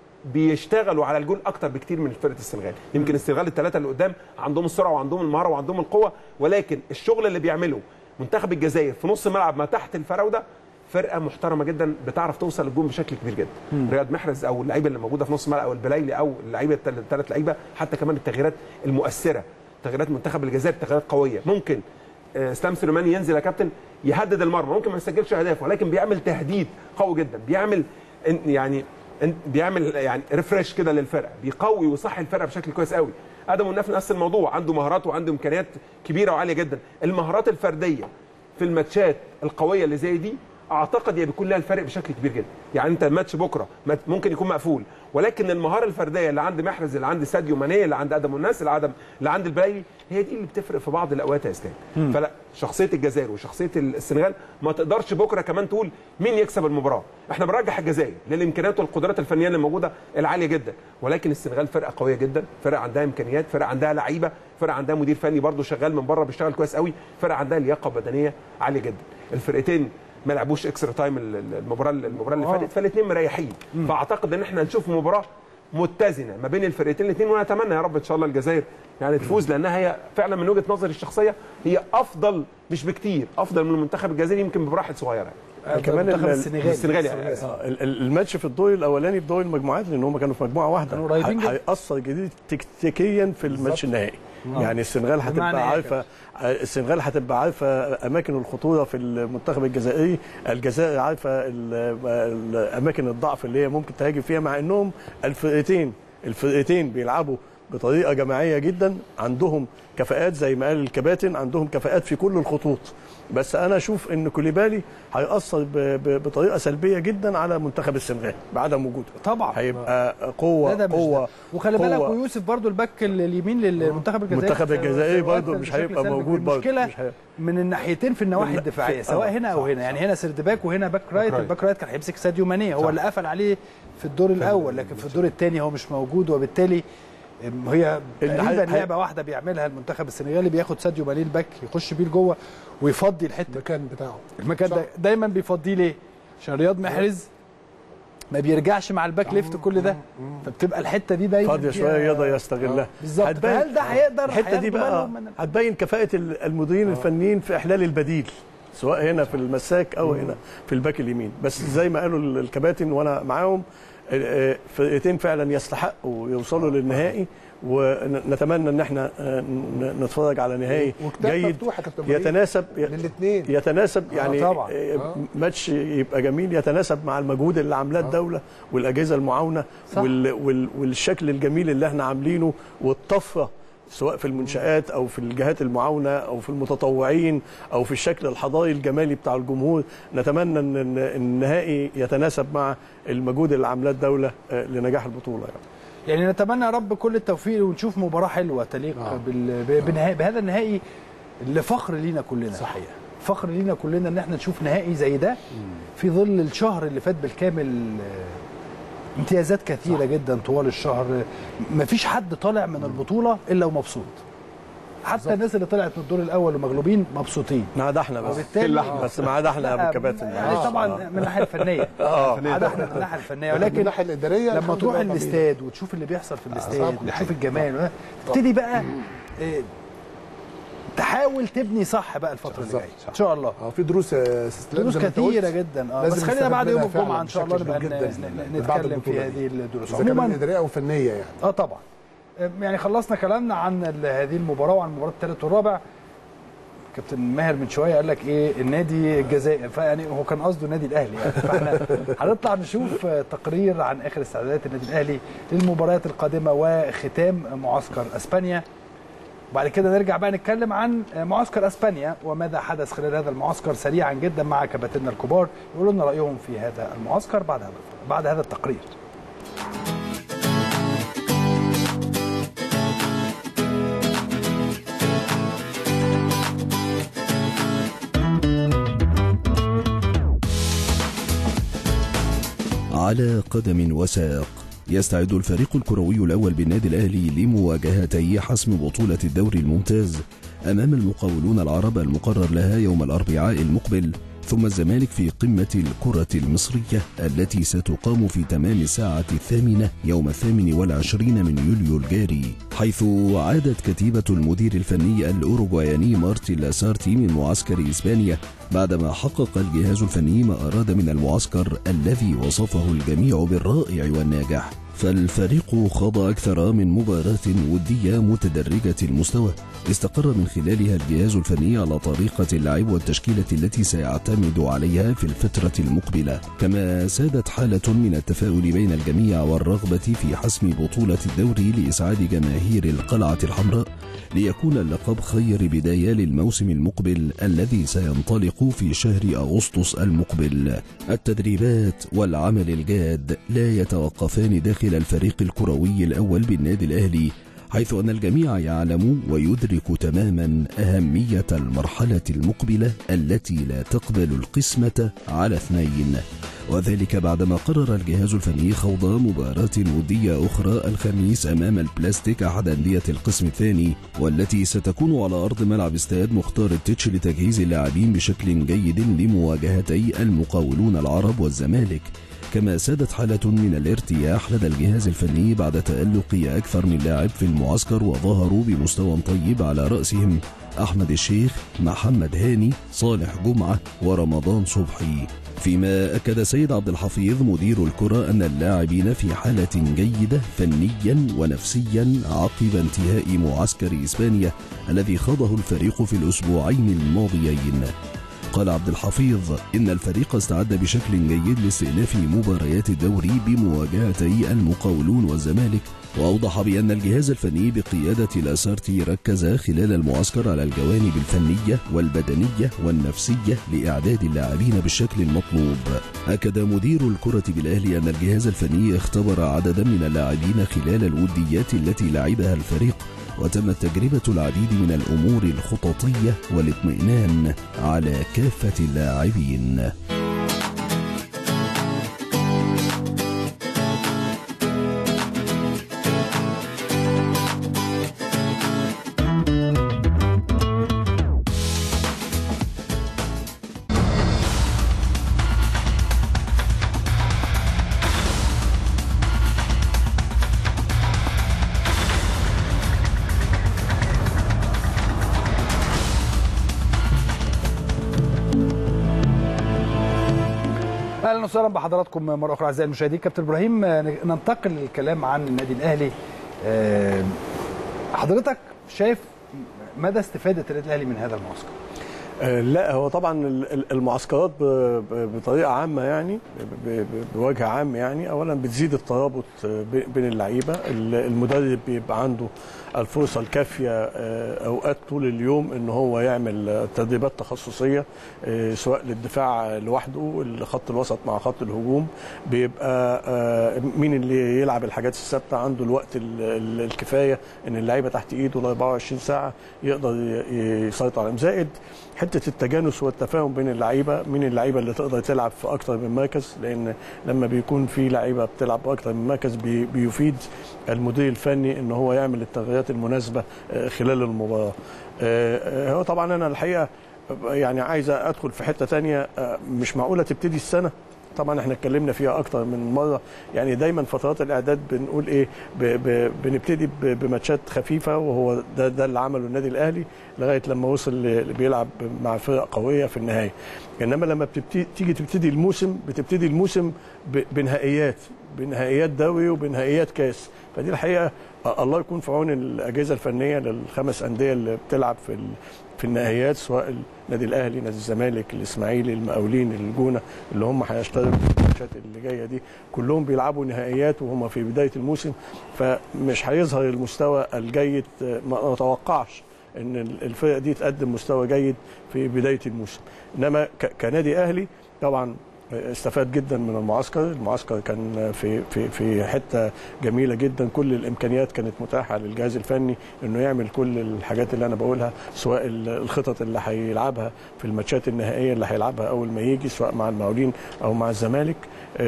بيشتغلوا على الجول اكتر بكتير من فرقه السنغال يمكن السنغال الثلاثه اللي قدام عندهم السرعه وعندهم المهاره وعندهم القوه ولكن الشغل اللي بيعمله منتخب الجزائر في نص الملعب ما تحت الفراوده فرقه محترمه جدا بتعرف توصل للجون بشكل كبير جدا رياض محرز او اللعيبه اللي موجوده في نص الملعب او البلايلي او اللعيبه الثلاث لعيبه حتى كمان التغييرات المؤثره تغييرات منتخب الجزائر تغييرات قويه ممكن آه، اسلام سليماني ينزل يا كابتن يهدد المرمى ممكن ما يسجلش اهداف ولكن بيعمل تهديد قوي جدا بيعمل إن- يعني إن- بيعمل يعني ريفريش كده للفرقه بيقوي ويصحي الفرقه بشكل كويس قوي ادم والنفس نفس الموضوع عنده مهارات وعنده امكانيات كبيره وعاليه جدا المهارات الفرديه في الماتشات القويه اللي زي دي اعتقد هي بيكون لها الفرق بشكل كبير جدا يعني انت الماتش بكره مات- ممكن يكون مقفول ولكن المهاره الفرديه اللي عند محرز اللي عند ساديو ماني اللي عند ادم والناس اللي عند اللي عند البلايلي هي دي اللي بتفرق في بعض الاوقات يا اسلام فلا شخصيه الجزائر وشخصيه السنغال ما تقدرش بكره كمان تقول مين يكسب المباراه احنا بنرجح الجزائر للامكانيات والقدرات الفنيه اللي موجوده العاليه جدا ولكن السنغال فرقه قويه جدا فرقه عندها امكانيات فرقه عندها لعيبه فرقه عندها مدير فني برضه شغال من بره بيشتغل كويس قوي فرقه عندها لياقه بدنيه عاليه جدا الفرقتين ما لعبوش اكسترا تايم ال- ال- المباراه المباراه اللي فاتت فالاثنين مريحين فاعتقد ان احنا هنشوف مباراه متزنه ما بين الفرقتين الاثنين وانا اتمنى يا رب ان شاء الله الجزائر يعني تفوز لانها هي فعلا من وجهه نظري الشخصيه هي افضل مش بكتير افضل من المنتخب الجزائري يمكن بمراحل صغيره كمان المنتخب ال- السنغالي السنغالي آه، ال- ال- الماتش في الدور الاولاني في دور المجموعات لان هم كانوا في مجموعه واحده كانوا قريبين ه- جدا. هيأثر جديد تكتيكيا في الماتش النهائي يعني السنغال بمعنى هتبقى إيه يا عارفه السنغال هتبقى عارفه اماكن الخطوره في المنتخب الجزائري الجزائر عارفه ال- ال- اماكن الضعف اللي هي ممكن تهاجم فيها مع انهم الفرقتين الفرقتين بيلعبوا بطريقه جماعيه جدا عندهم كفاءات زي ما قال الكباتن عندهم كفاءات في كل الخطوط بس انا اشوف ان كوليبالي هيأثر ب- ب- بطريقه سلبيه جدا على منتخب السنغال بعدم وجوده طبعا هيبقى قوه ده ده مش قوه ده. وخلي بالك قوة. ويوسف برضو الباك اليمين للمنتخب الجزائري المنتخب في- الجزائري في برضو وقت مش بشكل هيبقى سلبي. موجود برضو. المشكله مش هي- من الناحيتين في النواحي لا، الدفاعيه في- سواء آه، هنا او صح، هنا يعني هنا سيرد باك وهنا باك رايت رايت. الباك رايت كان هيمسك ساديو ماني هو اللي قفل عليه في الدور الاول لكن في الدور الثاني هو مش موجود وبالتالي أم، هي اللي تقريبا هي- لعبه واحده بيعملها المنتخب السنغالي بياخد ساديو ماني الباك يخش بيه لجوه ويفضي الحته المكان بتاعه المكان ده دايما بيفضيه ليه؟ عشان رياض محرز ما بيرجعش مع الباك ليفت كل ده فبتبقى الحته دي دايما فاضيه فيها- شويه يقدر يستغلها بالظبط هتبين- فهل ده هيقدر الحته دي هياخدوا بقى بالهم من- هتبين كفاءه ال- المديرين الفنيين في احلال البديل سواء هنا في المساك او هنا في الباك اليمين بس زي ما قالوا ال- الكباتن وانا معاهم آه، آه، فرقتين فعلا يستحقوا يوصلوا للنهائي ونتمنى ان احنا آه، ن- نتفرج على نهائي وكتاب جيد مفتوح يا كابتن إبراهيم. يتناسب للاثنين يتناسب يعني طبعاً. آه، ماتش يبقى جميل يتناسب مع المجهود اللي عاملاه الدوله والاجهزه المعاونه صح. وال وال والشكل الجميل اللي احنا عاملينه والطفره سواء في المنشآت او في الجهات المعاونه او في المتطوعين او في الشكل الحضاري الجمالي بتاع الجمهور نتمنى ان إن النهائي يتناسب مع المجهود اللي عاملاه الدوله آه، لنجاح البطوله يعني. يعني نتمنى يا رب كل التوفيق ونشوف مباراه حلوه تليق آه. بال... ب- بنهائي بهذا النهائي اللي فخر لينا كلنا صحيح فخر لينا كلنا ان احنا نشوف نهائي زي ده في ظل الشهر اللي فات بالكامل آه، امتيازات كثيره صح. جدا طوال الشهر مفيش حد طالع من البطوله الا ومبسوط حتى الناس اللي طلعت من الدور الاول ومغلوبين مبسوطين ما عدا احنا بس وبالتالي بس ما عدا احنا يا ابو لا، الكباتن يعني طبعا من الناحيه الفنيه اه ما عدا احنا من الناحيه الفنيه من ولكن الناحيه الاداريه لما الحمد تروح لله طبيعي. الاستاد وتشوف اللي بيحصل في الاستاد صعب. وتشوف الجمال تبتدي بقى آه، تحاول تبني صح بقى الفتره اللي بالظبط، جايه صح. ان شاء الله اه في دروس يا استاذ دروس زي ما أنت كثيره قلت. جدا اه لازم بس خلينا نستفاد بعد يوم منها الجمعه فعلاً ان شاء الله بشكل نبقى كبير ن- جداً ن- بعد نتكلم في البطولة دي. هذه الدروس اذا كان من عموما اداريه او فنيه يعني اه طبعا آه، يعني خلصنا كلامنا عن ال- هذه المباراه وعن المباراه الثالث والرابع كابتن ماهر من شويه قال لك ايه النادي الجزائر فيعني هو كان قصده النادي الاهلي يعني فاحنا هنطلع نشوف آه، تقرير عن اخر استعدادات النادي الاهلي للمباريات القادمه وختام معسكر اسبانيا وبعد كده نرجع بقى نتكلم عن معسكر اسبانيا وماذا حدث خلال هذا المعسكر سريعا جدا مع كباتننا الكبار يقولوا لنا رايهم في هذا المعسكر بعد هذا بعد هذا التقرير على قدم وساق يستعد الفريق الكروي الأول بالنادي الأهلي لمواجهتي حسم بطولة الدوري الممتاز أمام المقاولون العرب المقرر لها يوم الأربعاء المقبل ثم الزمالك في قمة الكرة المصرية التي ستقام في تمام الساعة الثامنة يوم الثامن والعشرين من يوليو الجاري حيث عادت كتيبة المدير الفني الأوروغواياني مارتين لاسارتي من معسكر إسبانيا بعدما حقق الجهاز الفني ما أراد من المعسكر الذي وصفه الجميع بالرائع والناجح فالفريق خاض أكثر من مباراة ودية متدرجة المستوى استقر من خلالها الجهاز الفني على طريقة اللعب والتشكيلة التي سيعتمد عليها في الفترة المقبلة كما سادت حالة من التفاؤل بين الجميع والرغبة في حسم بطولة الدوري لإسعاد جماهير القلعة الحمراء ليكون اللقب خير بداية للموسم المقبل الذي سينطلق في شهر أغسطس المقبل التدريبات والعمل الجاد لا يتوقفان داخل الفريق الكروي الأول بالنادي الأهلي حيث أن الجميع يعلم ويدرك تماما أهمية المرحلة المقبلة التي لا تقبل القسمة على اثنين وذلك بعدما قرر الجهاز الفني خوض مباراة ودية أخرى الخميس أمام البلاستيك أحد أندية القسم الثاني والتي ستكون على أرض ملعب استاد مختار التتش لتجهيز اللاعبين بشكل جيد لمواجهتي المقاولون العرب والزمالك كما سادت حالة من الارتياح لدى الجهاز الفني بعد تألق أكثر من لاعب في المعسكر وظهروا بمستوى طيب على رأسهم أحمد الشيخ محمد هاني صالح جمعة ورمضان صبحي فيما أكد سيد عبد الحفيظ مدير الكرة أن اللاعبين في حالة جيدة فنيا ونفسيا عقب انتهاء معسكر إسبانيا الذي خاضه الفريق في الأسبوعين الماضيين قال عبد الحفيظ إن الفريق استعد بشكل جيد لاستئناف مباريات الدوري بمواجهتي المقاولون والزمالك وأوضح بأن الجهاز الفني بقيادة الأسارتي ركز خلال المعسكر على الجوانب الفنية والبدنية والنفسية لإعداد اللاعبين بالشكل المطلوب أكد مدير الكرة بالأهلي أن الجهاز الفني اختبر عددا من اللاعبين خلال الوديات التي لعبها الفريق وتمت تجربة العديد من الأمور الخططية والاطمئنان على كافة اللاعبين اهلا وسهلا بحضراتكم مره اخرى اعزائي المشاهدين كابتن ابراهيم ننتقل للكلام عن النادي الاهلي آه، حضرتك شايف مدى استفاده النادي الاهلي من هذا المعسكر آه، لا هو طبعا ال- ال- المعسكرات ب- ب- بطريقه عامه يعني ب- ب- بوجه عام يعني اولا بتزيد الترابط آه، ب- بين اللعيبه ال- المدرب بيبقى عنده الفرصه الكافيه آه، اوقات طول اليوم ان هو يعمل آه، تدريبات تخصصيه آه، سواء للدفاع لوحده خط الوسط مع خط الهجوم بيبقى آه، مين اللي يلعب الحاجات الثابته عنده الوقت ال- ال- الكفايه ان اللعيبه تحت ايده ال 24 ساعه يقدر ي- يسيطر عليهم زائد حته التجانس والتفاهم بين اللعيبه مين اللعيبه اللي تقدر تلعب في اكتر من مركز لان لما بيكون في لعيبه بتلعب باكتر من مركز بي بيفيد المدير الفني ان هو يعمل التغييرات المناسبه آه، خلال المباراه آه، آه، هو طبعا انا الحقيقه يعني عايز ادخل في حته تانية آه، مش معقوله تبتدي السنه طبعا احنا اتكلمنا فيها اكتر من مره يعني دايما فترات الاعداد بنقول ايه ب ب بنبتدي ب- بماتشات خفيفه وهو ده ده اللي عمله النادي الاهلي لغايه لما وصل ل- بيلعب مع فرق قويه في النهايه انما لما بتبتدي تيجي تبتدي الموسم بتبتدي الموسم ب- بنهائيات بنهائيات دوري وبنهائيات كاس فدي الحقيقه الله يكون في عون الاجهزه الفنيه للخمس انديه اللي بتلعب في ال- في النهائيات سواء النادي الاهلي نادي الزمالك الاسماعيلي المقاولين الجونه اللي هم هيشتركوا في الماتشات اللي جايه دي كلهم بيلعبوا نهائيات وهم في بدايه الموسم فمش هيظهر المستوى الجيد ما نتوقعش ان الفرق دي تقدم مستوى جيد في بدايه الموسم انما ك- كنادي اهلي طبعا استفاد جدا من المعسكر المعسكر كان في في في حته جميله جدا كل الامكانيات كانت متاحه للجهاز الفني انه يعمل كل الحاجات اللي انا بقولها سواء ال- الخطط اللي هيلعبها في الماتشات النهائيه اللي هيلعبها اول ما يجي سواء مع المقاولين او مع الزمالك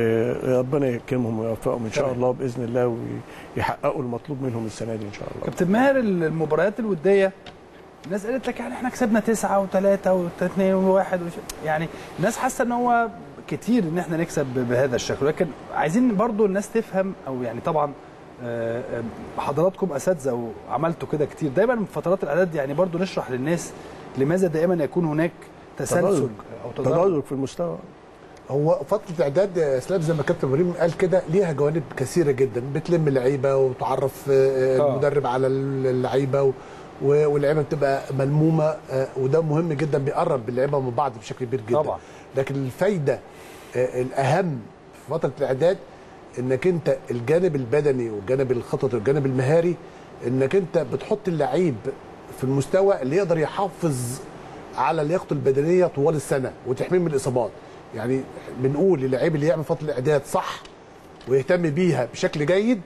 آه، ربنا يكرمهم ويوفقهم ان شاء الله باذن الله ويحققوا المطلوب منهم السنه دي ان شاء الله كابتن ماهر المباريات الوديه الناس قالت لك يعني احنا كسبنا تسعة وثلاثة واثنين وواحد وش... يعني الناس حاسه ان هو كتير ان احنا نكسب بهذا الشكل لكن عايزين برضو الناس تفهم او يعني طبعا آه، آه، حضراتكم اساتذه وعملتوا كده كتير دايما في فترات الاعداد يعني برضو نشرح للناس لماذا دائما يكون هناك تسلسل تدرج او تدرج تدرج في المستوى هو فتره اعداد اسلام زي ما كابتن ابراهيم قال كده ليها جوانب كثيره جدا بتلم اللعيبه وتعرف آه، آه. المدرب على اللعيبه و- و- واللعيبه بتبقى ملمومه آه، وده مهم جدا بيقرب اللعيبه من بعض بشكل كبير جدا طبعا. لكن الفايده آه، الاهم في فتره الاعداد انك انت الجانب البدني والجانب الخططي والجانب المهاري انك انت بتحط اللعيب في المستوى اللي يقدر يحافظ على لياقته البدنيه طوال السنه وتحميه من الاصابات يعني بنقول للعيب اللي يعمل فتره الاعداد صح ويهتم بيها بشكل جيد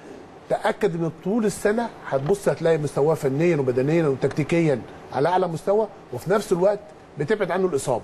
تاكد ان طول السنه هتبص هتلاقي مستواه فنيا وبدنيا وتكتيكيا على اعلى مستوى وفي نفس الوقت بتبعد عنه الاصابه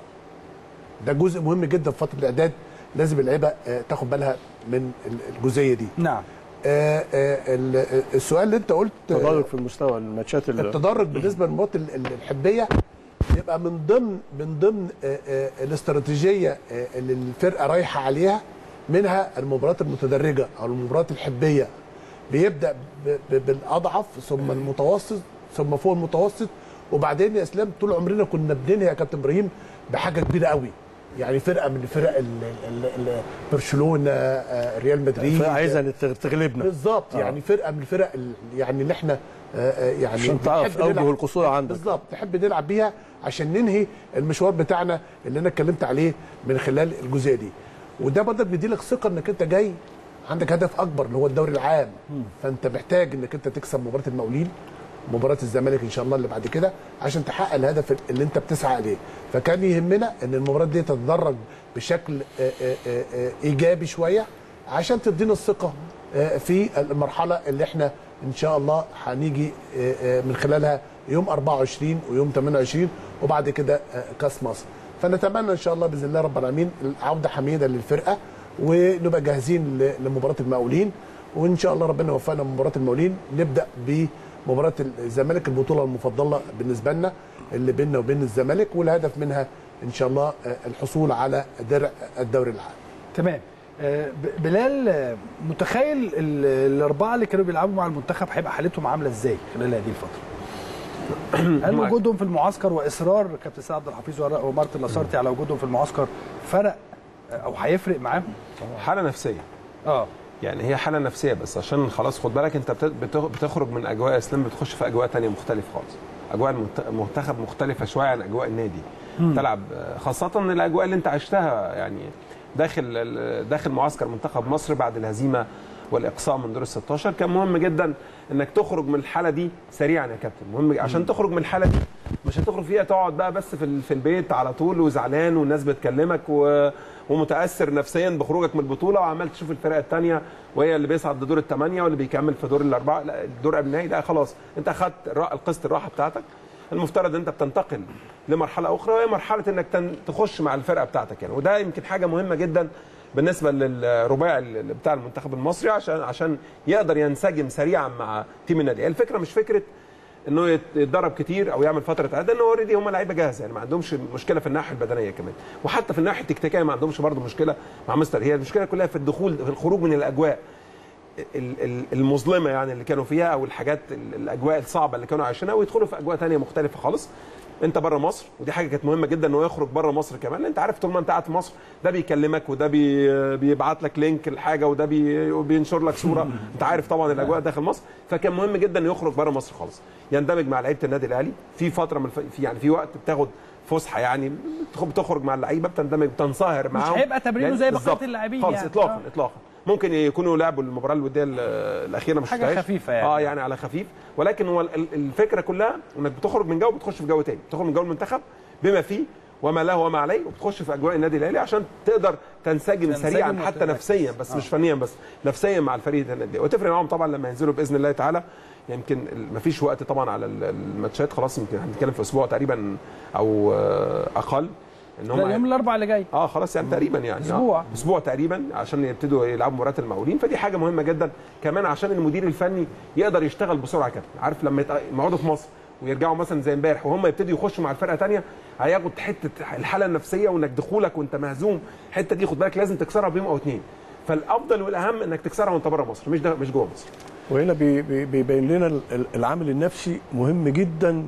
ده جزء مهم جدا في فتره الاعداد لازم اللعيبه آه، تاخد بالها من الجزئيه دي نعم آه، آه، ال- آه، السؤال اللي انت قلت آه، تدرج في المستوى الماتشات ال- التدرج بالنسبه للمباريات ال- ال- الحبيه يبقى من ضمن من ضمن آه، آه، الاستراتيجيه آه، اللي الفرقه رايحه عليها منها المباريات المتدرجه او المباريات الحبيه بيبدا ب- ب- بالاضعف ثم المتوسط ثم فوق المتوسط وبعدين يا اسلام طول عمرنا كنا بننهي يا كابتن ابراهيم بحاجه كبيره قوي يعني فرقه من فرق ال- ال- ال- برشلونه آه، ريال مدريد عايزه إن تغ- تغلبنا بالظبط آه. يعني فرقه من الفرق ال- يعني اللي احنا آه، آه، يعني عشان تعرف بنحب أوجه نلعب- القصور عندك. بالظبط نحب نلعب بيها عشان ننهي المشوار بتاعنا اللي انا اتكلمت عليه من خلال الجزئيه دي وده برضك بيديلك ثقه انك انت جاي عندك هدف اكبر اللي هو الدوري العام فانت محتاج انك انت تكسب مباراه المقاولين مباراه الزمالك ان شاء الله اللي بعد كده عشان تحقق الهدف اللي انت بتسعى اليه فكان يهمنا ان المباراه دي تتدرج بشكل آه، آه، آه، آه، ايجابي شويه عشان تدينا الثقه آه، في المرحله اللي احنا ان شاء الله هنيجي آه، آه، من خلالها يوم 24 ويوم 28 وبعد كده آه، كاس مصر فنتمنى ان شاء الله باذن الله رب العالمين عوده حميده للفرقه ونبقى جاهزين ل- لمباراه المقاولين وان شاء الله ربنا يوفقنا من مباراه المقاولين نبدا بمباراه الزمالك البطوله المفضله بالنسبه لنا اللي بيننا وبين الزمالك والهدف منها ان شاء الله آه، الحصول على درع الدوري العام تمام آه، ب- بلال آه، متخيل ال- الاربعه اللي كانوا بيلعبوا مع المنتخب هيبقى حالتهم عامله ازاي خلال هذه الفتره؟ هل وجودهم في المعسكر واصرار كابتن سيد عبد الحفيظ ومار- ومارتن لاسارتي على وجودهم في المعسكر فرق آه، او هيفرق معاهم؟ حاله نفسيه اه يعني هي حاله نفسيه بس عشان خلاص خد بالك انت بت- بت- بتخرج من اجواء اسلام بتخش في اجواء تانية مختلفه خالص اجواء المنت- المنتخب مختلفه شويه عن اجواء النادي تلعب خاصه ان الاجواء اللي انت عشتها يعني داخل ال- داخل معسكر منتخب مصر بعد الهزيمه والاقصاء من دور ال 16 كان مهم جدا انك تخرج من الحاله دي سريعا يا كابتن مهم ج- عشان تخرج من الحاله دي مش هتخرج فيها تقعد بقى بس في ال- في البيت على طول وزعلان والناس بتكلمك و ومتاثر نفسيا بخروجك من البطوله وعمال تشوف الفرقه الثانيه وهي اللي بيصعد لدور الثمانيه واللي بيكمل في دور الاربعه لا الدور قبل النهائي لا خلاص انت اخذت الرا- القسط الراحه بتاعتك المفترض انت بتنتقل لمرحله اخرى وهي مرحله انك تن- تخش مع الفرقه بتاعتك يعني وده يمكن حاجه مهمه جدا بالنسبه للرباعي ال- بتاع المنتخب المصري عشان عشان يقدر ينسجم سريعا مع تيم النادي الفكره مش فكره انه يت- يتدرب كتير او يعمل فتره عده انه اوريدي هم لعيبه جاهزه يعني ما عندهمش مشكله في الناحيه البدنيه كمان وحتى في الناحيه التكتيكيه ما عندهمش برضه مشكله مع مستر هي المشكله كلها في الدخول في الخروج من الاجواء ال- ال- المظلمه يعني اللي كانوا فيها او الحاجات ال- الاجواء الصعبه اللي كانوا عايشينها ويدخلوا في اجواء تانية مختلفه خالص انت بره مصر ودي حاجه كانت مهمه جدا انه يخرج بره مصر كمان لأن انت عارف طول ما انت قاعد في مصر ده بيكلمك وده بي بيبعت لك لينك الحاجه وده بي بينشر لك صوره انت عارف طبعا الاجواء داخل مصر فكان مهم جدا انه يخرج بره مصر خالص يندمج مع لعيبه النادي الاهلي في فتره من الف... في يعني في وقت بتاخد فسحه يعني بتخ- بتخرج مع اللعيبه بتندمج بتنصهر معاهم هيبقى تمرينه لأن- زي بقية بالظبط. اللاعبين خالص يعني. اطلاقا آه. اطلاقا ممكن يكونوا لعبوا المباراه الوديه ال- الاخيره مش حاجة شفتهاش. خفيفة يعني. اه يعني على خفيف ولكن هو ال- ال- الفكره كلها انك بتخرج من جو بتخش في جو تاني بتخرج من جو المنتخب بما فيه وما له وما عليه وبتخش في اجواء النادي الاهلي عشان تقدر تنسجم تنسجم سريعا وتركز. حتى نفسيا بس مش فنيا بس نفسيا مع الفريق النادي الأهلي. وتفرق معاهم طبعا لما ينزلوا باذن الله تعالى يمكن ال- مفيش وقت طبعا على ال- الماتشات خلاص يمكن هنتكلم في اسبوع تقريبا او آه، اقل ان لا يوم الاربعاء اللي جاي اه خلاص يعني تقريبا يعني أسبوع. آه اسبوع تقريبا عشان يبتدوا يلعبوا مباراه المقاولين فدي حاجه مهمه جدا كمان عشان المدير الفني يقدر يشتغل بسرعه كده عارف لما يتق- يقعدوا في مصر ويرجعوا مثلا زي امبارح وهم يبتدوا يخشوا مع الفرقه تانية هياخد حته الحاله النفسيه وانك دخولك وانت مهزوم الحته دي خد بالك لازم تكسرها بيوم او اتنين فالافضل والاهم انك تكسرها وانت بره مصر مش ده مش جوه مصر وهنا بي- بي- بيبين لنا ال- ال- العامل النفسي مهم جدا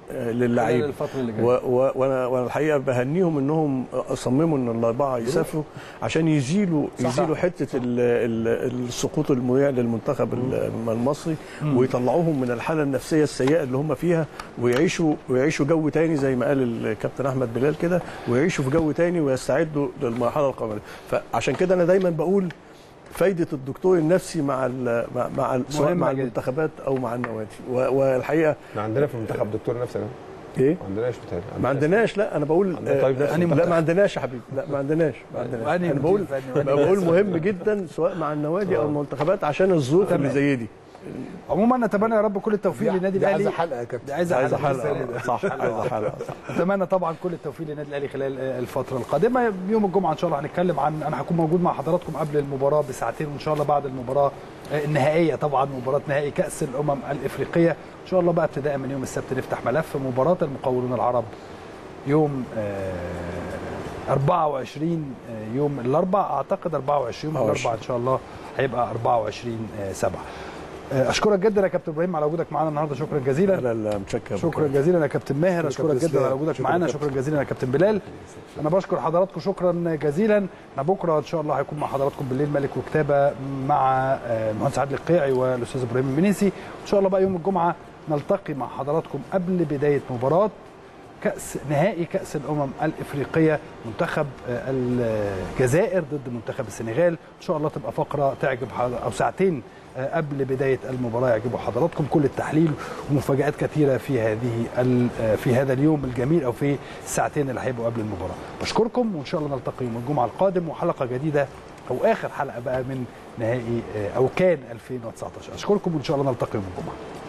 آه، للعيبه الفترة اللي جاية. و- و- وانا وانا الحقيقه بهنيهم انهم صمموا ان الاربعه يسافروا عشان يزيلوا يزيلوا حته ال- ال- السقوط المذيع للمنتخب ال- المصري ويطلعوهم من الحاله النفسيه السيئه اللي هم فيها ويعيشوا ويعيشوا جو تاني زي ما قال الكابتن احمد بلال كده ويعيشوا في جو تاني ويستعدوا للمرحله القادمه فعشان كده انا دايما بقول فايده الدكتور النفسي مع ال مع, مع ال- سواء مهمة مع جدا. المنتخبات او مع النوادي و- والحقيقه احنا عندنا في المنتخب دكتور نفسي ايه ما عندناش بتهيألي ما عندناش لا انا بقول عندنا طيب آه، نفسي. لا ما عندناش يا حبيبي لا ما عندناش ما عندناش وأنهي انا بقول مدير فني وأنهي بقول ناس؟ مهم جدا سواء مع النوادي او المنتخبات عشان الظروف اللي زي دي عموما نتمنى يا رب كل التوفيق للنادي دي عايزه الاهلي حلقه يا كابتن دي عايزه عايزه حلقه حلقه صح عايزه حلقه صح اتمنى طبعا كل التوفيق للنادي الاهلي خلال آه، الفتره القادمه يوم الجمعه ان شاء الله هنتكلم عن انا هكون موجود مع حضراتكم قبل المباراه بساعتين وان شاء الله بعد المباراه آه، النهائيه طبعا مباراه نهائي كاس الامم الافريقيه ان شاء الله بقى ابتداء من يوم السبت نفتح ملف مباراه المقاولون العرب يوم آه، 24 آه، يوم الاربعاء اعتقد 24 يوم الاربعاء ان شاء الله هيبقى 24 7 اشكرك جدا يا كابتن ابراهيم على وجودك معانا النهارده شكرا جزيلا لا لا متشكر شكرا جزيلا يا كابتن ماهر شكرا اشكرك كابتن جدا على اسلام. وجودك شكرا معانا كابتن. شكرا جزيلا يا كابتن بلال انا بشكر حضراتكم شكرا جزيلا احنا بكره ان شاء الله هيكون مع حضراتكم بالليل ملك وكتابه مع آه، المهندس عادل القيعي والاستاذ ابراهيم المنيسي ان شاء الله بقى يوم الجمعه نلتقي مع حضراتكم قبل بدايه مباراه كأس نهائي كأس الأمم الإفريقية منتخب آه، الجزائر ضد منتخب السنغال إن شاء الله تبقى فقرة تعجب حض- أو ساعتين آه، قبل بداية المباراة يعجبوا حضراتكم كل التحليل ومفاجآت كثيرة في هذه ال- آه، في هذا اليوم الجميل أو في الساعتين اللي هيبقوا قبل المباراة بشكركم وإن شاء الله نلتقي يوم الجمعة القادم وحلقة جديدة أو آخر حلقة بقى من نهائي آه، أو كان 2019 أشكركم وإن شاء الله نلتقي يوم الجمعة